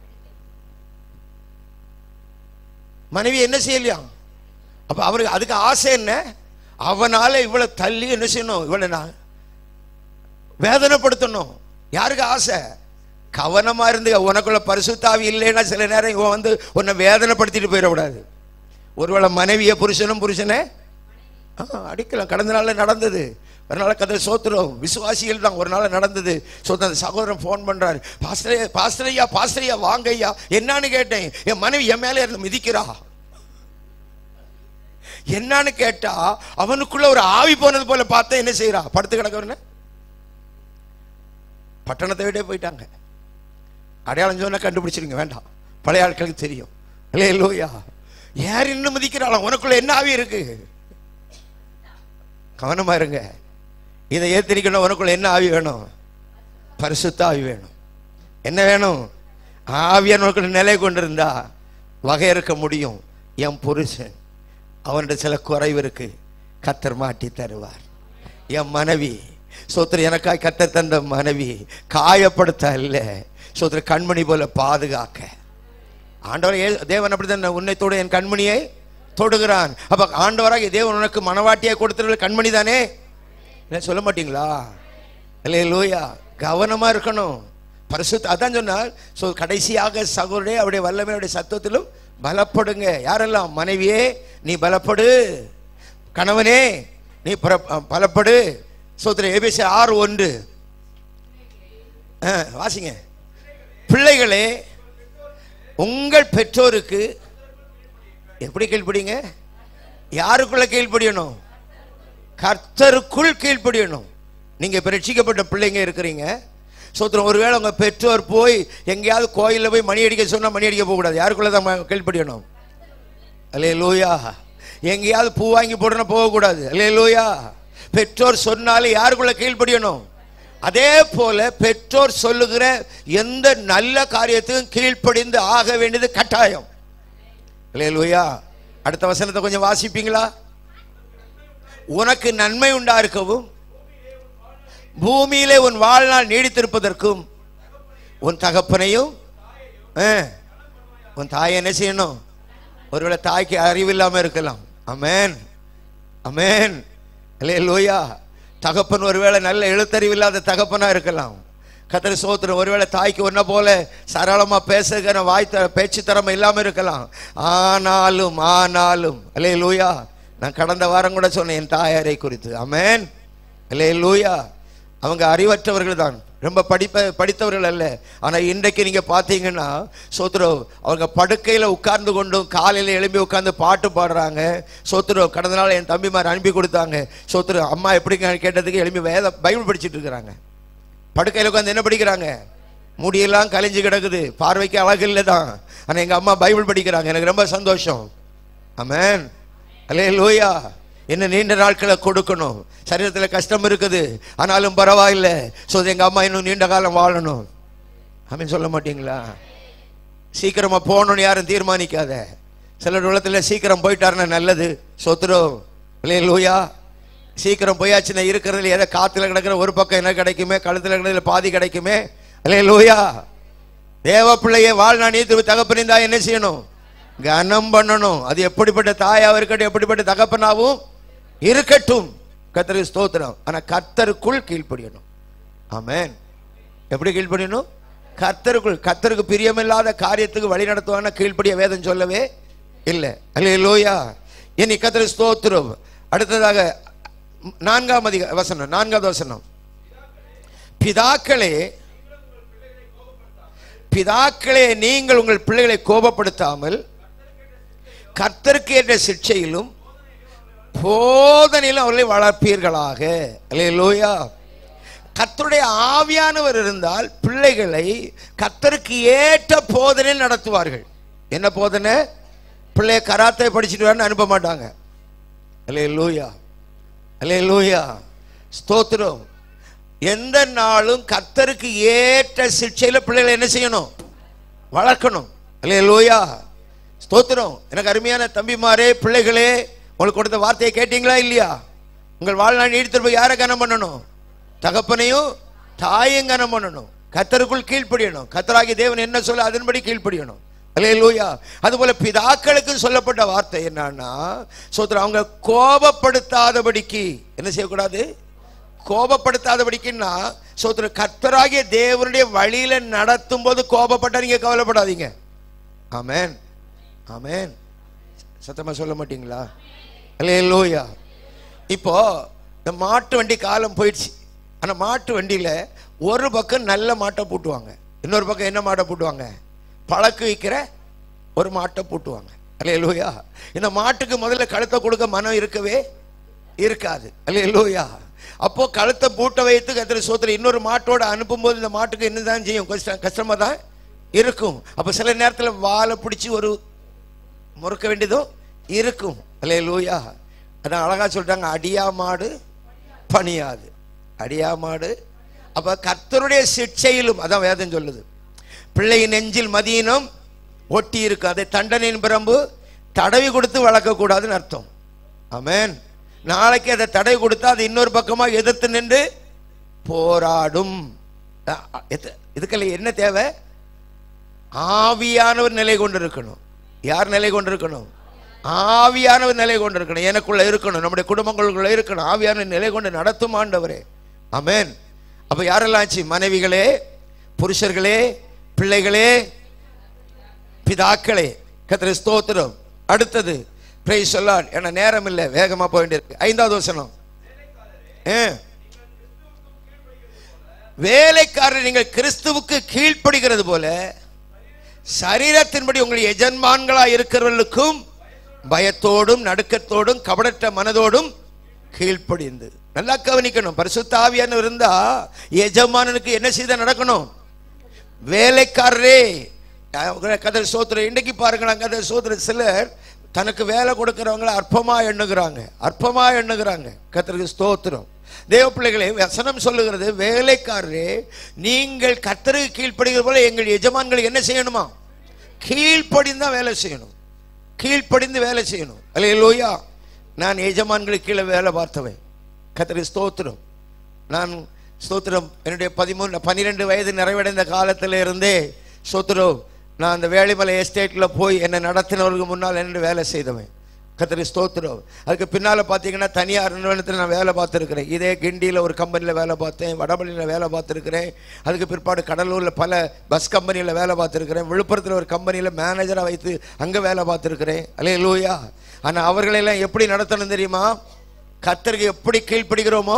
மனைவி என்ன செய்யலையாம் அப்ப அவருக்கு அதுக்கு ஆசை என்ன அவனால இவளை தள்ளி என்ன செய்யணும் இவளை நான் வேதனைப்படுத்தணும் யாருக்கு ஆசை கவனமா இருந்து உனக்குள்ள பரிசுத்தாவி இல்லைன்னா சில நேரம் இவன் வந்து உன்னை வேதனைப்படுத்திட்டு போயிடக்கூடாது ஒருவேளை மனைவிய புருஷனும் புருஷனே ஆ, அடிக்கலாம் கடந்த நாள்ல நடந்தது ஒரு நாள் கதை சோத்துறோம் விசுவாசிகள் தான் ஒரு நாள் நடந்தது சோத்த அந்த சகோதரன் ஃபோன் பண்றாரு பாஸ்டரே பாஸ்டரையா பாஸ்டரையா வாங்க ஐயா என்னன்னு கேட்டேன் என் மனைவி என் மேலே இருந்து மிதிக்கிறா என்னன்னு கேட்டா அவனுக்குள்ள ஒரு ஆவி போனது போல பார்த்தா என்ன செய்யறா படுத்து கிடக்கவன பட்டணத்தை விட்டே போயிட்டாங்க அடையாளம் சொன்னா கண்டுபிடிச்சிருங்க வேண்டாம் பழைய ஆட்களுக்கு தெரியும் இல்லையே லோயா யார் இன்னும் மதிக்கிறாளாம் உனக்குள்ள என்ன ஆவி இருக்கு கவனமா இருங்க இதை ஏத்திரிக்கணும் உனக்குள்ள என்ன ஆவி வேணும் பரிசுத்த ஆவி வேணும் என்ன வேணும் ஆவியான உனக்குள்ள நிலை கொண்டிருந்தா வகையறுக்க முடியும் என் புருஷன் அவன்கிட்ட சில குறைவு இருக்கு கத்தர் மாட்டி தருவார் என் மனைவி சோத்திர எனக்காய் கத்தர் தந்த மனைவி காயப்படுத்த அல்ல சோத்திர கண்மணி போல பாதுகாக்க ஆண்டவர் ஏ- தேவன் அப்படித்தான் உன்னைத்தோடு என் கண்மணியை தொடுகிறான் அப்ப ஆண்டவராக தேவன் உனக்கு மனவாட்டியை கொடுத்துருவ கண்மணி தானே இல்லை, சொல்ல மாட்டீங்களா இல்லையே லூயா கவனமா இருக்கணும் பரிசுத்த அதான் சொன்னால் ஸோ கடைசியாக சகோதரே அவருடைய வல்லமை அவருடைய சத்துவத்திலும் பலப்படுங்க யாரெல்லாம் மனைவியே நீ பலப்படு கணவனே நீ புற- பலப்படு சோத்திர ஏபிசி ஆறு ஒன்று ஆ, வாசிங்க பிள்ளைகளே உங்கள் பெற்றோருக்கு எப்படி கீழ்ப்படிங்க யாருக்குள்ள கீழ்ப்படியணும் கர்த்தருக்குள் கீழ்ப்படியணும் நீங்க இப்ப ரட்சிக்கப்பட்ட பிள்ளைங்க இருக்கிறீங்க சோத்திரம் ஒருவேளை உங்க பெற்றோர் போய் எங்கேயாவது கோயில்ல போய் மணி அடிக்க சொன்னா மணி அடிக்க போகக்கூடாது யாருக்குள்ள தான் ம- கீழ்ப்படியணும் அல்லே லூயா எங்கேயாவது பூ வாங்கி போடணும் போகக்கூடாது அல்லே லூயா பெற்றோர் சொன்னாலே யாருக்குள்ள கீழ்ப்படியணும் அதே போல பெற்றோர் சொல்லுகிற எந்த நல்ல காரியத்துக்கும் கீழ்ப்படிந்து ஆக வேண்டியது கட்டாயம் அல்லே லூயா அடுத்த வசனத்தை கொஞ்சம் வாசிப்பீங்களா உனக்கு நன்மை உண்டாயிருக்கவும் பூமியிலே உன் வாழ்நாள் நீடித்திருப்பதற்கும் உன் தகப்பனையும் ஆ, உன் தாயை என்ன செய்யணும் ஒருவேளை தாய்க்கு அறிவில்லாம இருக்கலாம் அமேன் அமேன் அல்லே லோயா தகப்பன் ஒருவேளை நல்ல எழுத்தறிவில்லாத தகப்பனா இருக்கலாம் கத்திர சோத்திரம் ஒருவேளை தாய்க்கு ஒன்ன போல சரளமா பேசுகிற வாய் த பேச்சு திறமை இல்லாம இருக்கலாம் ஆனாலும் ஆனாலும் அல்லே லூயா நான் கடந்த வாரம் கூட சொன்னேன் என் தாயாரை குறித்து அமேன் அல்லே லூயா அவங்க அறிவற்றவர்கள் தான் ரொம்ப படிப்ப படித்தவர்கள் அல்ல ஆனா இன்றைக்கு நீங்க பாத்தீங்கன்னா சோத்ரோ அவங்க படுக்கையில உட்கார்ந்து கொண்டும் காலையில எழும்பி உட்கார்ந்து பாட்டு பாடுறாங்க சோத்ரோ கடந்த நாள் என் தம்பிமார் அனுப்பி கொடுத்தாங்க சோத்ரோ அம்மா எப்படிங்க கேட்டதுக்கு எழும்பி வேத பைபிள் படிச்சிட்டு இருக்கிறாங்க படுக்கையில உட்கார்ந்து என்ன படிக்கிறாங்க முடியெல்லாம் கலைஞ்சு கிடக்குது பார்வைக்கு அழகு இல்லை தான் ஆனா எங்க அம்மா பைபிள் படிக்கிறாங்க எனக்கு ரொம்ப சந்தோஷம் ஆமென் அல்லே லோயா என்ன நீண்ட நாட்களை கொடுக்கணும் சரீரத்துல கஷ்டம் இருக்குது ஆனாலும் பரவாயில்ல ஸோ எங்க அம்மா இன்னும் நீண்ட காலம் வாழணும் ஆமென் சொல்ல மாட்டீங்களா சீக்கிரமா போகணும்னு யாரும் தீர்மானிக்காத சிலர் உள்ளத்துல சீக்கிரம் போயிட்டாருன்னா நல்லது சொத்துரோ இல்லையே லூயா சீக்கிரம் போயாச்சுன்னா இருக்கிறதுல எதை காத்துல கிடக்கிற ஒரு பக்கம் என்ன கிடைக்குமே கழுத்துல கிடக்குறதுல பாதி கிடைக்குமே இல்லையே லூயா தேவ பிள்ளையை வாழ்நாள் நீத்து தகப்பனிந்தா என்ன செய்யணும் கனம் பண்ணணும் அது எப்படிப்பட்ட தாயாவும் இருக்கட்டும் எப்படிப்பட்ட தகப்பனாவும் இருக்கட்டும் கத்தருக்கு ஸ்தோத்திரம் ஆனா கர்த்தருக்குள் கீழ்ப்படியணும் ஆமென் எப்படி கீழ்ப்படியணும் கர்த்தருக்குள் கர்த்தருக்கு பிரியமில்லாத காரியத்துக்கு வழி நடத்துவான கீழ்ப்படிய வேதம் சொல்லவே இல்லை அல்ல லோயா இனி கத்திர ஸ்தோத்திரம் அடுத்ததாக நான்காம் அதிக வசனம் நான்காவது வசனம் பிதாக்களே பிதாக்களே நீங்கள் உங்கள் பிள்ளைகளை கோபப்படுத்தாமல் கர்த்தருக்கு ஏற்ற சிக்ஷையிலும் போதனையிலும் அவர்களை வளர்ப்பீர்களாக அல்லேலூயா கர்த்தருடைய ஆவியானவர் இருந்தால் பிள்ளைகளை கர்த்தருக்கு ஏற்ற போதனையில் நடத்துவார்கள் என்ன போதனை பிள்ளைய கராத்தை படிச்சுட்டு வரணும்னு அனுப்ப மாட்டாங்க அல்லே லூயா அல்லே லூயா ஸ்தோத்திரம் எந்த நாளும் கர்த்தருக்கு ஏற்ற சிக்ஷையில பிள்ளைகளை என்ன செய்யணும் வளர்க்கணும் இல்லையா லோயா ஸ்தோத்திரம் எனக்கு அருமையான தம்பிமாரே பிள்ளைகளே உங்களுக்கு கொடுத்த வார்த்தையை கேட்டீங்களா இல்லையா உங்கள் வாழ்நாள் நீடித்திருப்ப யாரை கனம் பண்ணணும் தகப்பனையும் தாயும் கனம் பண்ணணும் கத்தருக்குள் கீழ்ப்படியணும் கத்தராகி தேவன் என்ன சொல்ல அதன்படி கீழ்ப்படியணும் அல்லே லூயா அதுபோல பிதாக்களுக்கு சொல்லப்பட்ட வார்த்தை என்னன்னா சோத்திரம் அவங்க கோபப்படுத்தாதபடிக்கு என்ன செய்யக்கூடாது கோபப்படுத்தாதபடிக்குன்னா சோத்திர கர்த்தராகிய தேவனுடைய வழியில நடத்தும் போது கோபப்பட்டா நீங்க கவலைப்படாதீங்க ஆமென் ஆமென் சத்தமா சொல்ல மாட்டீங்களா அல்லே லோயா இப்போ இந்த மாட்டு வண்டி காலம் போயிடுச்சு ஆனா மாட்டு வண்டியில ஒரு பக்கம் நல்ல மாட்டை பூட்டுவாங்க இன்னொரு பக்கம் என்ன மாட்டை பூட்டுவாங்க பழக்கு வைக்கிற ஒரு மாட்டை பூட்டுவாங்க அல்லே லோயா இந்த மாட்டுக்கு முதல்ல கழுத்தை கொடுக்க மனம் இருக்கவே இருக்காது அல்லே லோயா அப்போ கழுத்தை பூட்ட வைத்து கத்திர சோத்திர இன்னொரு மாட்டோட அனுப்பும்போது இந்த மாட்டுக்கு என்னதான் செய்யும் கஷ்டம் கஷ்டமா தான் இருக்கும் அப்ப சில நேரத்துல வாலை பிடிச்சி ஒரு முறுக்க வேண்டியதோ இருக்கும் அல்லே லூயா அதான் அழகா சொல்லிட்டாங்க அடியா மாடு பணியாது அடியா மாடு அப்ப கர்த்தருடைய சிக்ஷையிலும் அதான் வேதம் சொல்லுது பிள்ளையின் நெஞ்சில் மதியினம் ஒட்டி இருக்கு அதை தண்டனையின் பிரம்பு தடவி கொடுத்து வளர்க்கக்கூடாதுன்னு அர்த்தம் ஆமென் நாளைக்கு அதை தடவி கொடுத்தா அது இன்னொரு பக்கமா எதிர்த்து நின்று போராடும் அ- அ- எத்த- இதுக்கெல்லாம் என்ன தேவை ஆவியானவர் நிலை கொண்டிருக்கணும் யார் நிலை கொண்டிருக்கணும் ஆவியானவர் நிலை கொண்டிருக்கணும் எனக்குள்ள இருக்கணும் நம்முடைய குடும்பங்களுக்குள்ள இருக்கணும் ஆவியானவர் நிலை கொண்டு நடத்தும் ஆண்டவரே ஆமென் அப்ப யாரெல்லாம் ஆச்சு மனைவிகளே புருஷர்களே பிள்ளைகளே பிதாக்களே கத்திர ஸ்தோத்திரம் அடுத்தது பிரைஸ் சொல்லாட் ஏன்னா நேரம் இல்லை வேகமா போக வேண்டியிருக்கு ஐந்தாவது வசனம் ஆ. வேலைக்காரர் நீங்கள் கிறிஸ்துவுக்கு கீழ்ப்படுகிறது போல சரீரத்தின்படி உங்கள் எஜன்மான்களா இருக்கிறவர்களுக்கும் பயத்தோடும் நடுக்கத்தோடும் கபடற்ற மனதோடும் கீழ்ப்படிந்து நல்லா கவனிக்கணும் பரிசுத்த ஆவியான இருந்தா எஜமானனுக்கு என்ன செய்த நடக்கணும் வேலைக்காரரே கதை சோத்திரம் இன்னைக்கு பாருங்களா கதை சோத்திர சிலர் தனக்கு வேலை கொடுக்கிறவங்கள அற்பமா எண்ணுகிறாங்க அற்பமா எண்ணுகிறாங்க கத்தருக்கு ஸ்தோத்திரம் தேவ பிள்ளைகளே வசனம் சொல்லுகிறது வேலைக்காரரே நீங்கள் கத்தருக்கு கீழ்ப்படுகிற போல எங்கள் எஜமான்கள் என்ன செய்யணுமா கீழ்ப்படிந்து தான் வேலை செய்யணும் கீழ்ப்படிந்து வேலை செய்யணும் அல்லையா நான் எஜமான்களுக்கு கீழே வேலை பார்த்தவன் கத்தரி ஸ்தோத்திரம் நான் ஸ்தோத்திரம் என்னுடைய பதிமூணு பன்னிரெண்டு வயது நிறைவடைந்த காலத்தில் இருந்தே ஸ்தோத்திரம் நான் அந்த வேளிமலை எஸ்டேட்டில் போய் என்னை நடத்தினவர்களுக்கு முன்னால் என்னுடைய வேலை செய்தவன் கத்தரி ஸ்தோத்திரம் அதுக்கு பின்னால் பார்த்தீங்கன்னா தனியார் நிறுவனத்தில் நான் வேலை பார்த்துருக்கிறேன் இதே கிண்டியில் ஒரு கம்பெனியில் வேலை பார்த்தேன் வடபள்ளியில் வேலை பார்த்துருக்கிறேன் அதுக்கு பிற்பாடு கடலூரில் பல பஸ் கம்பெனியில் வேலை பார்த்துருக்கிறேன் விழுப்புரத்தில் ஒரு கம்பெனியில் மேனேஜராக வைத்து அங்கே வேலை பார்த்துருக்கிறேன் அலே லூயா ஆனால் அவர்களெல்லாம் எப்படி நடத்தணும் தெரியுமா கத்தருக்கு எப்படி கீழ்ப்படுகிறோமோ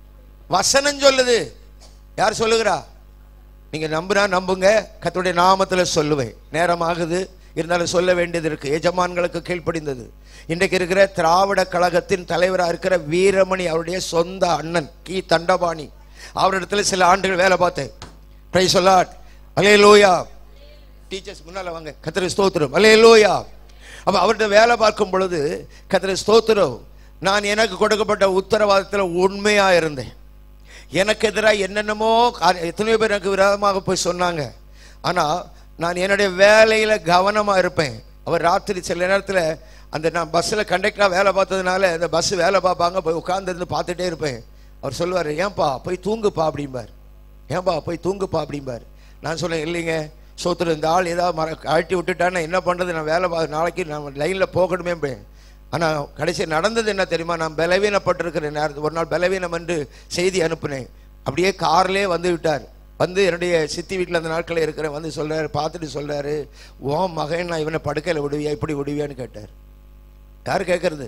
வசனம் சொல்லுது யார் சொல்லுகிறா நீங்க நம்புனா நம்புங்க கர்த்தருடைய நாமத்துல சொல்லுவேன் நேரம் ஆகுது இருந்தாலும் சொல்ல வேண்டியது இருக்கு எஜமான்களுக்கு கீழ்ப்படிந்தது இன்றைக்கு இருக்கிற திராவிட கழகத்தின் தலைவரா இருக்கிற வீரமணி அவருடைய சொந்த அண்ணன் கி தண்டபாணி அவரிடத்துல சில ஆண்டுகள் வேலை பார்த்தேன் பிரை சொல்லாட் அலே லோயா டீச்சர்ஸ் முன்னால வாங்க கத்திர ஸ்தோத்திரம் அலே லோயா அப்ப அவர்கிட்ட வேலை பார்க்கும் பொழுது கத்திர ஸ்தோத்திரம் நான் எனக்கு கொடுக்கப்பட்ட உத்தரவாதத்தில் உண்மையா இருந்தேன் எனக்கு எதிராக என்னென்னமோ காரி- எத்தனையோ பேர் எனக்கு விரோதமாக போய் சொன்னாங்க ஆனா நான் என்னுடைய வேலையில கவனமா இருப்பேன் அவர் ராத்திரி சில நேரத்துல அந்த நான் பஸ்ஸில் கண்டக்டராக வேலை பார்த்ததுனால அந்த பஸ் வேலை பார்ப்பாங்க போய் உட்கார்ந்திருந்து பார்த்துட்டே இருப்பேன் அவர் சொல்லுவார் ஏன்பா போய் தூங்குப்பா அப்படிம்பார் ஏன்பா போய் தூங்குப்பா அப்படிம்பார் நான் சொன்னேன் இல்லைங்க சோத்துரு இந்த ஆள் ஏதாவது மற அழட்டி விட்டுட்டான்னா என்ன பண்ணுறது நான் வேலை பா நாளைக்கு நான் லைனில் போகணுமே ஆனால் கடைசி நடந்தது என்ன தெரியுமா நான் பலவீனப்பட்டிருக்கிற நேரத்தில் ஒரு நாள் பலவீனம் என்று செய்தி அனுப்புனேன் அப்படியே கார்லேயே வந்து விட்டார் வந்து என்னுடைய சித்தி வீட்டில் அந்த நாட்களில் இருக்கிறேன் வந்து சொல்றாரு பார்த்துட்டு சொல்றாரு ஓ மகன் நான் இவனை படுக்கையில் விடுவியா இப்படி விடுவியான்னு கேட்டார் யார் கேட்கறது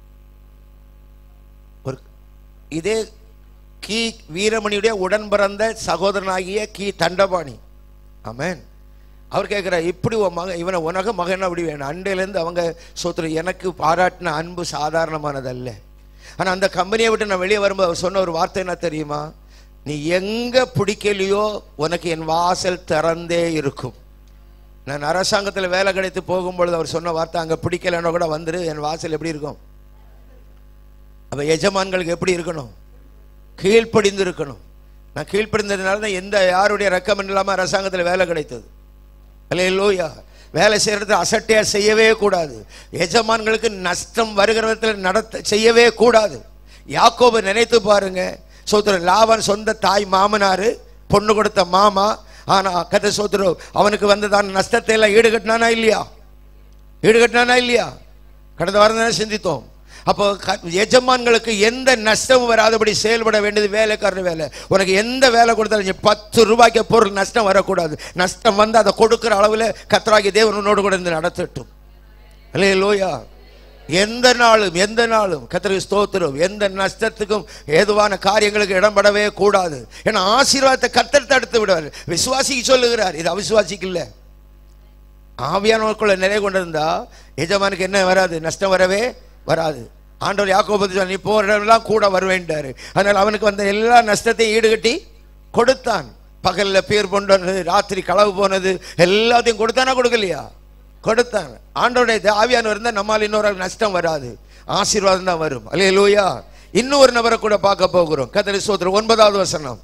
ஒரு இதே கி வீரமணியுடைய உடன் பிறந்த சகோதரனாகிய கி தண்டபாணி ஆமென் அவர் கேட்குறார் இப்படி உன் மகன் இவனை உனக்கு மகன் அப்படி வேணும் அண்டையிலேருந்து அவங்க சொத்து எனக்கு பாராட்டின அன்பு சாதாரணமானதல்ல ஆனால் அந்த கம்பெனியை விட்டு நான் வெளியே வரும்போது அவர் சொன்ன ஒரு வார்த்தை என்ன தெரியுமா நீ எங்க பிடிக்கலையோ உனக்கு என் வாசல் திறந்தே இருக்கும் நான் அரசாங்கத்தில் வேலை கிடைத்து போகும்பொழுது அவர் சொன்ன வார்த்தை அங்கே பிடிக்கலைன்னா கூட வந்துரு என் வாசல் எப்படி இருக்கும் அப்ப எஜமான்களுக்கு எப்படி இருக்கணும் கீழ்ப்படிந்து இருக்கணும் நான் கீழ்ப்படிந்ததுனால தான் எந்த யாருடைய ரெக்கமெண்ட் இல்லாமல் அரசாங்கத்தில் வேலை கிடைத்தது அல்லேலூயா வேலை செய்யறது அசட்டையா செய்யவே கூடாது எஜமான்களுக்கு நஷ்டம் வருகிற விதத்தில் நடத்த செய்யவே கூடாது யாக்கோபு நினைத்து பாருங்க சோத்திரம் லாபான் சொந்த தாய் மாமனாரு பொண்ணு கொடுத்த மாமா ஆனா கதை சோத்திரம் அவனுக்கு வந்ததான நஷ்டத்தை எல்லாம் ஈடுகட்டினானா இல்லையா ஈடுகட்டினானா இல்லையா கடந்த வாரம் தானே சிந்தித்தோம் அப்போ க- எஜமான்களுக்கு எந்த நஷ்டமும் வராதபடி செயல்பட வேண்டியது வேலைக்காரர் வேலை உனக்கு எந்த வேலை கொடுத்தாலும் நீ பத்து ரூபாய்க்கு பொருள் நஷ்டம் வரக்கூடாது நஷ்டம் வந்து அதை கொடுக்கிற அளவில் கத்தராகி தேவன் உன்னோடு கூட இருந்து நடத்தட்டும் இல்லையே லோயா எந்த நாளும் எந்த நாளும் கத்தருக்கு ஸ்தோத்திரம் எந்த நஷ்டத்துக்கும் ஏதுவான காரியங்களுக்கு இடம்படவே கூடாது ஏன்னா ஆசீர்வாதத்தை கத்தர் தடுத்து விடுவார் விசுவாசிக்கு சொல்லுகிறார் இது அவிசுவாசிக்கு இல்லை ஆவியானவருக்குள்ள நிலை கொண்டிருந்தா எஜமானுக்கு என்ன வராது நஷ்டம் வரவே வராது ஆண்டவர் யாக்கோபு சொன்னார், நீ போற இடமெல்லாம் கூட வருவேன்டாரு அதனால அவனுக்கு வந்த எல்லா நஷ்டத்தையும் ஈடுகட்டி கொடுத்தான் பகல்ல பேர் கொண்டது ராத்திரி களவு போனது எல்லாத்தையும் கொடுத்தானா கொடுக்கலையா கொடுத்தான் ஆண்டோடைய ஆவியானவர் இருந்தால் நம்மால் இன்னொரு ஆள் நஷ்டம் வராது ஆசீர்வாதம் தான் வரும் அல்லே லூயா இன்னும் ஒரு நபரை கூட பார்க்க போகிறோம் கத்தரி சோதரம் ஒன்பதாவது வசனம்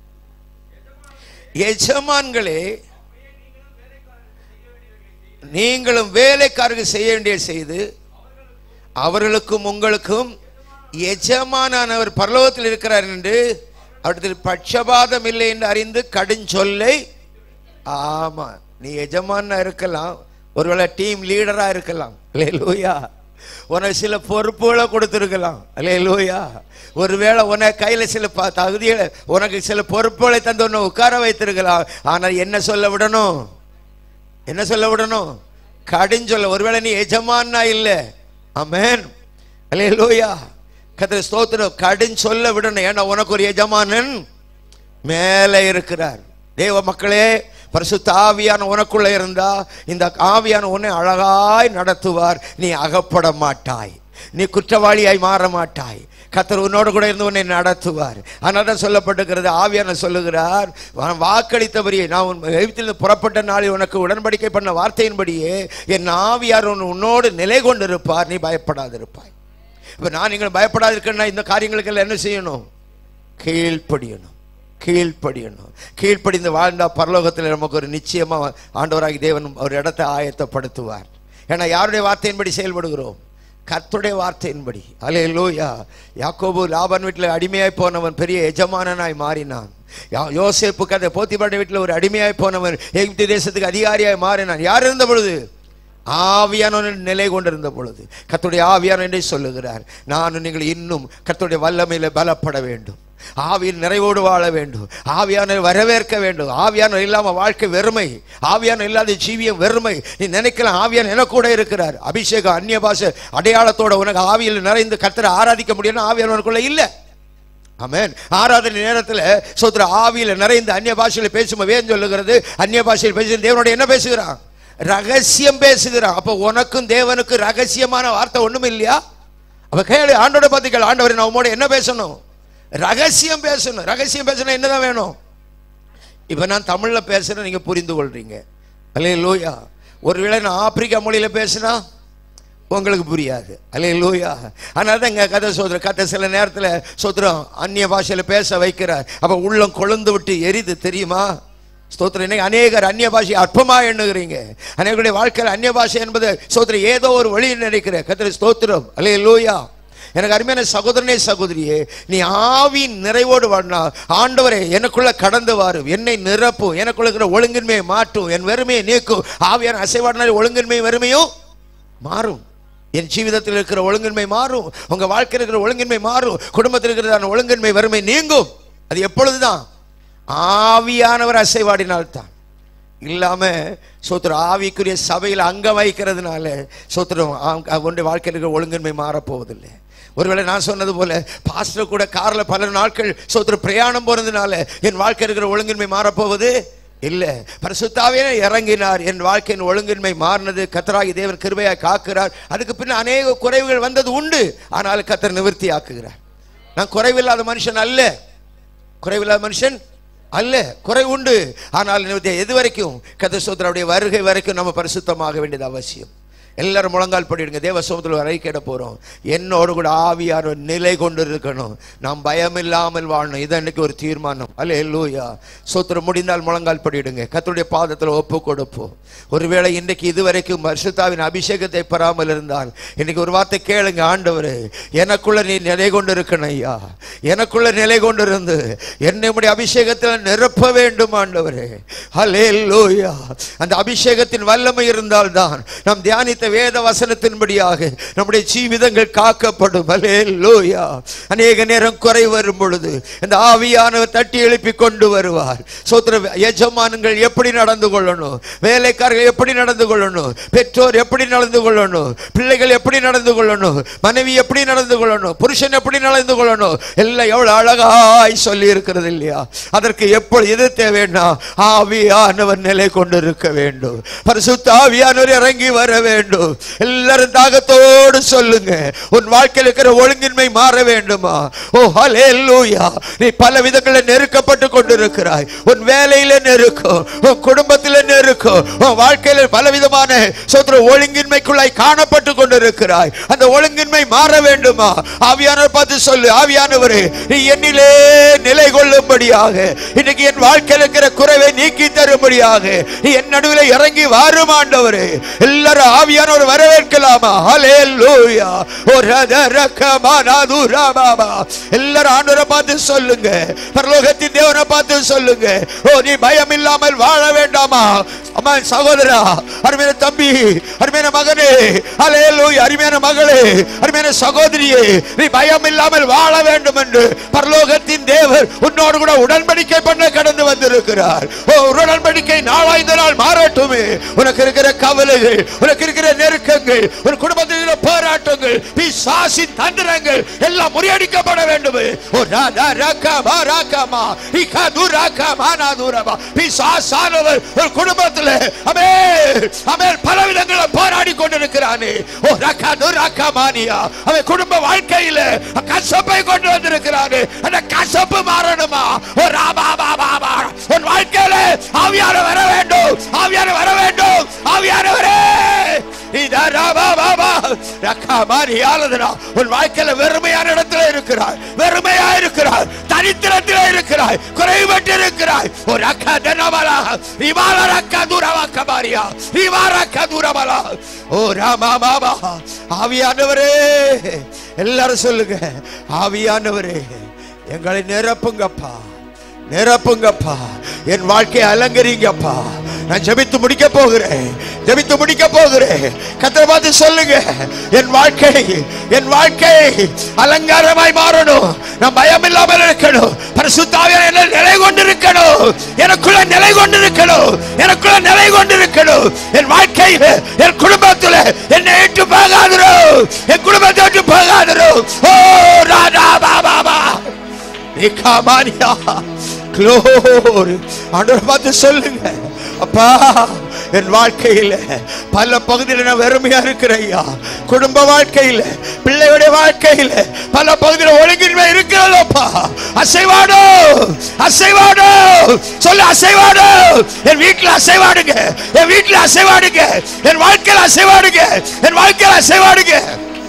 எஜமான்களே நீங்களும் வேலைக்காரருக்கு செய்ய வேண்டிய செய்து அவர்களுக்கும் உங்களுக்கும் எஜமானானவர் பரலோகத்தில் இருக்கிறார் என்று அவரிடத்தில் பட்சபாதம் இல்லை என்று அறிந்து கடுஞ்சொல்லை ஆமா நீ எஜமானா இருக்கலாம் ஒருவேளை டீம் லீடரா இருக்கலாம் லூயா உனக்கு சில பொறுப்புகளை கொடுத்துருக்கலாம் லூயா ஒருவேளை உனக்கு கையில சில ப- தகுதிகளை உனக்கு சில பொறுப்புகளை தந்து உன்னை உட்கார வைத்திருக்கலாம் ஆனால் என்ன சொல்ல விடணும் என்ன சொல்ல விடணும் கடிஞ்சொல்ல ஒருவேளை நீ எஜமானா இல்ல அமேன் அல்லே லோயா கத்திர ஸ்தோத்திரம் கடின் சொல்ல விடணும் ஏன்னா உனக்கு ஒரு எஜமானன் மேலே இருக்கிறார் தேவ மக்களே பரிசுத்த ஆவியான உனக்குள்ள இருந்தா இந்த ஆவியான உன்னை அழகாய் நடத்துவார் நீ அகப்பட மாட்டாய் நீ குற்றவாளியாய் மாற மாட்டாய் கத்தர் உன்னோடு கூட இருந்து உன்னை நடத்துவார் அதனால தான் சொல்லப்பட்டிருக்கிறது ஆவியான சொல்லுகிறார் நான் வாக்களித்தபடியே நான் உன் எகிப்திலிருந்து புறப்பட்ட நாளில் உனக்கு உடன்படிக்கை பண்ண வார்த்தையின்படியே என் ஆவியார் உன் உன்னோடு நிலை கொண்டிருப்பார் நீ பயப்படாதிருப்பாய் இப்ப நான் நீங்கள் பயப்படாதிருக்கேன்னா இந்த காரியங்களுக்கெல்லாம் என்ன செய்யணும் கீழ்ப்படியணும் கீழ்ப்படியணும் கீழ்ப்படிந்து வாழ்ந்தா பரலோகத்தில் நமக்கு ஒரு நிச்சயமா ஆண்டவராகி தேவன் ஒரு இடத்தை ஆயத்தப்படுத்துவார் ஏன்னா யாருடைய வார்த்தையின்படி செயல்படுகிறோம் கர்த்தருடைய வார்த்தையின்படி அலே லோயா யாக்கோபு லாபான் வீட்டில் அடிமையாய் போனவன் பெரிய எஜமானனாய் மாறினான் யா- யோசேப்பு கதை போத்திபாட வீட்டில் ஒரு அடிமையாய் போனவன் எகிப்து தேசத்துக்கு அதிகாரியாய் மாறினான் யார் இருந்த பொழுது ஆவியானவன் நிலை கொண்டிருந்த பொழுது கர்த்தருடைய ஆவியான என்று சொல்லுகிறார் நானும் நீங்கள் இன்னும் கர்த்தருடைய வல்லமையில பலப்பட வேண்டும் ஆவியின் நிறைவோடு வாழ வேண்டும் ஆவியான வரவேற்க வேண்டும் ஆவியான இல்லாம வாழ்க்கை வெறுமை ஆவியான இல்லாத ஜீவியம் வெறுமை நீ நினைக்கலாம் ஆவியான என கூட இருக்கிறார் அபிஷேகம் அந்நிய பாஷை அடையாளத்தோட உனக்கு ஆவியில் நிறைந்து கர்த்தரை ஆராதிக்க முடியும்னா ஆவியானவனுக்குள்ள இல்லை ஆமென் ஆராதனை நேரத்தில் சோத்திர ஆவியில நிறைந்த அந்நிய பாஷையில் பேசும் வேன் சொல்லுகிறது அந்நிய பாஷையில் பேசும் தேவனோட என்ன பேசுகிறான் ரகசியம் பேசுகிறான் அப்ப உனக்கும் தேவனுக்கு ரகசியமான வார்த்தை ஒண்ணும் இல்லையா அப்ப கேளு ஆண்டோட பார்த்து கேளு ஆண்டவர் நான் உம்மோட என்ன பேசணும் ரகசியம் பேசணும் ரகசியம் பேசணும் என்னதான் வேணும் இப்ப நான் தமிழ்ல பேசுறேன் நீங்க புரிந்து கொள்றீங்க அல்லே லோயா ஒருவேளை நான் ஆப்பிரிக்கா மொழியில பேசினா உங்களுக்கு புரியாது அல்லே லோயா அதனால தான் எங்க கதை சோதரம் கதை சில நேரத்துல சோதரம் அந்நிய பாஷையில பேச வைக்கிறார் அப்ப உள்ளம் கொழுந்து விட்டு எரிது தெரியுமா ஸ்தோத்திரம் இன்னைக்கு அநேகர் அந்நிய பாஷை அற்பமா எண்ணுகிறீங்க அநேகருடைய வாழ்க்கையில் அந்நிய பாஷை என்பது ஸ்தோத்திரம் ஏதோ ஒரு வழியில் நினைக்கிற கத்திர ஸ்தோத்திரம் அல்லே லோயா எனக்கு அருமையான சகோதரனே சகோதரியே நீ ஆவியின் நிறைவோடு வாழ்னா ஆண்டவரே எனக்குள்ள கடந்து வாரும் என்னை நிரப்பும் எனக்குள்ள இருக்கிற ஒழுங்கின்மையை மாற்றும் என் வெறுமையை நீக்கும் ஆவியான அசைவாடினாலே ஒழுங்கின்மை வெறுமையும் மாறும் என் ஜீவிதத்தில் இருக்கிற ஒழுங்கின்மை மாறும் உங்க வாழ்க்கையில் இருக்கிற ஒழுங்கின்மை மாறும் குடும்பத்தில் இருக்கிறதான ஒழுங்கின்மை வறுமை நீங்கும் அது எப்பொழுதுதான் ஆவியானவர் அசைவாடினால்தான் இல்லாம சோத்திரம் ஆவிக்குரிய சபையில் அங்கம் வைக்கிறதுனால சோத்திரம் உன்னுடைய வாழ்க்கையில் இருக்கிற ஒழுங்கின்மை மாறப்போவதில்லை ஒருவேளை நான் சொன்னது போல பாஸ்டர் கூட கார்ல பல நாட்கள் சோத்திரம் பிரயாணம் போனதுனால என் வாழ்க்கை இருக்கிற ஒழுங்கின்மை மாறப்போவது இல்லை பரிசுத்தாவே இறங்கினார் என் வாழ்க்கையின் ஒழுங்கின்மை மாறினது கத்தராகி தேவன் கிருபையாய் காக்கிறார் அதுக்கு பின்ன அநேக குறைவுகள் வந்தது உண்டு ஆனால் கத்தர் நிவர்த்தி ஆக்குகிறார் நான் குறைவில்லாத மனுஷன் அல்ல குறைவில்லாத மனுஷன் அல்ல குறை உண்டு ஆனால் நிவர்த்தி- எது வரைக்கும் கத்த சோதரவுடைய வருகை வரைக்கும் நம்ம பரிசுத்தமாக வேண்டியது அவசியம் எல்லாரும் முழங்கால் படிடுங்க தேவ சமூகத்தில் அறிக்கையிட போறோம் என்னோடு கூட ஆவியார் ஒரு நிலை கொண்டு இருக்கணும் நாம் பயம் இல்லாமல் வாழணும் இது அன்னைக்கு ஒரு தீர்மானம் அல்ல லூயா சோத்திரம் முடிந்தால் முழங்கால் படிடுங்க கர்த்தருடைய பாதத்தில் ஒப்பு கொடுப்போம் ஒருவேளை இன்றைக்கு இதுவரைக்கும் பரிசுத்தாவின் அபிஷேகத்தை பெறாமல் இருந்தால் இன்னைக்கு ஒரு வார்த்தை கேளுங்க ஆண்டவரே எனக்குள்ள நீ நிலை கொண்டு இருக்கணும் ஐயா எனக்குள்ள நிலை கொண்டு இருந்து என்னை உம்முடைய அபிஷேகத்தில் நிரப்ப வேண்டும் ஆண்டவரே ஹலே லூயா அந்த அபிஷேகத்தின் வல்லமை இருந்தால்தான் நாம் தியானித்த வேத வசனத்தின்படியாக நம்முடைய ஜீவிதங்கள் காக்கப்படும் ஹலே லூயா அநேக நேரம் குறை வரும் பொழுது இந்த ஆவியானவர் தட்டி எழுப்பி கொண்டு வருவார் சோத்திர எஜமானங்கள் எப்படி நடந்து கொள்ளணும் வேலைக்காரர்கள் எப்படி நடந்து கொள்ளணும் பெற்றோர் எப்படி நடந்து கொள்ளணும் பிள்ளைகள் எப்படி நடந்து கொள்ளணும் மனைவி எப்படி நடந்து கொள்ளணும் புருஷன் எப்படி நடந்து கொள்ளணும் எல்லாம் எவ்வளவு அழகாய் சொல்லி இருக்கிறது இல்லையா அதற்கு எப்பொழுது எது தேவைன்னா ஆவியானவர் நிலை கொண்டு இருக்க வேண்டும் பரிசுத்த ஆவியானவர் இறங்கி வர வேண்டும் எல்லாரும் தாகத்தோடு சொல்லுங்க உன் வாழ்க்கையில் இருக்கிற ஒழுங்கின்மை மாற வேண்டுமா ஓ ஹalleluya நீ பல விதங்களில் நெருக்கப்பட்டு கொண்டிருக்கிறாய் உன் வேலையில நெருக்கம் உன் குடும்பத்தில் நெருக்கம் உன் வாழ்க்கையில பலவிதமான சோத்திர ஒழுங்கின்மைக்குள்ளாய் காணப்பட்டு கொண்டிருக்கிறாய் அந்த ஒழுங்கின்மை மாற வேண்டுமா ஆவியானவர் பார்த்து சொல்லு ஆவியானவரே நீ என்னிலே நிலை கொள்ளும்படியாக இன்னைக்கு என் வாழ்க்கையில் இருக்கிற குறைவை நீக்கி தரும்படியாக நீ என் நடுவில் இறங்கி வாரும் ஆண்டவரே எல்லாரும் ஆவியானவர் வரவேற்கலாமா ஹalleluya ஓ ரத ரக்கமானா துரபாபா எல்லாரும் ஆண்டவரை பார்த்து சொல்லுங்க பரலோகத்தின் தேவனை பார்த்து சொல்லுங்க ஓ நீ பயம் இல்லாமல் வாழ வேண்டாமா அம்மா சகோதரா அருமையான தம்பி அருமையான மகனே ஹalleluya அருமையான மகளே அருமையான சகோதரியே நீ பயம் இல்லாமல் வாழ வேண்டும் என்று பரலோகத்தின் தேவர் உன்னோடு கூட உடன்படிக்கை பண்ண கடந்து வந்திருக்கிறார் ஓ உடன்படிக்கை நாளாய்ந்த நாள் மாறட்டுமே உனக்கு இருக்கிற கவலைகள் உனக்கு இருக்கிற நெருக்கங்கள் உன் குடும்பத்தில் இருக்கிற போராட்டங்கள் பிசாசின் தந்திரங்கள் எல்லாம் முறியடிக்கப்பட வேண்டும் ஓ ராதா ராக்கமா ராக்கமா இகா துராக்கமா நா துரமா பிசாசானவர் ஒரு குடும்பத்தில் அமே அமே பல விதங்களில் போராடி கொண்டிருக்கிறானே ஓ ரக்கா துராக்கமானியா அவன் குடும்ப வாழ்க்கையில கசப்பை கொண்டு வந்திருக்கிறானே அந்த கசப்பு மாறணுமா ஓ ராபா பாபா பா உன் வாழ்க்கையில ஆவியான வர வேண்டும் ஆவியான வர வேண்டும் ஆவியானவரே இதா ராபா பாபா ரக்கா மாறி ஆளுதுனா உன் வாழ்க்கையில வெறுமையான இடத்துல இருக்கிறாய் வெறுமையா இருக்கிறாய் தரித்திரத்தில் இருக்கிறாய் குறைபட்டு இருக்கிறாய் ஒரு ரக்கா தனமலா இவால ரக்கா தூரவா கபாரியா இவா ரக்கா தூரமலா ஓ ராமா பாபா ஆவியானவரே எல்லாரும் சொல்லுங்க ஆவியானவரே எங்களை நிரப்புங்கப்பா நிரப்புங்கப்பா என் வாழ்க்கையை அலங்கரிங்கப்பா நான் ஜெபித்து முடிக்க போகிறேன் ஜெபித்து முடிக்க போகிறேன் கத்தரை பார்த்து சொல்லுங்க என் வாழ்க்கை என் வாழ்க்கை அலங்காரமாய் மாறணும் நான் பயம் இல்லாமல் இருக்கணும் பரிசுத்தாவியான என்ன நிலை கொண்டிருக்கணும் எனக்குள்ள நிலை கொண்டிருக்கணும் எனக்குள்ள நிலை கொண்டிருக்கணும் என் வாழ்க்கையில் என் குடும்பத்தில் என்னை ஏற்று போகாதிரோ என் குடும்பத்தை ஏற்று போகாதிரோ ஓ ராதா பாபா பா நிகாமானியா க்ளோரி ஆண்டவர் பார்த்து சொல்லுங்க அப்பா என் வாழ்க்கையில பல பகுதியில் நான் வெறுமையா இருக்கிறேன் ஐயா குடும்ப வாழ்க்கையில பிள்ளையுடைய வாழ்க்கையில பல பகுதியில் ஒழுங்கின்மை இருக்கிறதப்பா அசைவாடோ அசைவாடோ சொல்லு அசைவாடோ என் வீட்டுல அசைவாடுங்க என் வீட்டுல அசைவாடுங்க என் வாழ்க்கையில அசைவாடுங்க என் வாழ்க்கையில அசைவாடுங்க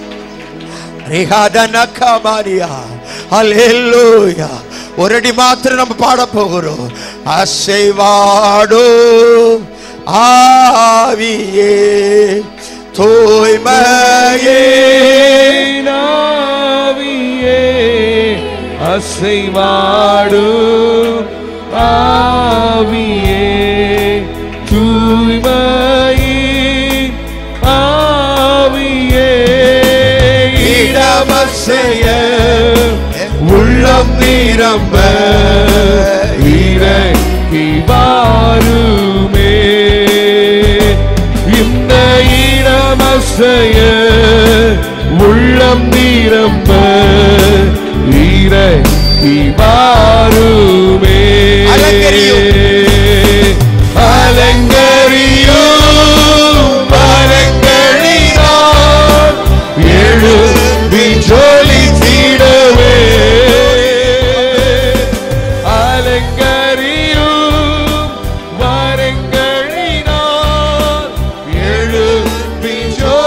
ரிஹாதனகமாரியா ஹalleluya ஒரு அடி மாத்திரம் நம்ம பாட போகிறோம் அசைவாடோ ஆவியே தூய்மையே ஆவியே அசைவாடு ஆவியே தூய்மையே ஆவியே இடமசைய உள்ளம் நிரம்ப இறங்கி வாருமே இந்த இடமசைய உள்ளம் நிரம்ப இறங்கி வாருமே அலங்கரியும். அலங்கரியும் மரங்களினால் எழும்பி ஜொலித்திடவே அலங்கரியும் மரங்களினால் எழும்பி ஜொலித்திடவே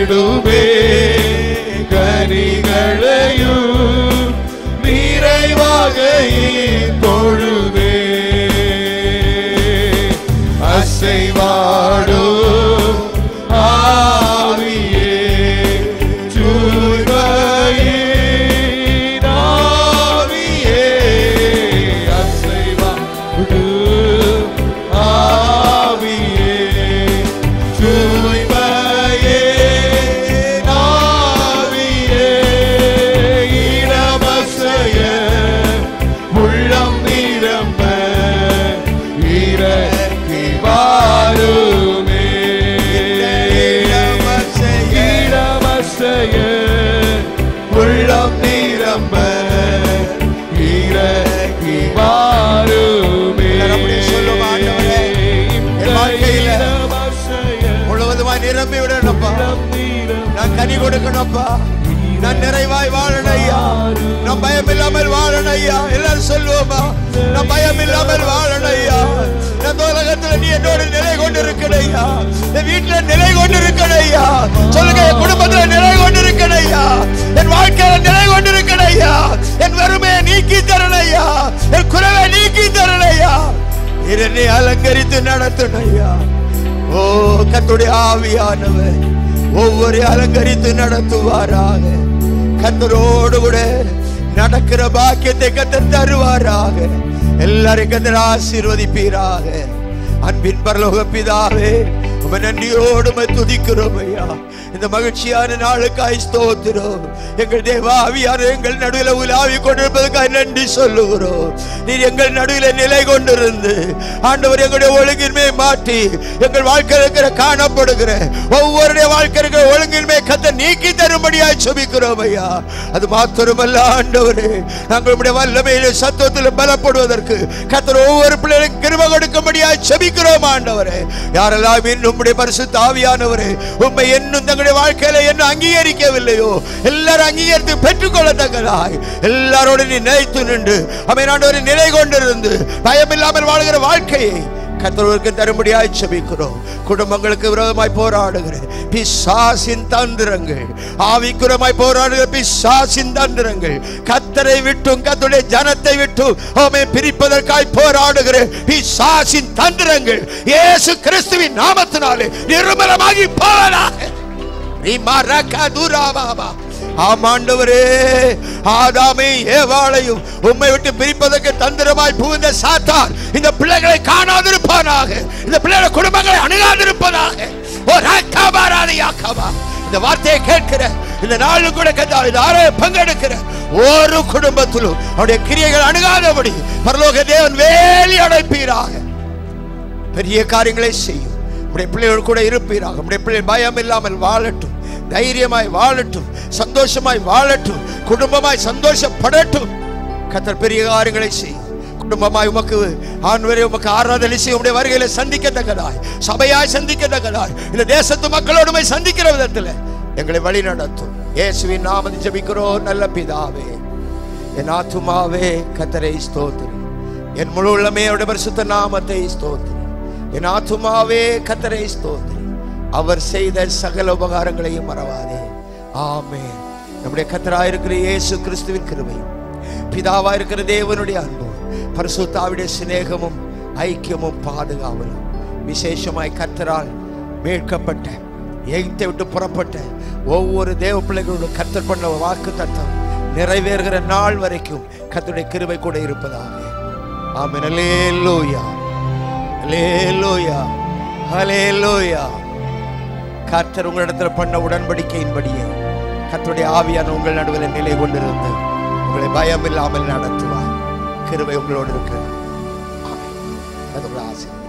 தேடுமே கனிகளையும் நிறைவாக பொழுதே அசைவாடும் ஆவியே தூய்மையின் ஆவியே அசைவாடும் ஆவியே தூய்மையின் ஆவியே இடமசைய உள்ளம் நிரம்ப இறக்கி வாருமே இடமசைய உள்ளம் நிரம்ப இறக்கி வாருமே அப்படியே சொல்லுவோம், ஆண்டவரே, என் வாழ்க்கையில முழுவதுமாய் நிரம்பி விடணும்ப்பா நான் கனி கொடுக்கணும்ப்பா நான் நிறைவாய் வாழணும் ஐயா நான் பயம் இல்லாமல் வாழணும் ஐயா எல்லாரும் சொல்லுவோமா நான் பயம் இல்லாமல் வாழணும் ஐயா நான் உலகத்துல நீ என்னோட நிலை கொண்டு இருக்கணும் ஐயா என் வீட்டுல நிலை கொண்டு இருக்கணும் ஐயா சொல்லுங்க என் குடும்பத்துல நிலை கொண்டு இருக்கணும் ஐயா என் வாழ்க்கையில நிலை கொண்டு இருக்கணும் ஐயா என் வறுமையை நீக்கி தரணும் ஐயா என் குறைவை நீக்கி தரணும் ஐயா என்னை அலங்கரித்து நடத்தணும் ஐயா ஓ கத்துடைய ஆவியானவர் ஒவ்வொரு அலங்கரித்து நடத்துவாராக கத்தரோடு கூட நடக்கிற பாக்கியத்தை கத்தர் தருவாராக எல்லாரும் கத்தர் ஆசீர்வதிப்பீராக அன்பின் பரலோக பிதாவே உமை நன்றியோடு உம்மை துதிக்கிறோம் ஐயா இந்த மகிழ்ச்சியான நாளுக்காய் ஸ்தோத்திரம் எங்கள் தேவாவியான எங்கள் நடுவில் உலாவி கொண்டிருப்பதற்காக நன்றி சொல்லுகிறோம் நீர் எங்கள் நடுவில் நிலை கொண்டிருந்து ஆண்டவர் எங்களுடைய ஒழுங்கின்மை மாற்றி எங்கள் வாழ்க்கையில் இருக்கிற காணப்படுகிற ஒவ்வொருடைய வாழ்க்கை இருக்கிற ஒழுங்கின்மை கத்த நீக்கி தரும்படியாய் சுபிக்கிறோம் ஐயா அது மாத்திரமல்ல ஆண்டவரே நாங்கள் உம்முடைய வல்லமையில சத்துவத்தில் பலப்படுவதற்கு கத்தர் ஒவ்வொரு பிள்ளைகளுக்கும் கிருப கொடுக்கும்படியாய் செபிக்கிறோம் ஆண்டவரே யாரெல்லாம் இன்னும் உம்முடைய பரிசுத்த ஆவியானவரே உம்மை இன்னும் தங்களுடைய வாழ்க்கையில என்ன அங்கீகரிக்கவில்லையோ எல்லாரும் அங்கீகரித்து பெற்றுக்கொள்ளத்தக்கதாய் எல்லாரோட நீ நிலைத்து நின்று அமைநாண்டவரை நிலை கொண்டிருந்து பயமில்லாமல் வாழ்கிற வாழ்க்கையை கத்தர்களுக்கு தரும்படியாய் செபிக்கிறோம் குடும்பங்களுக்கு விரோதமாய் போராடுகிற பிசாசின் தந்திரங்கள் ஆவிக்குறமாய் போராடுகிற பிசாசின் தந்திரங்கள் கத்தரை விட்டும் கத்துடைய ஜனத்தை விட்டும் அவமை பிரிப்பதற்காய் போராடுகிற பிசாசின் தந்திரங்கள் இயேசு கிறிஸ்துவின் நாமத்தினாலே நிர்மலமாகி போவதாக நீ மறக்கதுராவாமா ஆமாண்டவரே ஆதாமை ஏவாளையும் உம்மை விட்டு பிரிப்பதற்கு தந்திரமாய் புகுந்த சாத்தான் இந்த பிள்ளைகளை காணாதிருப்பானாக இந்த பிள்ளைகளை குடும்பங்களை அணுகாதிருப்பதாக ஓ ராக்காபாராதையாக்காவா இந்த வார்த்தையை கேட்கிற இந்த நாளும் கூட கத்தால் இந்த ஆலய பங்கெடுக்கிற ஒரு குடும்பத்திலும் அவருடைய கிரியைகள் அணுகாதபடி பரலோக தேவன் வேலி அடைப்பீராக பெரிய காரியங்களை செய்யும் உடைய பிள்ளைகள் கூட இருப்பீராக உடைய பிள்ளை பயம் இல்லாமல் வாழட்டும் தைரியமாய் வாழட்டும் சந்தோஷமாய் வாழட்டும் குடும்பமாய் சந்தோஷப்படட்டும் கத்தர் பெரிய காரியங்களை செய்யும் குடும்பமாய் உமக்கு ஆண்வரை உமக்கு ஆராதனை செய்ய உடைய வருகையில சந்திக்கத்தக்கதாய் சபையாய் சந்திக்கத்தக்கதாய் இந்த தேசத்து மக்களோடு போய் சந்திக்கிற விதத்தில் எங்களை வழி நடத்தும் இயேசுவின் நாமத்தை ஜெபிக்கிறோம் நல்ல பிதாவே என் ஆத்துமாவே கத்தரை ஸ்தோத்திரி என் முழு உள்ளமே அவருடைய பரிசுத்த நாமத்தை ஸ்தோத்திரி என் ஆத்துமாவே கத்தரை ஸ்தோத்திரி அவர் செய்த சகல உபகாரங்களையும் மறவாதே ஆமென் நம்முடைய கத்தராயிருக்கிற இயேசு கிறிஸ்துவின் கிருபையும் பிதாவா இருக்கிற தேவனுடைய அன்பும் பரிசுத்தாவுடைய சிநேகமும் ஐக்கியமும் பாதுகாவலும் விசேஷமாய் கத்தரால் மீட்கப்பட்ட எகிப்தை விட்டு புறப்பட்ட ஒவ்வொரு தேவ பிள்ளைகளோட கத்தர் பண்ண வாக்கு தத்தம் நிறைவேறுகிற நாள் வரைக்கும் கத்தருடைய கிருபை கூட இருப்பதாக ஆமென் அல்லேலூயா அல்லேலூயா ஹalleluya கர்த்தர் உங்களிடத்தில் பண்ண உடன்படிக்கையின்படியே கர்த்தருடைய ஆவியான உங்கள் நடுவில் நிலை கொண்டிருந்து உங்களை பயம் இல்லாமல் நடத்துவார் கிருபை உங்களோடு இருக்கு ஆமென். அது உங்கள் ஆசீர்வாதம்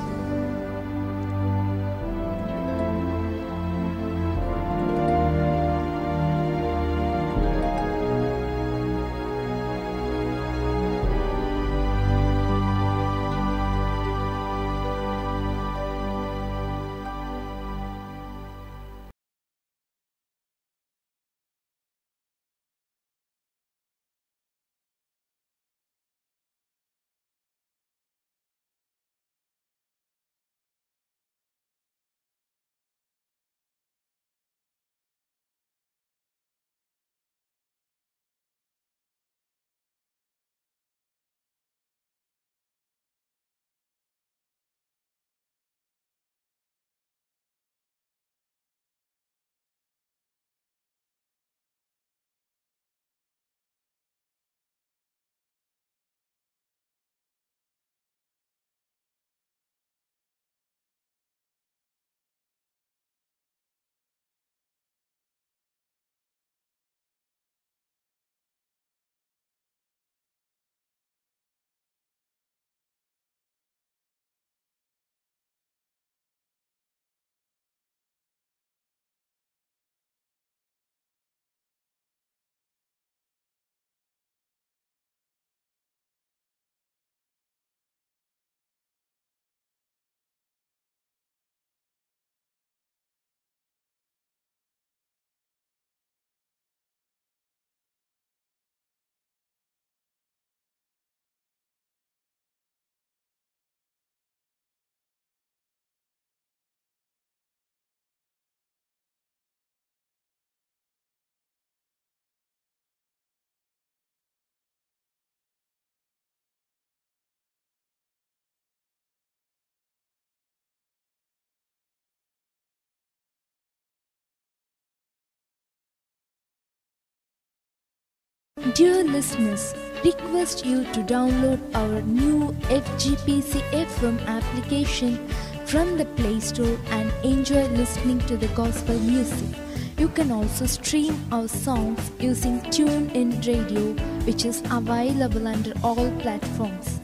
Dear listeners, request you to download our new FGPC FM application from the Play Store and enjoy listening to the gospel music. You can also stream our songs using TuneIn Radio, which is available under all platforms.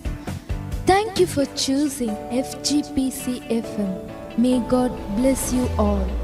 Thank you for choosing FGPC FM. May God bless you all.